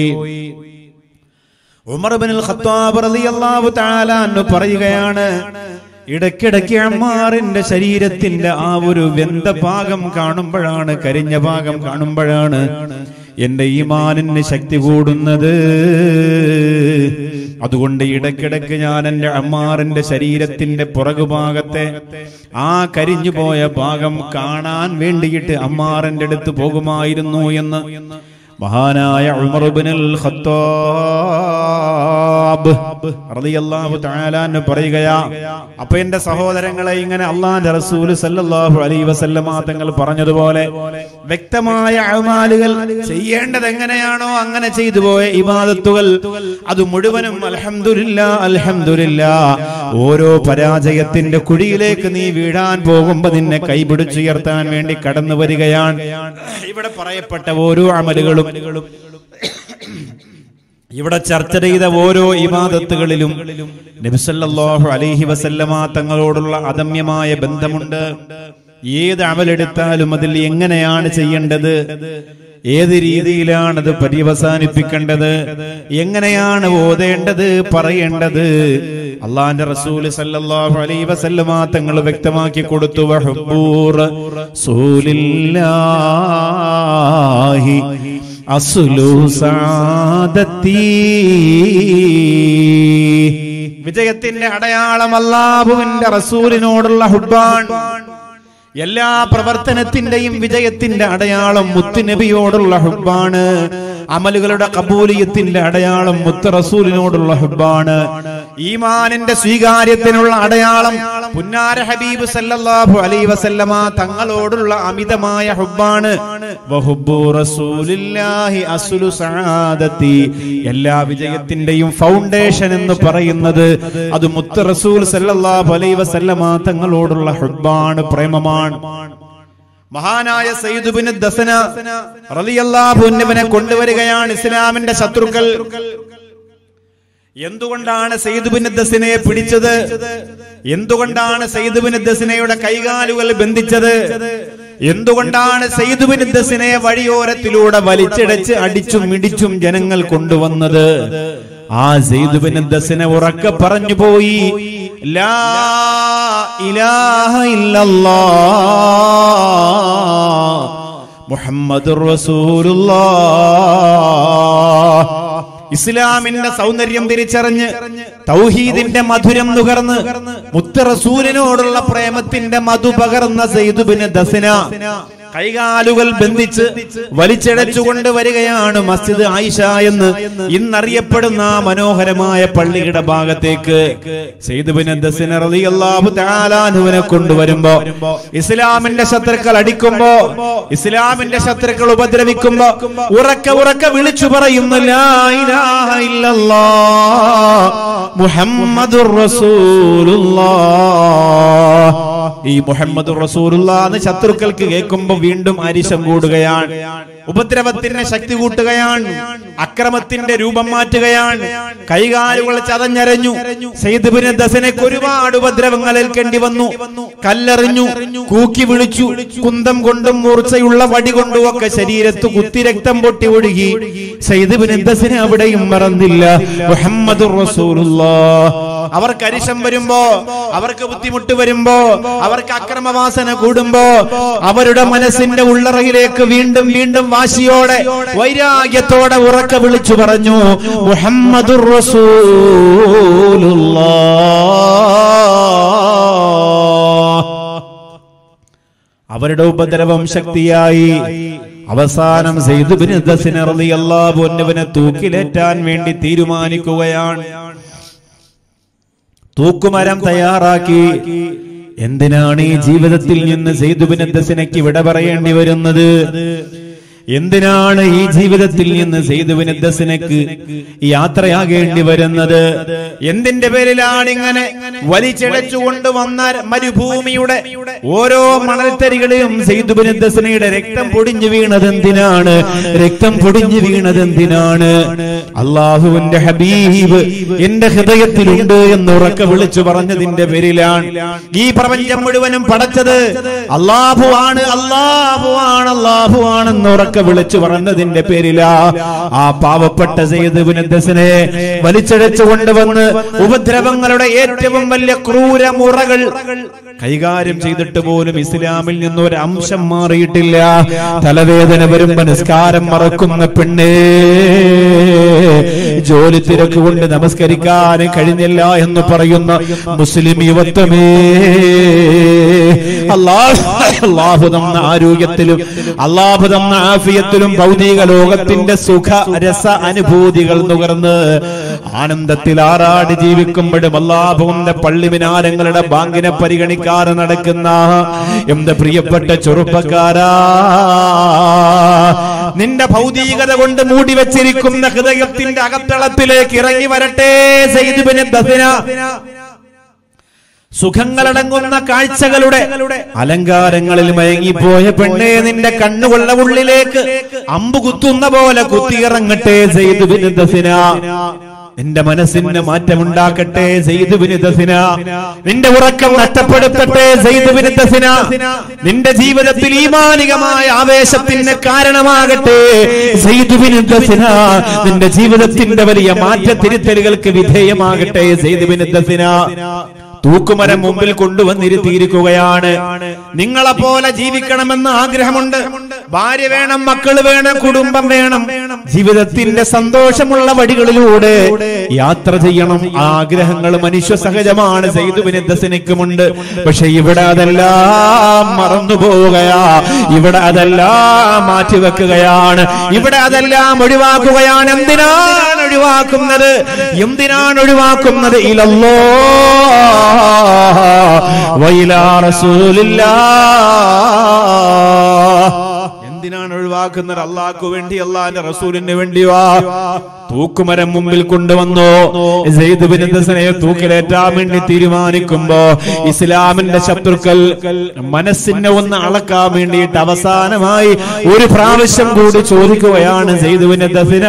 ഉമർ ബിൻ ഖത്താബ് റളിയല്ലാഹു തആല അന്നു പറയുകയാണ് ഇടയ്ക്കിടയ്ക്ക് അമ്മാറിന്റെ ശരീരത്തിന്റെ ആ ഒരു വെന്ത ഭാഗം കാണുമ്പോഴാണ് കരിഞ്ഞ ഭാഗം കാണുമ്പോഴാണ് എന്റെ ഈമാനിന് ശക്തി കൂടുന്നത് അതുകൊണ്ട് ഇടയ്ക്കിടയ്ക്ക് ഞാൻ എന്റെ അമ്മാറിന്റെ ശരീരത്തിന്റെ പുറകുഭാഗത്തെ ആ കരിഞ്ഞു പോയ ഭാഗം കാണാൻ വേണ്ടിയിട്ട് അമ്മാറിന്റെ അടുത്ത് പോകുമായിരുന്നു എന്ന് മഹാനായ ഉമർ ഇബ്നുൽ ഖത്താബ് റളിയല്ലാഹു തആല അൻഹു പറയുകയാ അപ്പൊ എന്റെ സഹോദരങ്ങളെ ഇങ്ങനെ അള്ളാന്റെ റസൂൽ സല്ലല്ലാഹു അലൈഹി വസല്ലമ തങ്ങൾ പറഞ്ഞതുപോലെ വ്യക്തമായ അമാലുകൾ ചെയ്യേണ്ടത് എങ്ങനെയാണോ അങ്ങനെ ചെയ്തു പോയ ഇബാദത്തുകൾ അത് മുഴുവനും അൽഹംദുലില്ലാ അൽഹംദുലില്ലാ ഓരോ പരാജയത്തിന്റെ കുഴിയിലേക്ക് നീ വീഴാൻ പോകുമ്പോ നിന്നെ കൈപിടിച്ചുയർത്താൻ വേണ്ടി കടന്നു വരികയാണ് ഇവിടെ പറയപ്പെട്ട ഓരോ അമലുകളും ഇവിടെ ചർച്ച ചെയ്ത ഓരോ ഇമാദത്തുകളിലും നബിസല്ലാഹു അലൈഹി വസല്ലമ തങ്ങളോടുള്ള അദമ്യമായ ബന്ധമുണ്ട് ഏത് അമലെടുത്താലും അതിൽ എങ്ങനെയാണ് ചെയ്യേണ്ടത് ഏത് രീതിയിലാണ് അത് പര്യവസാനിപ്പിക്കേണ്ടത് എങ്ങനെയാണ് ഓതേണ്ടത് പറയേണ്ടത് അള്ളാന്റെ റസൂല് സല്ലല്ലാഹു അലൈഹി വസല്ലമ തങ്ങൾ വ്യക്തമാക്കി കൊടുത്തു വഹുബൂർ റസൂലില്ലാഹി അസുലു സാദത്തി വിജയത്തിന്റെ അടയാളം അല്ലാഹുവിന്റെ റസൂലിനോടുള്ള ഹുബാൻ എല്ലാ പ്രവർത്തനത്തിന്റെയും വിജയത്തിന്റെ അടയാളം മുത്തുനബിയോടുള്ള ഹുബാണ് അമലുകളുടെ കബൂലിയത്തിന്റെ അടയാളം മുത്ത് റസൂലിനോടുള്ള ഹുബാണ് ഈമാനിന്റെ സ്വീകാര്യത്തിനുള്ള അടയാളം പുന്നാര ഹബീബ് സല്ലല്ലാഹു അലൈഹി വസല്ലമ തങ്ങളോടുള്ള അമിതമായ ഹുബാണ് വഹുബ്ബു റസൂലില്ലാഹി അസ്ലു സആദത്തി എല്ലാ വിജയത്തിന്റെയും ഫൗണ്ടേഷൻ എന്ന് പറയുന്നത് അത് മുത്ത് റസൂൽ സല്ലല്ലാഹു അലൈഹി വസല്ലമ തങ്ങളോടുള്ള ഹുബാണ് പ്രേമമാണ് മഹാനായ സയ്യിദ് ബിൻ ദസന റളിയല്ലാഹു അൻഹുവിനെ കൊണ്ടുവരികയാണ് ഇസ്ലാമിന്റെ ശത്രുക്കൾ എന്തുകൊണ്ടാണ് സയ്യിദ് ബിൻ ദസിനെ പിടിച്ചത് എന്തുകൊണ്ടാണ് സയ്യിദ് ബിൻ ദസിനയുടെ കൈകാലുകൾ ബന്ധിച്ചത് എന്തുകൊണ്ടാണ് സയ്യിദ് ബിൻ ദസിനെ വഴിയോരത്തിലൂടെ വലിച്ചിടച്ച് അടിച്ചും ഇടിച്ചും ജനങ്ങൾ കൊണ്ടുവന്നത് ആ സയ്യിദ് ബിൻ ദസിനെ ഉറക്കെ പറഞ്ഞു പോയി ലാ ഇലാഹ ഇല്ലല്ലാഹ് മുഹമ്മദുർ റസൂലുള്ളാഹ് ഇസ്ലാമിന്റെ സൗന്ദര്യം തിരിച്ചറിഞ്ഞ് തൗഹീദിന്റെ മധുരം നുകർന്ന് മുത്ത റസൂലിനോടുള്ള പ്രേമത്തിന്റെ മധു പകർന്ന സൈദുബിന് ദസന കൈകാലുകൾ ബന്ധിച്ച് വലിച്ചടച്ചുകൊണ്ട് വരികയാണ് മസ്ജിദ് ആയിഷ എന്ന് ഇന്നറിയപ്പെടുന്ന ആ മനോഹരമായ പള്ളിയുടെ ഭാഗത്തേക്ക് സൈദുബിന് ദസന റളിയല്ലാഹു തആലാനുവിനെ കൊണ്ടുവരുമ്പോ ഇസ്ലാമിന്റെ ശത്രുക്കൾ അടിക്കുമ്പോ ഇസ്ലാമിന്റെ ശത്രുക്കൾ ഉപദ്രവിക്കുമ്പോ ഉറക്കെ ഉറക്കെ വിളിച്ചു പറയുന്നു ലാ ഇലാഹ ഇല്ലല്ലാഹ് മുഹമ്മദുർ റസൂലുള്ളാഹ് ഈ മുഹമ്മദ് റസൂലുള്ളാന്ന് ശത്രുക്കൾക്ക് കേൾക്കുമ്പോ വീണ്ടും അരിശം കൂടുകയാണ് ഉപദ്രവത്തിന് ശക്തി കൂട്ടുകയാണ് അക്രമത്തിന്റെ രൂപം മാറ്റുകയാണ് കൈകാലുകൾ ചതഞ്ഞരഞ്ഞു സെയ്ദുബിന് ദസനക്ക് ഒരുപാട് ഉപദ്രവങ്ങൾ ഏൽക്കേണ്ടി വന്നു കല്ലെറിഞ്ഞു കൂക്കി വിളിച്ചു കുന്തം കൊണ്ടും മൂർച്ചയുള്ള വടി കൊണ്ടും ഒക്കെ ശരീരത്ത് കുത്തി രക്തം പൊട്ടി ഒഴുകി സെയ്ദുബിന് ദസന അവിടെയും മറന്നില്ല മുഹമ്മദ് റസൂലുള്ള അവർക്ക് അരിശം വരുമ്പോ അവർക്ക് ബുദ്ധിമുട്ട് വരുമ്പോ അവർക്ക് അക്രമവാസന കൂടുമ്പോ അവരുടെ മനസ്സിന്റെ ഉള്ളറയിലേക്ക് വീണ്ടും വീണ്ടും വാശിയോടെ വൈരാഗ്യത്തോടെ ഉറക്കെ വിളിച്ചു പറഞ്ഞു മുഹമ്മദുർ റസൂലുള്ളാഹ് അവരുടെ ഉപദ്രവം ശക്തിയായി അവസാനം അള്ളാഹുവിനെ തൂക്കിലേറ്റാൻ വേണ്ടി തീരുമാനിക്കുകയാണ് തൂക്കുമരം തയ്യാറാക്കി എന്തിനാണ് ഈ ജീവിതത്തിൽ നിന്ന് സെയ്തുബിനദ്ദസിനയ്ക്ക് വിട പറയേണ്ടി വരുന്നത് എന്തിനാണ് ഈ ജീവിതത്തിൽ നിന്ന് സെയ്തുബിനദ്ദസിനക്ക് യാത്രയാകേണ്ടി വരുന്നത് എന്തിന്റെ പേരിലാണ് ഇങ്ങനെ വലിച്ചിഴച്ചുകൊണ്ട് വന്ന മരുഭൂമിയുടെ ഓരോ മണൽത്തരികളെയും സെയ്തുബിനദ്ദസിനയുടെ രക്തം പൊടിഞ്ഞു വീണത് എന്തിനാണ് രക്തം പൊടിഞ്ഞു വീണത് എന്തിനാണ് അള്ളാഹുവിന്റെ ഹബീബ് എന്റെ ഹൃദയത്തിലുണ്ട് എന്ന് ഉറക്കെ വിളിച്ചു പറഞ്ഞതിന്റെ പേരിലാണ് ഈ പ്രപഞ്ചം മുഴുവനും പടച്ചത് അള്ളാഹു ആണ് അള്ളാഹു ആണ് അള്ളാഹു ആണെന്ന് ഉറക്കെ വിളിച്ചു പറഞ്ഞതിന്റെ പേരിലാ ആ പാവപ്പെട്ട സെയ്ദുബിനദ്ദസിനെ വലിച്ചഴച്ചു കൊണ്ടുവന്ന് ഉപദ്രവങ്ങളുടെ ഏറ്റവും വലിയ ക്രൂരമുറകൾ കൈകാര്യം ചെയ്തിട്ട് പോലും ഇസ്ലാമിൽ നിന്ന് ഒരു അംശം മാറിയിട്ടില്ല തലവേദന വരുമ്പോ നിസ്കാരം മറക്കുന്ന പെണ്ണേ ജോലി തിരക്ക് കൊണ്ട് നമസ്കരിക്കാൻ കഴിഞ്ഞില്ല എന്ന് പറയുന്ന മുസ്ലിം യുവത്വമേ അള്ളാഹു അള്ളാഹു തന്ന ആരോഗ്യത്തിലും അള്ളാഹു തന്ന ആഫിയത്തിലും ഭൗതിക ലോകത്തിന്റെ സുഖ രസ അനുഭൂതികൾ നുകർന്ന് ആനന്ദത്തിൽ ആറാടി ജീവിക്കുമ്പോഴും അള്ളാഹുവിന്റെ പള്ളി മിനാരങ്ങളുടെ ബാങ്കിനെ പരിഗണിക്കാതെ നടക്കുന്ന എന്റെ പ്രിയപ്പെട്ട ചെറുപ്പക്കാരാ നിന്റെ ഭൗതികത കൊണ്ട് മൂടി വെച്ചിരിക്കുന്ന ഹൃദയത്തിന്റെ അകത്തളത്തിലേക്ക് ഇറങ്ങി വരട്ടെ സെയ്തുബിന് ദസിന സുഖങ്ങളടങ്ങുന്ന കാഴ്ചകളുടെ അലങ്കാരങ്ങളിൽ മയങ്ങിപ്പോയ പെണ്ണെ നിന്റെ കണ്ണുകൊള്ള ഉള്ളിലേക്ക് അമ്പ് കുത്തുന്ന പോലെ കുത്തിയിറങ്ങട്ടെ സെയ്തുബിന് ദസിന നിന്റെ മനസ്സിന് മാറ്റമുണ്ടാക്കട്ടെ സെയ്തുബിനിതസിന നിന്റെ ഉറക്കം നഷ്ടപ്പെടുത്തട്ടെ സെയ്തുബിനിതസിന നിന്റെ ജീവിതത്തിൽ ഈമാനികമായ ആവേശത്തിന് കാരണമാകട്ടെ സെയ്തുബിനിതസിന നിന്റെ ജീവിതത്തിന്റെ വലിയ മാറ്റത്തിരുത്തലുകൾക്ക് വിധേയമാകട്ടെ സെയ്തുബിനിതസിന തൂക്കുമരം മുമ്പിൽ കൊണ്ടുവന്നിരുത്തിയിരിക്കുകയാണ് നിങ്ങളെ പോലെ ജീവിക്കണമെന്ന് ആഗ്രഹമുണ്ട് ഭാര്യ വേണം മക്കൾ വേണം കുടുംബം വേണം ജീവിതത്തിന്റെ സന്തോഷമുള്ള വഴികളിലൂടെ യാത്ര ചെയ്യണം ആഗ്രഹങ്ങൾ മനുഷ്യ സഹജമാണ് സെയ്തുബിനിദ്ദസിനിക്കുമുണ്ട് പക്ഷെ ഇവിടെ അതെല്ലാം മറന്നു പോവുകയാ ഇവിടെ അതെല്ലാം മാറ്റിവെക്കുകയാണ് ഇവിടെ അതെല്ലാം ഒഴിവാക്കുകയാണ് എന്തിനാണ് ഒഴിവാക്കുന്നത് എന്തിനാണ് ഒഴിവാക്കുന്നത് ഇലല്ലോ വൈലാ റസൂലില്ലാ എന്തിനാണ് ഒഴിവാക്കുന്നത് അള്ളാഹ്ക്ക് വേണ്ടി അള്ളാഹിന്റെ റസൂലിന് വേണ്ടിയോ തൂക്കുമരം മുമ്പിൽ കൊണ്ടുവന്നു സെയ്ദ് ബിൻ ഹസനെ തൂക്കിലേറ്റാൻ വേണ്ടി തീരുമാനിക്കുമ്പോ ഇസ്ലാമിന്റെ ശത്രുക്കൾ മനസ്സിനെ ഒന്ന് അളക്കാൻ വേണ്ടിയിട്ട് അവസാനമായി ഒരു പ്രാവശ്യം കൂടി ചോദിക്കുകയാണ് സെയ്ദ് ബിൻ ഹസന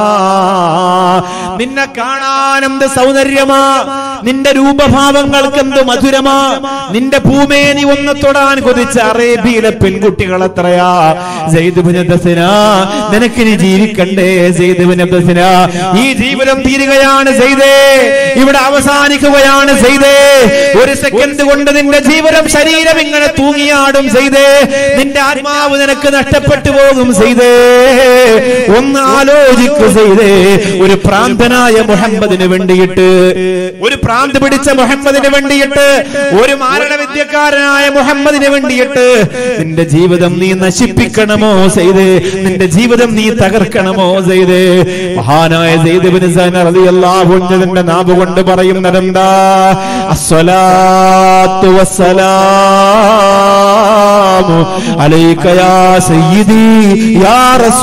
നിന്നെ കാണാൻ എന്ത് സൗന്ദര്യമാ നിന്റെ രൂപഭാവങ്ങൾക്ക് എന്ത് മധുരമാ നിന്റെ ഭൂമേനി ഒന്ന് തൊടാൻ കൊതിച്ച അറേബ്യയിലെ പെൺകുട്ടികൾ എത്രയാ ജയ്ദുബിനദസിന നിനക്കിനി ജീവിക്കണ്ടേ ജയ്ദുബിനദസിന ഈ ജീവിതം തീരുകയാണ് ചെയ്തേ ഇവിടെ അവസാനിക്കുകയാണ് ചെയ്തേ ഒരു സെക്കൻഡ് കൊണ്ട് നിന്റെ ജീവിതം ശരീരം ഇങ്ങനെ തൂങ്ങിയാടും ചെയ്തേ നിന്റെ ആത്മാവ് നിനക്ക് നഷ്ടപ്പെട്ടു പോകും ചെയ്തേ ഒന്ന് ആലോചിക്കു ചെയ്തേ ഒരു പ്രാന്തനായ മുഹമ്മദിന് വേണ്ടിയിട്ട് ഒരു പ്രാന്ത് പിടിച്ച മുഹമ്മദിന് വേണ്ടിയിട്ട് ഒരു മാരണവിദ്യക്കാരനായ മുഹമ്മദിന് വേണ്ടിയിട്ട് നിന്റെ ജീവിതം നീ നശിപ്പിക്കണമോ ചെയ്ത് നിന്റെ ജീവിതം നീ തകർക്കണമോ ചെയ്ത് മഹാനായ റളിയല്ലാഹുവിന്റെ നാവ് കൊണ്ട് പറയുന്നതെന്താ അസ്സലാത്തു വസ്സലാമു അലൈക യാ സയ്യിദി യാ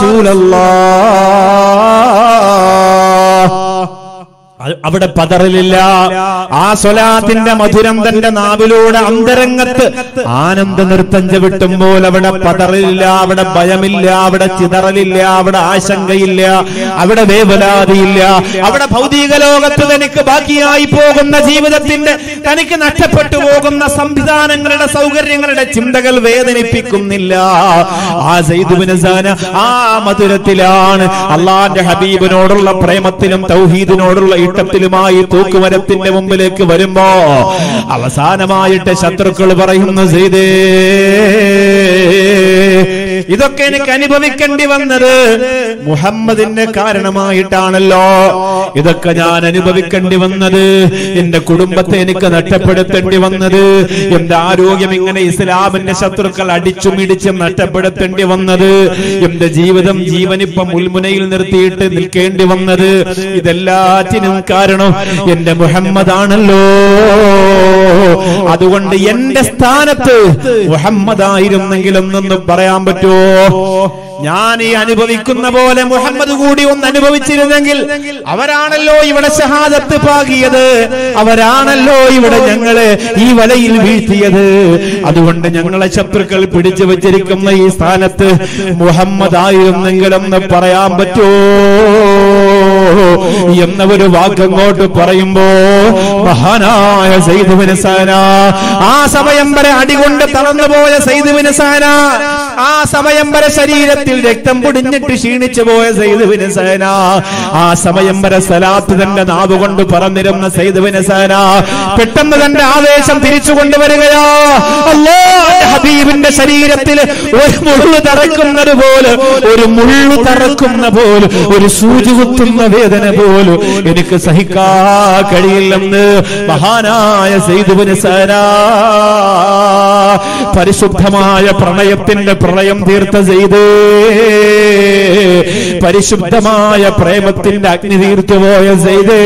റസൂലല്ലാഹ് അ- അവിടെ പതറലില്ല ആ സ്വലാത്തിന്റെ മധുരം തന്റെ നാവിലൂടെ അന്തരംഗത്ത് ആനന്ദ നൃത്തം ചവിട്ടുമ്പോൾ അവിടെ പതറില്ല അവിടെ ഭയമില്ല അവിടെ ചിതറലില്ല അവിടെ ആശങ്കയില്ല അവിടെ വേവലാതിയില്ല അവിടെ ഭൗതിക ലോകത്ത് തനിക്ക് ബാക്കിയായി പോകുന്ന ജീവിതത്തിന്റെ തനിക്ക് നഷ്ടപ്പെട്ടു പോകുന്ന സംവിധാനങ്ങളുടെ സൗകര്യങ്ങളുടെ ചിന്തകൾ വേദനിപ്പിക്കുന്നില്ല ആ സൈദുബിനസാന ആ മധുരത്തിലാണ് അള്ളാന്റെ ഹബീബിനോടുള്ള പ്രേമത്തിലും തൗഹീദിനോടുള്ള ഇഷ്ടത്തിലുമായി തൂക്കുമരത്തിന്റെ മുമ്പിലേക്ക് വരുമ്പോ അവസാനമായിട്ട് ശത്രുക്കൾ പറയുന്നു ചെയ്തേ ഇതൊക്കെ എനിക്ക് അനുഭവിക്കേണ്ടി വന്നത് മുഹമ്മദിന്റെ കാരണമായിട്ടാണല്ലോ ഇതൊക്കെ ഞാൻ അനുഭവിക്കേണ്ടി വന്നത് എന്റെ കുടുംബത്തെ എനിക്ക് നഷ്ടപ്പെടുത്തേണ്ടി വന്നത് എന്റെ ആരോഗ്യം ഇങ്ങനെ ഇസ്ലാമിന്റെ ശത്രുക്കൾ അടിച്ചും ഇടിച്ചും നഷ്ടപ്പെടുത്തേണ്ടി വന്നത് എന്റെ ജീവിതം ജീവനിപ്പം മുൾമുനയിൽ നിർത്തിയിട്ട് നിൽക്കേണ്ടി വന്നത് ഇതെല്ലാറ്റിനും കാരണം എന്റെ മുഹമ്മദാണല്ലോ അതുകൊണ്ട് എന്റെ സ്ഥാനത്ത് മുഹമ്മദായിരുന്നെങ്കിലെന്നൊന്ന് പറയാൻ പറ്റുമോ ഞാൻ ഈ അനുഭവിക്കുന്ന പോലെ മുഹമ്മദ് കൂടി ഒന്ന് അനുഭവിച്ചിരുന്നെങ്കിൽ അവരാണല്ലോ ഇവിടെ ഷഹാദത്ത് പാകിയത് അവരാണല്ലോ ഇവിടെ ഞങ്ങളെ ഈ വലയിൽ വീഴ്ത്തിയത് അതുകൊണ്ട് ഞങ്ങളെ ശത്രുക്കൾ പിടിച്ചു വച്ചിരിക്കുന്ന ഈ സ്ഥാനത്ത് മുഹമ്മദ് ആയിരുന്നെങ്കിലെന്ന് പറയാൻ പറ്റുമോ എന്ന ഒരു വാക്കങ്ങോട്ട് പറയുമ്പോ മഹാനായ സൈദുവിന് സാന ആ സമയം വരെ അടികൊണ്ട് തളർന്നുപോയ സൈദുവിന് സാന ആ സമയം വരെ ശരീരത്തിൽ രക്തം പൊടിഞ്ഞിട്ട് ക്ഷീണിച്ചു പോയ സൈദുവിന് സേന ആ സമയം വരെ സലാത്ത് തന്റെ നാവ് കൊണ്ട് പറന്നിരുന്ന സൈദുവിന് സേന പെട്ടെന്ന് തന്റെ ആവേശം തിരിച്ചു കൊണ്ടുവരികയാ അല്ലോ ഹബീബിന്റെ ശരീരത്തിൽ ഒരു മുള്ളു തറക്കുന്നത് പോലെ ഒരു മുള്ളു തറക്കുന്ന പോലെ ഒരു സൂചി കുത്തുന്ന വേദന പോലും എനിക്ക് സഹിക്കാ കഴിയില്ലെന്ന് മഹാനായ സൈദുവിന് സേന പരിശുദ്ധമായ പ്രണയത്തിന്റെ പ്രളയം തീർത്ത ചെയ്ത് പരിശുദ്ധമായ പ്രേമത്തിന്റെ അഗ്നി തീർത്തുപോയ ചെയ്ത്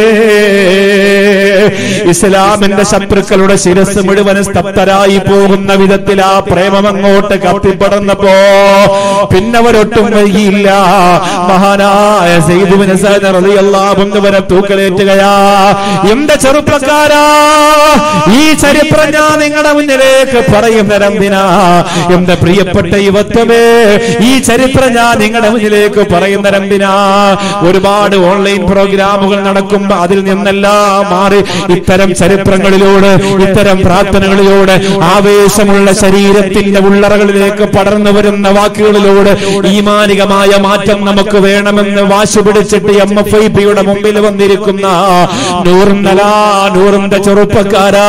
ഇസ്ലാമിന്റെ ശത്രുക്കളുടെ ശിരസ് മുഴുവൻ സ്തബ്ധരായി പോകുന്ന വിധത്തിൽ ആ പ്രേമം അങ്ങോട്ട് കത്തിപ്പടർന്നപ്പോ പിന്നെ അവരൊട്ടും വൈകിയില്ല മഹാനായ സെയ്തുവിന് സഹനറിയല്ലാവുന്നവരെ തൂക്കലേറ്റുകയാ എന്റെ ചെറുപ്പക്കാരാ ഈ ചരിത്രം ഞാൻ നിങ്ങളുടെ മുന്നിലേക്ക് പറയുന്നതെന്തിനാ എന്റെ പ്രിയപ്പെട്ട യുവത്വമേ ഈ ചരിത്രം ഞാൻ നിങ്ങളുടെ മുന്നിലേക്ക് പറയുന്നതെന്തിനാ ഒരുപാട് ഓൺലൈൻ പ്രോഗ്രാമുകൾ നടക്കുമ്പോ അതിൽ നിന്നെല്ലാം മാറി ഇത്തരം ചരിത്രങ്ങളിലൂടെ ഇത്തരം പ്രാർത്ഥനകളിലൂടെ ആവേശമുള്ള ശരീരത്തിന്റെ ഉള്ളറകളിലേക്ക് പടർന്നു വരുന്ന വാക്കുകളിലൂടെ ഈമാനികമായ മാറ്റം നമുക്ക് വേണമെന്ന് വാശി പിടിച്ചിട്ട് എം എഫ് ഐ പിയുടെ മുമ്പിൽ വന്നിരിക്കുന്ന നൂറിന്നലാ നൂറിന്റെ ചെറുപ്പക്കാരാ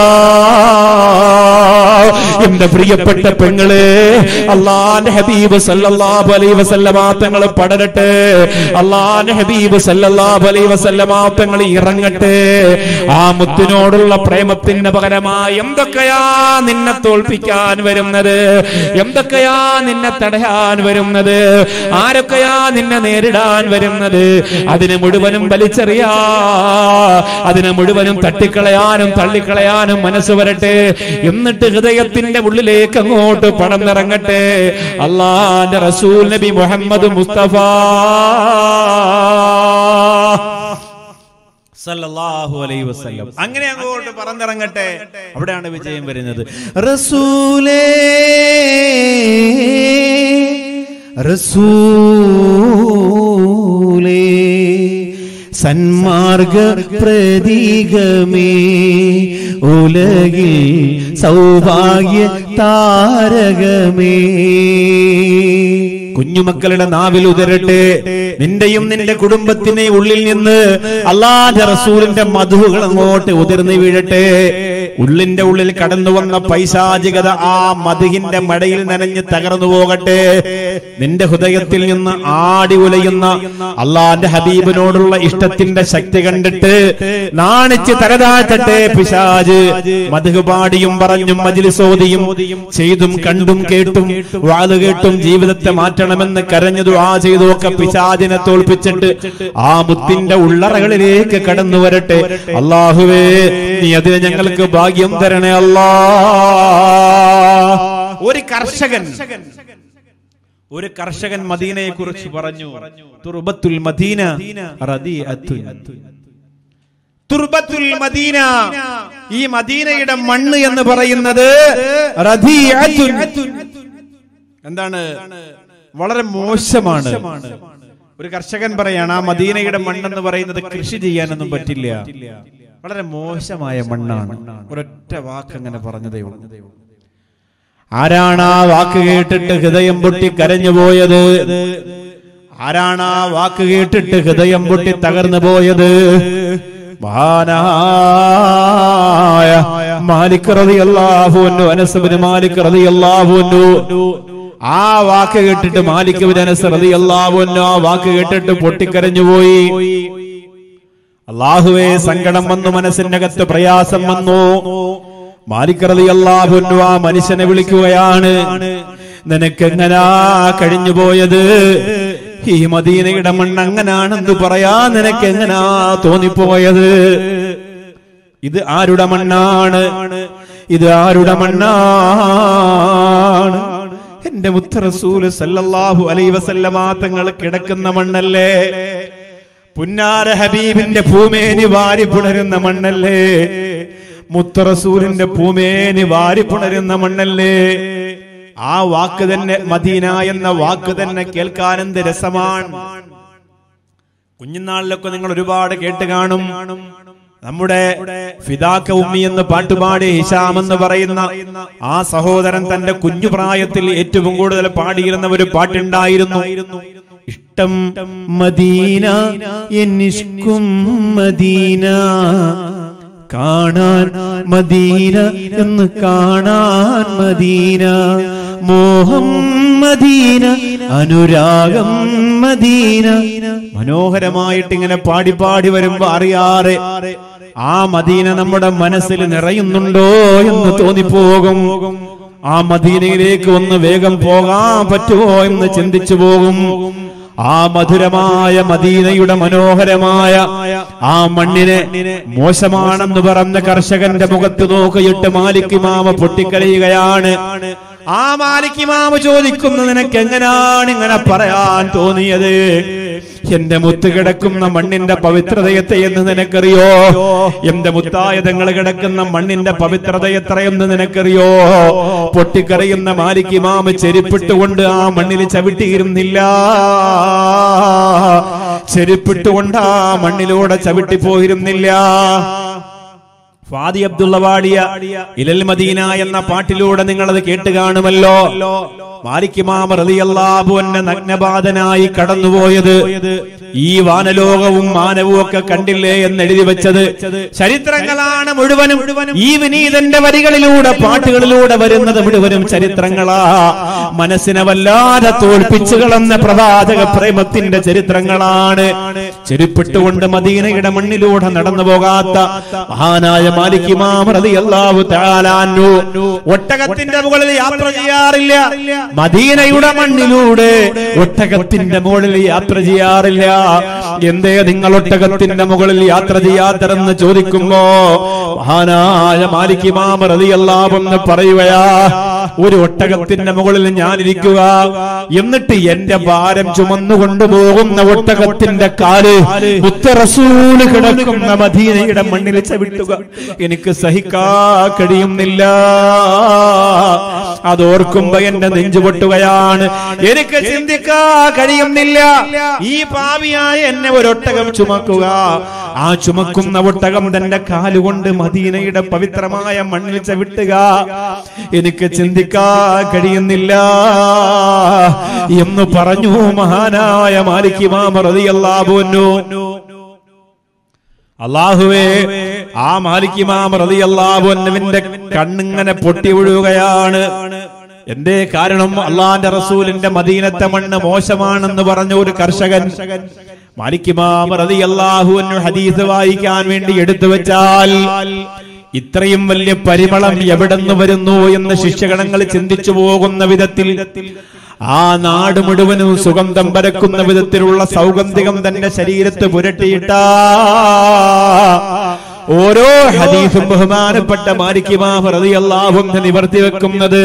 എന്റെ പ്രിയപ്പെട്ട പെങ്ങളെ അള്ളാന്റെ ഹബീബ് സല്ലല്ലാഹു അലൈഹി വസല്ലമ തങ്ങൾ പടരട്ടെ അള്ളാന്റെ ഹബീബ് സല്ലല്ലാഹു അലൈഹി വസല്ലമ തങ്ങൾ ഇറങ്ങട്ടെ ആ മുത്തിനോടുള്ള പ്രേമത്തിന് പകരമായി എന്തൊക്കെയാ നിന്നെ തോൽപ്പിക്കാൻ വരുന്നത് എന്തൊക്കെയാ നിന്നെ തടയാൻ വരുന്നത് ആരൊക്കെയാ നിന്നെ നേരിടാൻ വരുന്നത് അതിനെ മുഴുവനും വലിച്ചെറിയാ അതിനെ മുഴുവനും തട്ടിക്കളയാനും തള്ളിക്കളയാനും മനസ്സ് വരട്ടെ എന്നിട്ട് ഹൃദയത്തിന്റെ ഉള്ളിലേക്ക് അങ്ങോട്ട് പടന്നിറങ്ങട്ടെ അള്ളാന്റെ റസൂൽ നബി മുഹമ്മദ് മുസ്തഫ സല്ലല്ലാഹു അലൈഹി വസല്ലം അങ്ങനെ അങ്ങോട്ട് പറന്നിറങ്ങട്ടെ അവിടെയാണ് വിജയം വരുന്നത് റസൂലേ റസൂലേ സന്മാർഗ പ്രതീകമേ ഉലകിൽ സൗഭാഗ്യ താരകമേ കുഞ്ഞുമക്കളുടെ നാവിൽ ഉതരട്ടെ നിന്റെയും നിന്റെ കുടുംബത്തിനെ ഉള്ളിൽ നിന്ന് അള്ളാന്റെ റസൂലിന്റെ മധുകൾ അങ്ങോട്ട് ഉതിർന്നു വീഴട്ടെ ഉള്ളിന്റെ ഉള്ളിൽ കടന്നു വന്ന പൈശാചികത ആ മധുഹിന്റെ മടയിൽ നനഞ്ഞ് തകർന്നു പോകട്ടെ നിന്റെ ഹൃദയത്തിൽ നിന്ന് ആടി ഉലയുന്ന അള്ളാന്റെ ഹബീബിനോടുള്ള ഇഷ്ടത്തിന്റെ ശക്തി കണ്ടിട്ട് നാണിച്ച് തലതാഴ്ത്തട്ടെ പിശാജ് മധുഹ് പാടിയും പറഞ്ഞും മജിലിസോദിയും ചെയ്തും കണ്ടും കേട്ടും വാത് കേട്ടും ജീവിതത്തെ മാറ്റണമെന്ന് കരഞ്ഞതു ആ ചെയ്തു ഒക്കെ പിശാജിനെ തോൽപ്പിച്ചിട്ട് ആ മുത്തിന്റെ ഉള്ളറകളിലേക്ക് കടന്നു വരട്ടെ അള്ളാഹുവേ നീ അതിന് ഞങ്ങൾക്ക് ഭാഗ്യം തരണേ അല്ലാ ഒരു കർഷകൻ ഒരു കർഷകൻ മദീനയെ കുറിച്ച് പറഞ്ഞു തുർബത്തുൽ മദീന റദിഅത്തുൻ. തുർബത്തുൽ മദീന ഈ മദീനയുടെ മണ്ണ് എന്ന് പറയുന്നത് റദിഅത്തുൻ. എന്താണ് വളരെ മോശമാണ് ഒരു കർഷകൻ പറയാണ് ആ മദീനയുടെ മണ്ണെന്ന് പറയുന്നത് കൃഷി ചെയ്യാനൊന്നും പറ്റില്ല വളരെ മോശമായ മണ്ണാണ് ഒരൊറ്റ വാക്ക് അങ്ങനെ പറഞ്ഞതേ ഉള്ളൂ ആരാണ് ആ വാക്ക് കേട്ടിട്ട് ഹൃദയം പൊട്ടി കരഞ്ഞു പോയത് ആരാണ് ആ വാക്ക് കേട്ടിട്ട് ഹൃദയം പൊട്ടി തകർന്നു പോയത് മഹാനായ മാലിക് റളിയല്ലാഹു അൻഹു അനസ് ബിൻ മാലിക് റളിയല്ലാഹു അൻഹു ആ വാക്ക് കേട്ടിട്ട് മാലിക് ബിൻ അനസ് റളിയല്ലാഹു അൻഹു ആ വാക്ക് കേട്ടിട്ട് പൊട്ടിക്കരഞ്ഞു പോയി അള്ളാഹുവേ സങ്കടം വന്നു മനസ്സിനകത്ത് പ്രയാസം വന്നു മാലിക് റളിയല്ലാഹു അൻഹു ആ മനുഷ്യനെ വിളിക്കുകയാണ് നിനക്കെങ്ങനാ കഴിഞ്ഞു പോയത് ഈ മദീനയുടെ മണ്ണ് അങ്ങനാണെന്ന് പറയാ നിനക്ക് എങ്ങനാ തോന്നിപ്പോയത് ഇത് ആരുടെ മണ്ണാണ് ഇത് ആരുടെ മണ്ണാണ് എന്റെ മുത്തറസൂല് സല്ലല്ലാഹു അലൈ വസല്ലമ തങ്ങൾ കിടക്കുന്ന മണ്ണല്ലേ പുന്നാര ഹബീബിന്റെ ഭൂമേനി വാരി പുണരുന്ന മണ്ണല്ലേ മുത്തറസൂലിന്റെ ഭൂമേനി വാരി പുണരുന്ന മണ്ണല്ലേ ആ വാക്ക് തന്നെ മദീന എന്ന വാക്ക് തന്നെ കേൾക്കാൻ എന്ത് രസമാണ് കുഞ്ഞുനാളിലൊക്കെ നിങ്ങൾ ഒരുപാട് കേട്ട് കാണും നമ്മുടെ ഫിദാക്ക ഉമ്മി എന്ന് പാട്ടുപാടി ഹിഷാം എന്ന് പറയുന്ന ആ സഹോദരൻ തന്റെ കുഞ്ഞു പ്രായത്തിൽ ഏറ്റവും കൂടുതൽ പാടിയിരുന്ന ഒരു പാട്ടുണ്ടായിരുന്നു ഇഷ്ടം മദീന എന്നിഷ്കും മദീന കാണാൻ മദീന എന്ന് കാണാൻ മദീന മോഹം മദീന അനുരാഗം മദീന മനോഹരമായിട്ട് ഇങ്ങനെ പാടി പാടി വരുമ്പോ അറിയാറെ ആ മദീന നമ്മുടെ മനസ്സിൽ നിറയുന്നുണ്ടോ എന്ന് തോന്നിപ്പോകും ആ മദീനയിലേക്ക് ഒന്ന് വേഗം പോകാൻ പറ്റുമോ എന്ന് ചിന്തിച്ചു പോകും ആ മധുരമായ മദീനയുടെ മനോഹരമായ ആ മണ്ണിനെ മോശമാണെന്ന് പറഞ്ഞ കർഷകന്റെ മുഖത്ത് നോക്കിയിട്ട് മാലിക്കുമാമ പൊട്ടിക്കരയുകയാണ് ആ മാലിക്കുമാമ ചോദിക്കുന്നു നിനക്ക് എങ്ങനെയാണ് ഇങ്ങനെ പറയാൻ തോന്നിയത് എന്റെ മുത്ത് കിടക്കുന്ന മണ്ണിന്റെ പവിത്രതയത്തെ എന്ന് നിനക്കറിയോ എന്റെ മുത്തായതങ്ങൾ കിടക്കുന്ന മണ്ണിന്റെ പവിത്രത എത്രയെന്ന് നിനക്കറിയോ പൊട്ടിക്കറിയുന്ന മാലിക്കുമാമ ചെരുപ്പിട്ടുകൊണ്ട് ആ മണ്ണിൽ ചവിട്ടിയിരുന്നില്ല ചെരുപ്പിട്ടുകൊണ്ട് ആ മണ്ണിലൂടെ ചവിട്ടി പോയിരുന്നില്ല ഫാദി അബ്ദുള്ള പാടിയ ഇലൽ മദീന എന്ന പാട്ടിലൂടെ നിങ്ങൾ അത് കേട്ട് കാണുമല്ലോ മാലിക്കുമാമ റളിയല്ലാഹു അൻഹു നഗ്നപാതനായി കടന്നുപോയത് ഈ വാനലോകവും മാനവും ഒക്കെ കണ്ടില്ലേ എന്ന് എഴുതി വെച്ചത് ചരിത്രങ്ങളാണ് മുഴുവനും ഈ വിനീതന്റെ വരികളിലൂടെ പാട്ടുകളിലൂടെ വരുന്നത് മുഴുവനും ചരിത്രങ്ങളാ മനസ്സിനെ വല്ലാതെ തോൽപ്പിച്ചു കളന്ന പ്രവാചക പ്രേമത്തിന്റെ ചരിത്രങ്ങളാണ് ചെരുപ്പിട്ടുകൊണ്ട് മദീനയുടെ മണ്ണിലൂടെ നടന്നു പോകാത്ത മഹാനായ മാലിക് ഇമാം റളിയല്ലാഹു തആല അൻഹു ഒട്ടകത്തിന്റെ മുകളിൽ യാത്ര ചെയ്യാറില്ല മദീനയുടെ മണ്ണിലൂടെ ഒട്ടകത്തിന്റെ മുകളിൽ യാത്ര ചെയ്യാറില്ല എന്തേ നിങ്ങൾ ഒട്ടകത്തിന്റെ മുകളിൽ യാത്ര ചെയ്യാത്തരെന്ന് ചോദിക്കുമ്പോ മഹാനായ മാലിക് ഇമാം റളിയല്ലാഹു എന്ന് പറയുകയാ ഒരു ഒട്ടകത്തിന്റെ മുകളിൽ ഞാനിരിക്കുക എന്നിട്ട് എന്റെ ഭാരം ചുമന്നു കൊണ്ടുപോകുന്ന ഒട്ടകത്തിന്റെ കാല് മുത്തറസൂല് കിടക്കുന്ന മദീനയുടെ മണ്ണിൽ ചവിട്ടുക എനിക്ക് സഹിക്കാ കഴിയുന്നില്ല അതോർക്കുമ്പോ എന്റെ നെഞ്ചു പൊട്ടുകയാണ് എനിക്ക് ചിന്തിക്കാ കഴിയുന്നില്ല ഈ പാവിയായ എന്നെ ഒരൊട്ടകം ചുമക്കുക ആ ചുമക്കുന്ന ഒട്ടകം തന്റെ കാലുകൊണ്ട് മദീനയുടെ പവിത്രമായ മണ്ണിൽ ചവിട്ടുക എനിക്ക് ചിന്തിക്കാ കഴിയുന്നില്ല എന്ന് പറഞ്ഞു മഹാനായ മാലിക്കിമാമ റളിയല്ലാഹു അള്ളാഹുവേ ആ മാലിക്കിമാം റളിയല്ലാഹുവിന്റെ കണ്ണിങ്ങനെ പൊട്ടി ഒഴുകുകയാണ് എന്തേ കാരണം അള്ളാന്റെ റസൂലിന്റെ മദീനത്തെ മണ്ണ് മോശമാണെന്ന് പറഞ്ഞ ഒരു കർഷകൻ മാലിക്കിമാം റളിയല്ലാഹുവിന് ഹദീസ് വായിക്കാൻ വേണ്ടി എടുത്തു വെച്ചാൽ ഇത്രയും വലിയ പരിമളം എവിടെന്ന് വരുന്നു എന്ന് ശിഷ്യഗണങ്ങൾ ചിന്തിച്ചു പോകുന്ന വിധത്തിൽ ആ നാട് മുഴുവനും സുഗന്ധം പരക്കുന്ന വിധത്തിലുള്ള സൗഗന്ധികം തന്റെ ശരീരത്ത് പുരട്ടിയിട്ട ഓരോ ഹദീസും ബഹുമാനപ്പെട്ട മാലിക്കിമാം റളിയല്ലാഹു നിവർത്തി വെക്കുന്നത്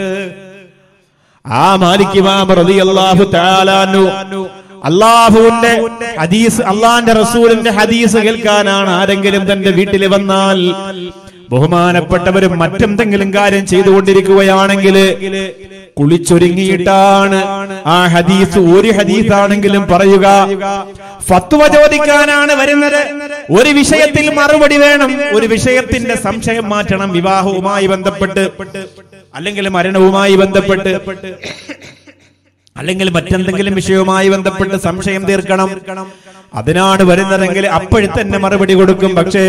ആ മാലിക്കിമാം റളിയല്ലാഹു തആലാനു അള്ളാഹുവിന്റെ ഹദീസ് അള്ളാന്റെ റസൂലിന്റെ ഹദീസ് കേൾക്കാനാണ് ആരെങ്കിലും തന്റെ വീട്ടിൽ വന്നാൽ ബഹുമാനപ്പെട്ടവരും മറ്റെന്തെങ്കിലും കാര്യം ചെയ്തുകൊണ്ടിരിക്കുകയാണെങ്കിൽ കുളിച്ചൊരുങ്ങിയിട്ടാണ് ആ ഹദീസ് ഒരു ഹദീസാണെങ്കിലും പറയുക ഫത്വ ചോദിക്കാനാണ് വരുന്നത് ഒരു വിഷയത്തിൽ മറുപടി വേണം ഒരു വിഷയത്തിന്റെ സംശയം മാറ്റണം വിവാഹവുമായി ബന്ധപ്പെട്ട് അല്ലെങ്കിൽ മരണവുമായി ബന്ധപ്പെട്ട് അല്ലെങ്കിൽ മറ്റെന്തെങ്കിലും വിഷയവുമായി ബന്ധപ്പെട്ട് സംശയം തീർക്കണം അതിനാണ് വരുന്നതെങ്കിൽ അപ്പോഴത്തന്നെ മറുപടി കൊടുക്കും പക്ഷേ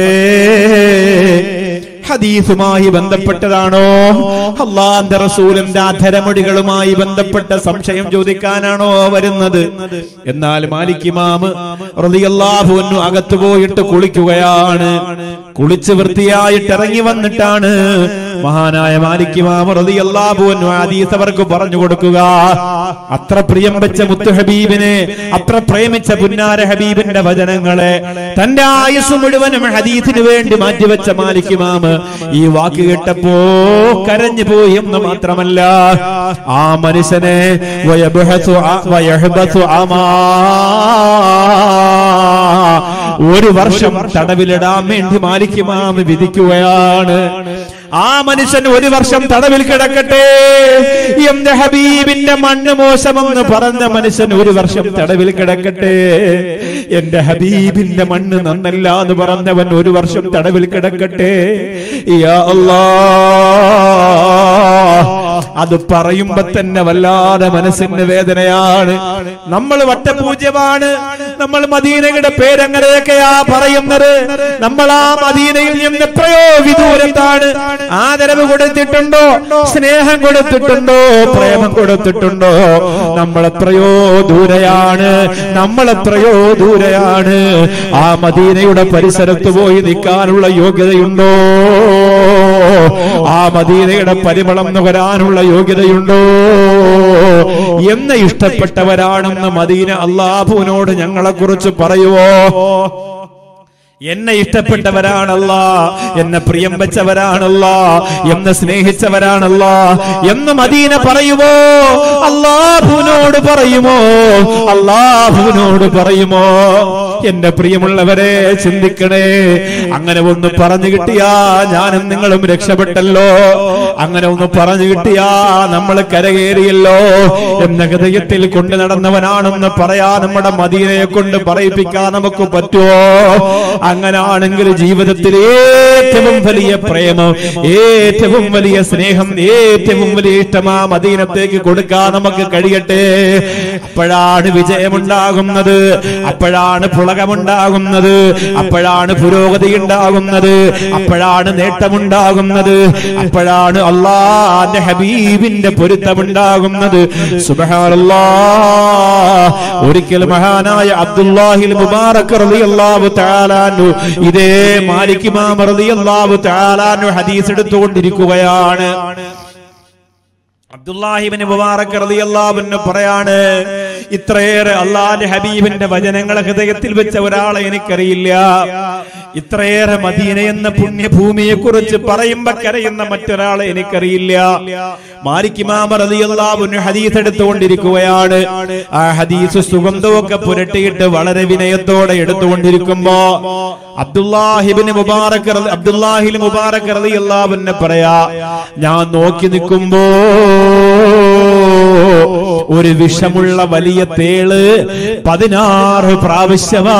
ഹദീസുമായി ബന്ധപ്പെട്ടതാണോ അള്ളാന്റെ റസൂലിന്റെ അധരമൊഴികളുമായി ബന്ധപ്പെട്ട സംശയം ചോദിക്കാനാണോ വരുന്നത് എന്നാൽ മാലിക് ഇമാം റളിയല്ലാഹു അൻഹു അകത്തു പോയിട്ട് കുളിക്കുകയാണ് കുളിച്ച് വൃത്തിയായിട്ട് ഇറങ്ങി വന്നിട്ടാണ് മഹാനായ മാലിക് ഇമാം റളിയല്ലാഹു അൻഹു ഹദീസ് അവർക്ക് പറഞ്ഞു കൊടുക്കുക അത്ര പ്രിയം വെച്ച മുത്തു ഹബീബിനെ അത്ര പ്രേമിച്ച പുന്നാര ഹബീബിന്റെ വചനങ്ങളെ തന്റെ ആയുസ് മുഴുവനും ഹദീസിന് വേണ്ടി മാറ്റിവെച്ച മാലിക് ഇമാം ഈ വാക്ക് കേട്ടപ്പോ കരഞ്ഞു പോയി എന്ന് മാത്രമല്ല ആ മനുഷ്യനെ വയബ്ഹസു അ- വയഹ്ബസു അമാ. ഒരു വർഷം തടവിലിടാൻ വേണ്ടി മാലിക് ഇമാം വിധിക്കുകയാണ് ആ മനുഷ്യൻ ഒരു വർഷം തടവിൽ കിടക്കട്ടെ എന്റെ ഹബീബിന്റെ മണ്ണ് മോശമെന്ന് പറഞ്ഞ മനുഷ്യൻ ഒരു വർഷം തടവിൽ കിടക്കട്ടെ എന്റെ ഹബീബിന്റെ മണ്ണ് നന്നല്ല എന്ന് പറഞ്ഞവൻ ഒരു വർഷം തടവിൽ കിടക്കട്ടെ യാ അല്ലാ അത് പറയുമ്പോ തന്നെ വല്ലാതെ മനസ്സിന് വേദനയാണ് നമ്മൾ വട്ടപൂജ്യമാണ് നമ്മൾ മദീനയുടെ പേരങ്ങനെയൊക്കെയാ പറയുന്നത് നമ്മൾ ആ മദീനയിൽ നിന്ന് എത്രയോ വിദൂരത്താണ് ആദരവ് കൊടുത്തിട്ടുണ്ടോ സ്നേഹം കൊടുത്തിട്ടുണ്ടോ പ്രേമം കൊടുത്തിട്ടുണ്ടോ നമ്മൾ എത്രയോ ദൂരെയാണ് നമ്മൾ എത്രയോ ദൂരെയാണ് ആ മദീനയുടെ പരിസരത്ത് പോയി നിൽക്കാനുള്ള യോഗ്യതയുണ്ടോ ആ മദീനയുടെ പരിമളം നുകരാനുള്ള യോഗ്യതയുണ്ടോ എന്ന് ഇഷ്ടപ്പെട്ടവരാണെന്ന് മദീന അള്ളാഹുവിനോട് ഞങ്ങളെ കുറിച്ച് പറയുവോ എന്നെ ഇഷ്ടപ്പെട്ടവരാണല്ല എന്നെ പ്രിയം വെച്ചവരാണല്ല എന്നെ സ്നേഹിച്ചവരാണല്ല എന്ന് മദീന പറയുമോ അള്ളാഹുവിനോട് പറയുമോ അള്ളാഹുവിനോട് പറയുമോ എന്റെ പ്രിയമുള്ളവരെ ചിന്തിക്കണേ അങ്ങനെ ഒന്ന് പറഞ്ഞു കിട്ടിയാ ഞാനും നിങ്ങളും രക്ഷപ്പെട്ടല്ലോ അങ്ങനെ ഒന്ന് പറഞ്ഞു കിട്ടിയാ നമ്മൾ കരകയറിയല്ലോ എന്ന ഹൃദയത്തിൽ കൊണ്ടു നടന്നവനാണെന്ന് പറയാ നമ്മുടെ മദീനയെ കൊണ്ട് പറയിപ്പിക്കാൻ നമുക്ക് പറ്റുമോ അങ്ങനാണെങ്കിൽ ജീവിതത്തിൽ ഏറ്റവും വലിയ പ്രേമം ഏറ്റവും വലിയ സ്നേഹം ഏറ്റവും വലിയ ഇഷ്ടമാ മദീനത്തേക്ക് കൊടുക്കാൻ നമുക്ക് കഴിയട്ടെ അപ്പോഴാണ് വിജയമുണ്ടാകുന്നത് അപ്പോഴാണ് പുളകമുണ്ടാകുന്നത് അപ്പോഴാണ് പുരോഗതി ഉണ്ടാകുന്നത് അപ്പോഴാണ് നേട്ടമുണ്ടാകുന്നത് അപ്പോഴാണ് അള്ളാന്റെ ഹബീബിന്റെ പൊരുത്തമുണ്ടാകുന്നത് സുബഹാനല്ലാ ഒരിക്കൽ മഹാനായ അബ്ദുല്ലാഹിൽ മുബാറക് റളിയല്ലാഹു തആലാനു ഇതേ മാലിക് ഇമാം റളിയല്ലാഹു തആലാനു ഹദീസ് എടുത്തുകൊണ്ടിരിക്കുകയാണ് അബ്ദുല്ലാഹിബിന് മുബാറക് റളിയല്ലാഹു അൻഹു പറയാണ് ഇത്രയേറെ അള്ളാന്റെ ഹബീബിന്റെ വചനങ്ങളെ ഹൃദയത്തിൽ വെച്ച ഒരാളെ എനിക്കറിയില്ല ഇത്രയേറെ മദീന എന്ന പുണ്യഭൂമിയെ കുറിച്ച് പറയുമ്പോ കരയുന്ന മറ്റൊരാളെ എനിക്കറിയില്ല മാലിക്കിമാമ റളിയല്ലാഹു അൻഹു ഹദീസ് എടുത്തുകൊണ്ടിരിക്കുകയാണ് ആ ഹദീസ് സുഗന്ധമൊക്കെ പുരട്ടിയിട്ട് വളരെ വിനയത്തോടെ എടുത്തുകൊണ്ടിരിക്കുമ്പോ അബ്ദുല്ലാഹിബിന് മുബാറക് റളി- അബ്ദുല്ലാഹിൽ മുബാറക് റളിയല്ലാഹു അൻഹു പറയാ ഞാൻ നോക്കി നിൽക്കുമ്പോ ഒരു വിഷമുള്ള വലിയ തേള് പതിനാറ് പ്രാവശ്യമാ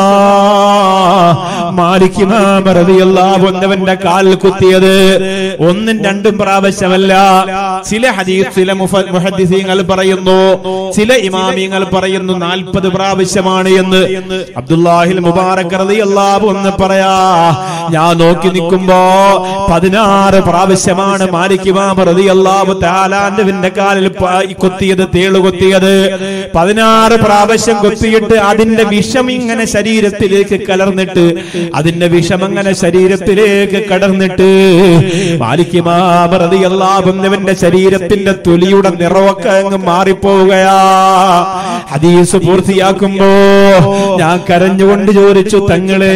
മാലിക്കുമാറിയല്ലാവുന്നവന്റെ കാലിൽ കുത്തിയത് ഒന്നും രണ്ടും പ്രാവശ്യമല്ല ചില ഹദീസ് ചില മുഫ- മുഹദ്ദിസീങ്ങൾ പറയുന്നു ചില ഇമാമിയങ്ങൾ പറയുന്നു നാൽപ്പത് പ്രാവശ്യമാണ് എന്ന് അബ്ദുല്ലാഹിൽ മുബാറക് റളിയല്ലാഹു എന്ന് പറയാ ഞാൻ നോക്കി നിൽക്കുമ്പോ പതിനാറ് പ്രാവശ്യമാണ് മാലിക് ഇമാം റളിയല്ലാഹു തആലാന്റെ കാലിൽ പ- കൊത്തിയത് തേള് കൊത്തിയത് പതിനാറ് പ്രാവശ്യം കൊത്തിയിട്ട് അതിന്റെ വിഷം ഇങ്ങനെ ശരീരത്തിലേക്ക് കലർന്നിട്ട് അതിന്റെ വിഷം അങ്ങനെ ശരീരത്തിലേക്ക് കടർന്നിട്ട് മാലിക് ഇമാം റളിയല്ലാഹു അൻഹുവിന്റെ ശരീരത്തിന്റെ തൊലിയുടെ നിറവൊക്കെ അങ്ങ് മാറിപ്പോവുകയാ ഹദീസ് പൂർത്തിയാക്കുമ്പോ ഞാൻ കരഞ്ഞുകൊണ്ട് ചോദിച്ചു തങ്ങളെ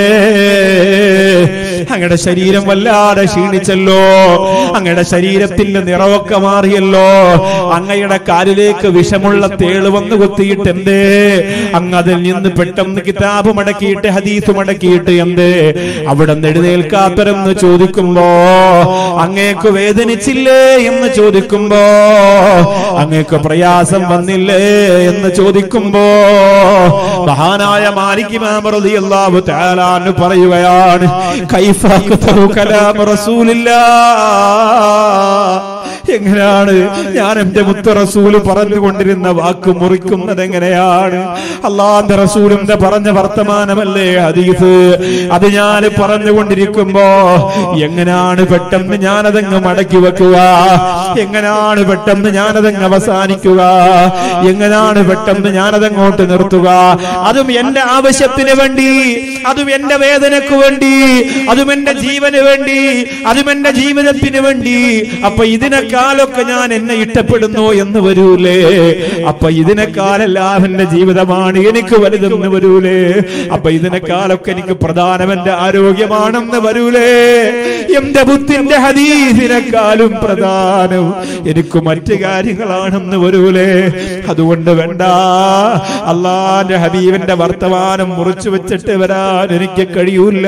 അങ്ങയുടെ ശരീരം വല്ലാതെ ക്ഷീണിച്ചല്ലോ അങ്ങയുടെ ശരീരത്തിന്റെ നിറവൊക്കെ മാറിയല്ലോ അങ്ങയുടെ കാലിലേക്ക് വിഷമുള്ള തേള് വന്ന് കുത്തിയിട്ട് എന്തേ അങ്ങ് അതിൽ നിന്ന് പെട്ടെന്ന് കിതാബ് മടക്കിയിട്ട് ഹദീസ് മടക്കിയിട്ട് എന്തേ അവിടെ നിന്ന് എഴുന്നേൽക്കാത്തരെന്ന് ചോദിക്കുമ്പോ അങ്ങേക്ക് വേദനിച്ചില്ലേ എന്ന് ചോദിക്കുമ്പോ അങ്ങേക്ക് പ്രയാസം വന്നില്ലേ എന്ന് ചോദിക്കുമ്പോ മഹാനായ മാലിക് ഇമാം റളിയല്ലാഹു തആല അൻഹു പറയുകയാണ് കൈഫ അക്തറു കലാം റസൂലില്ലാ എങ്ങനെയാണ് ഞാൻ എന്റെ മുത്ത റസൂല് പറഞ്ഞുകൊണ്ടിരുന്ന വാക്ക് മുറിക്കുന്നത് എങ്ങനെയാണ് അള്ളാന്റെ റസൂലിന്റെ പറഞ്ഞ വർത്തമാനമല്ലേ ഹദീസ് അത് ഞാൻ പറഞ്ഞുകൊണ്ടിരിക്കുമ്പോ എങ്ങനെയാണ് പെട്ടെന്ന് ഞാനതങ്ങ് മടക്കി വെക്കുക എങ്ങനെയാണ് പെട്ടെന്ന് ഞാനതങ്ങ് അവസാനിക്കുക എങ്ങനെയാണ് പെട്ടെന്ന് ഞാനതങ്ങോട്ട് നിർത്തുക അതും എന്റെ ആവശ്യത്തിന് വേണ്ടി അതും എന്റെ വേദനക്ക് വേണ്ടി അതും എന്റെ ജീവന് വേണ്ടി അതും എന്റെ ജീവിതത്തിന് വേണ്ടി അപ്പൊ ഇതിനേക്കാളൊക്കെ ഞാൻ എന്നെ ഇഷ്ടപ്പെടുന്നു എന്ന് വരൂലേ അപ്പൊ ഇതിനേക്കാളെല്ലാം എന്റെ ജീവിതമാണ് എനിക്ക് വലുതെന്ന് വരൂലേ അപ്പൊ ഇതിനേക്കാളൊക്കെ എനിക്ക് പ്രധാനം എന്റെ ആരോഗ്യമാണെന്ന് വരൂലേ എന്റെ ബുദ്ധിന്റെ ഹദീസിനെക്കാളും പ്രധാനം എനിക്ക് മറ്റു കാര്യങ്ങളാണെന്ന് വരൂലേ അതുകൊണ്ട് വേണ്ട അള്ളാന്റെ ഹബീബിന്റെ വർത്തമാനം മുറിച്ചു വെച്ചിട്ട് വരാൻ എനിക്ക് കഴിയൂല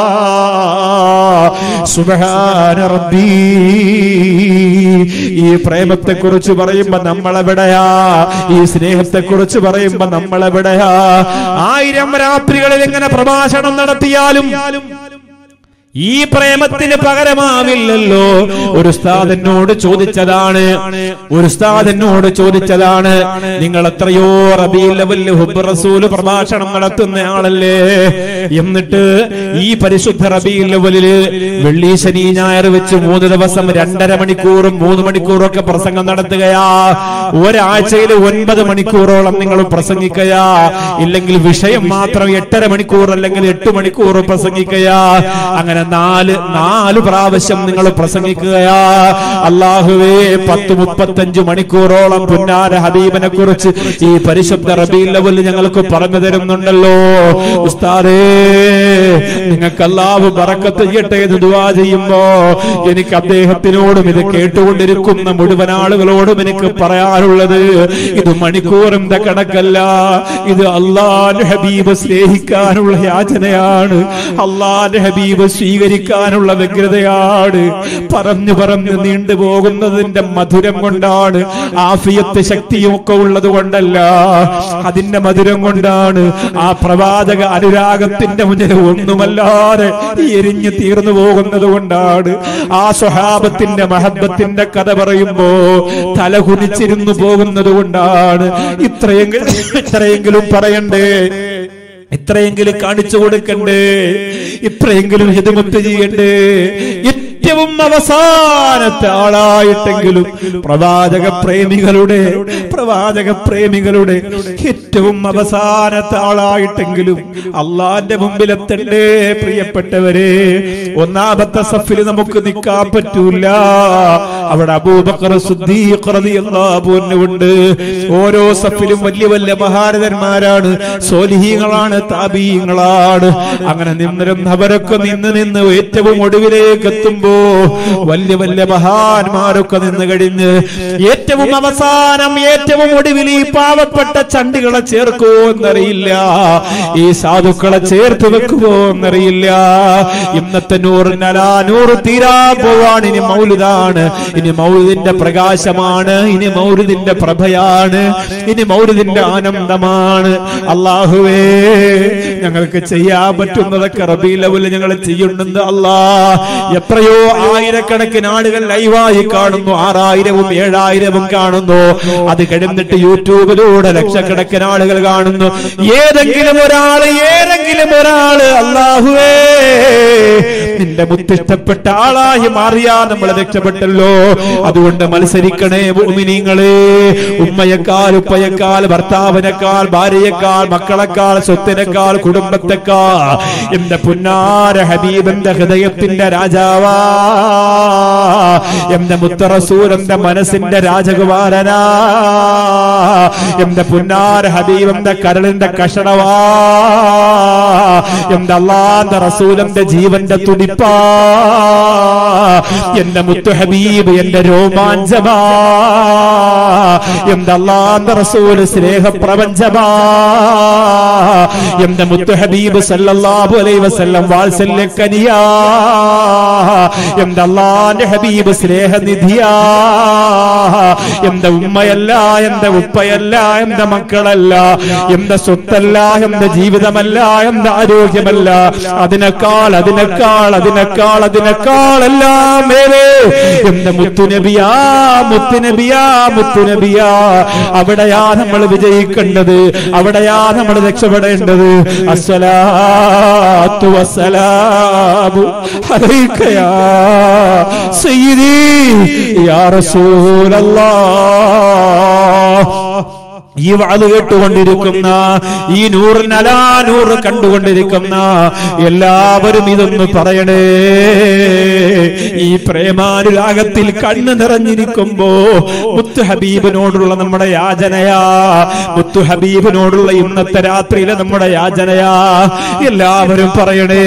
സുബഹാന റബ്ബീ ഈ പ്രേമത്തെ കുറിച്ച് പറയുമ്പോ നമ്മളെവിടെയാ ഈ സ്നേഹത്തെ കുറിച്ച് പറയുമ്പോ നമ്മളെവിടെയാ ആയിരം രാത്രികളിൽ എങ്ങനെ പ്രഭാഷണം നടത്തിയാലും ഈ പ്രേമത്തിന് പകരമാവില്ലല്ലോ ഒരു ഉസ്താദ് ചോദിച്ചതാണ് ഒരു ഉസ്താദ് ചോദിച്ചതാണ് നിങ്ങൾ എത്രയോ റബീൽ ലെവലിൽ ഹുബ് റസൂൽ പ്രഭാഷണം നടത്തുന്ന ആളല്ലേ എന്നിട്ട് ഈ പരിശുദ്ധ റബീൽ ലെവലില് വെള്ളി ശനി ഞായർ വെച്ച് മൂന്ന് ദിവസം രണ്ടര മണിക്കൂറും മൂന്ന് മണിക്കൂറും ഒക്കെ പ്രസംഗം നടത്തുകയാ ഒരാഴ്ചയിൽ ഒൻപത് മണിക്കൂറോളം നിങ്ങൾ പ്രസംഗിക്കയാ ഇല്ലെങ്കിൽ വിഷയം മാത്രം എട്ടര മണിക്കൂർ അല്ലെങ്കിൽ എട്ട് മണിക്കൂർ പ്രസംഗിക്കയാ അങ്ങനെ നാല് നാല് പ്രാവശ്യം നിങ്ങൾ പ്രസംഗിക്കുകയാ അള്ളാഹുവേ പത്ത് മുപ്പത്തഞ്ച് മണിക്കൂറോളം പുന്നാര ഹബീബിനെ കുറിച്ച് ഈ പരിശുദ്ധ റബീൽ ലെവൽ ഞങ്ങൾക്ക് പറഞ്ഞു തരുന്നുണ്ടല്ലോ ഉസ്താദേ നിങ്ങൾക്ക് അല്ലാഹു ബറക്കത്ത് ചെയ്യട്ടെ എന്ന് ദുആ ചെയ്യുമ്പോ എനിക്ക് അദ്ദേഹത്തിനോടും ഇത് കേട്ടുകൊണ്ടിരിക്കുന്ന മുഴുവൻ ആളുകളോടും എനിക്ക് പറയാനുള്ളത് ഇത് മണിക്കൂറിന്റെ കണക്കല്ല ഇത് അള്ളാന്റെ ഹബീബ് സ്നേഹിക്കാനുള്ള യാചനയാണ് അള്ളാന്റെ ഹബീബ് സ്വീകരിക്കാനുള്ള വ്യഗ്രതയാണ് പറഞ്ഞു പറഞ്ഞു നീണ്ടുപോകുന്നതിന്റെ മധുരം കൊണ്ടാണ് ആഫിയത്ത് ശക്തിയും ഒക്കെ ഉള്ളത് കൊണ്ടല്ല അതിന്റെ മധുരം കൊണ്ടാണ് ആ പ്രവാചക അനുരാഗത്തിന്റെ മുന്നിൽ ഒന്നുമല്ലാതെ എരിഞ്ഞു തീർന്നു പോകുന്നത് കൊണ്ടാണ് ആ സ്വഹാബത്തിന്റെ മഹബത്തിന്റെ കഥ പറയുമ്പോ തല കുനിച്ചിരുന്നു പോകുന്നത് കൊണ്ടാണ് ഇത്രയെങ്കിലും ഇത്രയെങ്കിലും പറയണ്ടേ ഇത്രയെങ്കിലും കാണിച്ചു കൊടുക്കണ്ടേ ഇത്രയെങ്കിലും ഹിതമത്ത് ചെയ്യണ്ടേ ഏറ്റവും അവസാനത്തെ ആളായിട്ടെങ്കിലും പ്രവാചക പ്രേമികളുടെ പ്രവാചക പ്രേമികളുടെ ഏറ്റവും അവസാനത്തെ ആളായിട്ടെങ്കിലും അള്ളാന്റെ മുമ്പിൽ എത്തണ്ടേ പ്രിയപ്പെട്ടവരെ ഒന്നാമത്തെ സഫിൽ നമുക്ക് നിൽക്കാൻ പറ്റൂല അവിടെ അബൂബക്കർ സിദ്ദീഖ് റളിയല്ലാഹു അൻഹു ഉണ്ട് ഓരോ സഫിലും വലിയ വലിയ മഹാരഥന്മാരാണ് സോലിഹീങ്ങളാണ് താബീങ്ങളാണ് അങ്ങനെ നിന്നിരുന്നവരൊക്കെ നിന്ന് നിന്ന് ഏറ്റവും ഒടുവിലേക്ക് എത്തുമ്പോ വലിയ വലിയ മഹാന്മാരൊക്കെ നിന്ന് കഴിഞ്ഞ് ഏറ്റവും അവസാനം ഏറ്റവും ഒടുവിൽ ഈ പാവപ്പെട്ട ചണ്ടികളെ ചേർക്കുമോ എന്നറിയില്ല ഈ സാധുക്കളെ ചേർത്ത് വെക്കുമോ എന്നറിയില്ല ഇന്നത്തെ നൂറിനലാ നൂറ് തീരാ പോവാണ് ഇനി മൗലിതാണ് ഇനി മൗലിദിന്റെ പ്രകാശമാണ് ഇനി മൗലിദിന്റെ പ്രഭയാണ് ഇനി മൗലിദിന്റെ ആനന്ദമാണ് അള്ളാഹുവേ ഞങ്ങൾക്ക് ചെയ്യാൻ പറ്റുന്നതൊക്കെ റബീലവുല് ഞങ്ങൾ ചെയ്യുന്നുണ്ട് അല്ലാ എത്രയോ ആയിരക്കണക്കിന് ആളുകൾ ലൈവായി കാണുന്നു ആറായിരവും ഏഴായിരവും കാണുന്നു അത് കഴിഞ്ഞിട്ട് യൂട്യൂബിലൂടെ ലക്ഷക്കണക്കിന് ആളുകൾ കാണുന്നു ഏതെങ്കിലും ഒരാള് ഏതെങ്കിലും ഒരാള് അള്ളാഹുവേ നിന്റെ മുത്തിഷ്ടപ്പെട്ട ആളായി മാറിയാ നമ്മൾ രക്ഷപ്പെട്ടല്ലോ അതുകൊണ്ട് മത്സരിക്കണേ ഭൂമിനിങ്ങളെ ഉമ്മയെക്കാൾ ഉപ്പയെക്കാൾ ഭർത്താവിനേക്കാൾ ഭാര്യയെക്കാൾ മക്കളെക്കാൾ സ്വത്തിനേക്കാൾ കുടുംബത്തെക്കാൾ എന്റെ പുന്നാര ഹബീബന്റെ ഹൃദയത്തിന്റെ രാജാവാ എന്റെ മുത്തറസൂരന്റെ മനസ്സിന്റെ രാജകുമാരനാ എന്റെ പുന്നാര ഹബീബന്റെ കരളിന്റെ കഷണവാ എന്റെ അള്ളാന്റെ റസൂലന്റെ ജീവന്റെ തുടിപ്പാ എന്റെ മുത്തു ഹബീബ് എന്റെ രോമാഞ്ചമാ എന്റെ അള്ളാന്റെ റസൂല് സ്നേഹപ്രപഞ്ചമാ എന്റെ മുത്തു ഹബീബ് സല്ലല്ലാഹു അലൈഹി വസല്ലം വാത്സല്യക്കനിയാ എന്റെ അള്ളാന്റെ ഹബീബ് സ്നേഹനിധിയാ എന്റെ ഉമ്മയല്ല എന്റെ ഉപ്പയല്ല എന്റെ മക്കളല്ല എന്റെ സ്വത്തല്ല എന്റെ ജീവിതമല്ല എന്റെ ആരോഗ്യമല്ല അതിനേക്കാൾ അതിനേക്കാൾ അതിനേക്കാൾ അതിനേക്കാൾ എല്ലാം മേലെ എന്റെ മുത്തുനബിയാ മുത്തുനബിയാ മുത്തുനബിയാ അവിടെയാ നമ്മൾ വിജയിക്കേണ്ടത് അവിടെയാ നമ്മൾ രക്ഷപ്പെടേണ്ടത് അസ്സലാത്തു വസ്സലാമു അലൈക യാ സയ്യിദി യാ റസൂലല്ലാഹ് ഈ വാത് കേട്ടുകൊണ്ടിരിക്കുന്ന ഈ നൂറിനലാ നൂറ് കണ്ടുകൊണ്ടിരിക്കുന്ന എല്ലാവരും ഇതൊന്ന് പറയണേ ഈ പ്രേമാനുരാഗത്തിൽ കണ്ണ് നിറഞ്ഞിരിക്കുമ്പോ മുത്തു ഹബീബിനോടുള്ള നമ്മുടെ യാചനയാ മുത്തു ഹബീബിനോടുള്ള ഇന്നത്തെ രാത്രിയിലെ നമ്മുടെ യാചനയാ എല്ലാവരും പറയണേ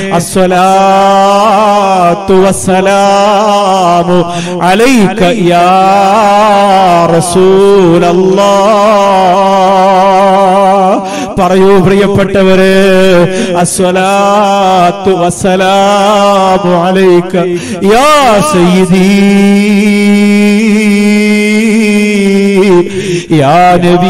അസ്വലാത്തു വസ്സലാമു അലൈക യാ റസൂലല്ലാഹ് പറയൂ പ്രിയപ്പെട്ടവര് അസ്വലാത്തു വസ്സലാമു അലൈക യാ സയ്യിദി യാ നബി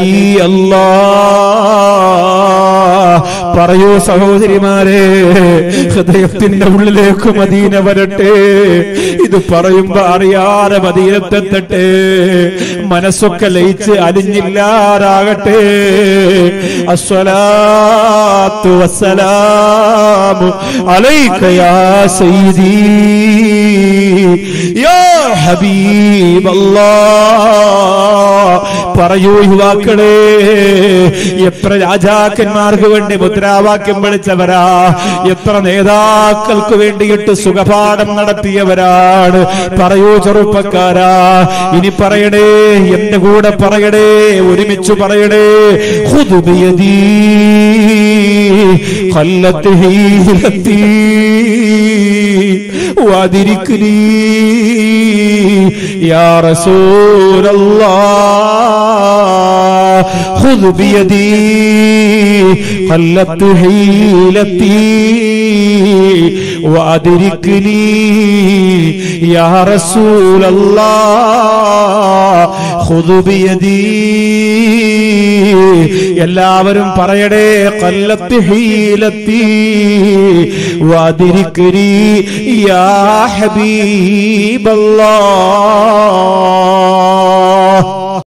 അല്ലാഹ് പറയൂ സഹോദരിമാരെ ഹൃദയത്തിന്റെ ഉള്ളിലേക്ക് മദീന വരട്ടെ ഇത് പറയുമ്പോ അറിയാതെ മദീനത്തെത്തട്ടെ മനസ്സൊക്കെ ലയിച്ച് അലിഞ്ഞില്ലാറാകട്ടെ അസ്വലാത്തു വസ്സലാമു അലൈക യാ സയ്യിദി യാ ഹബീബല്ലാഹ് പറയൂ യുവാക്കളെ എത്ര രാജാക്കന്മാർക്ക് വേണ്ടി മുദ്രാവാക്യം വിളിച്ചവരാ എത്ര നേതാക്കൾക്ക് വേണ്ടിയിട്ട് സുഖപാഠം നടത്തിയവരാണ് പറയൂ ചെറുപ്പക്കാരാ ഇനി പറയണേ എന്റെ കൂടെ പറയണേ ഒരുമിച്ച് പറയണേ ഹുദുബിയതീ കൊല്ലത്ത് ഹീലത്തീ വാതിരിക്കലീ യാ റസൂലല്ലാഹ് خذ بيدي قلت حيلتي وأدركني يا رسول الله خذ بيدي എല്ലാവരും പറയടേ കൊല്ലത്ത് ഹീലത്തി വാതിരിക്കരി യാ ഹബീബല്ലാ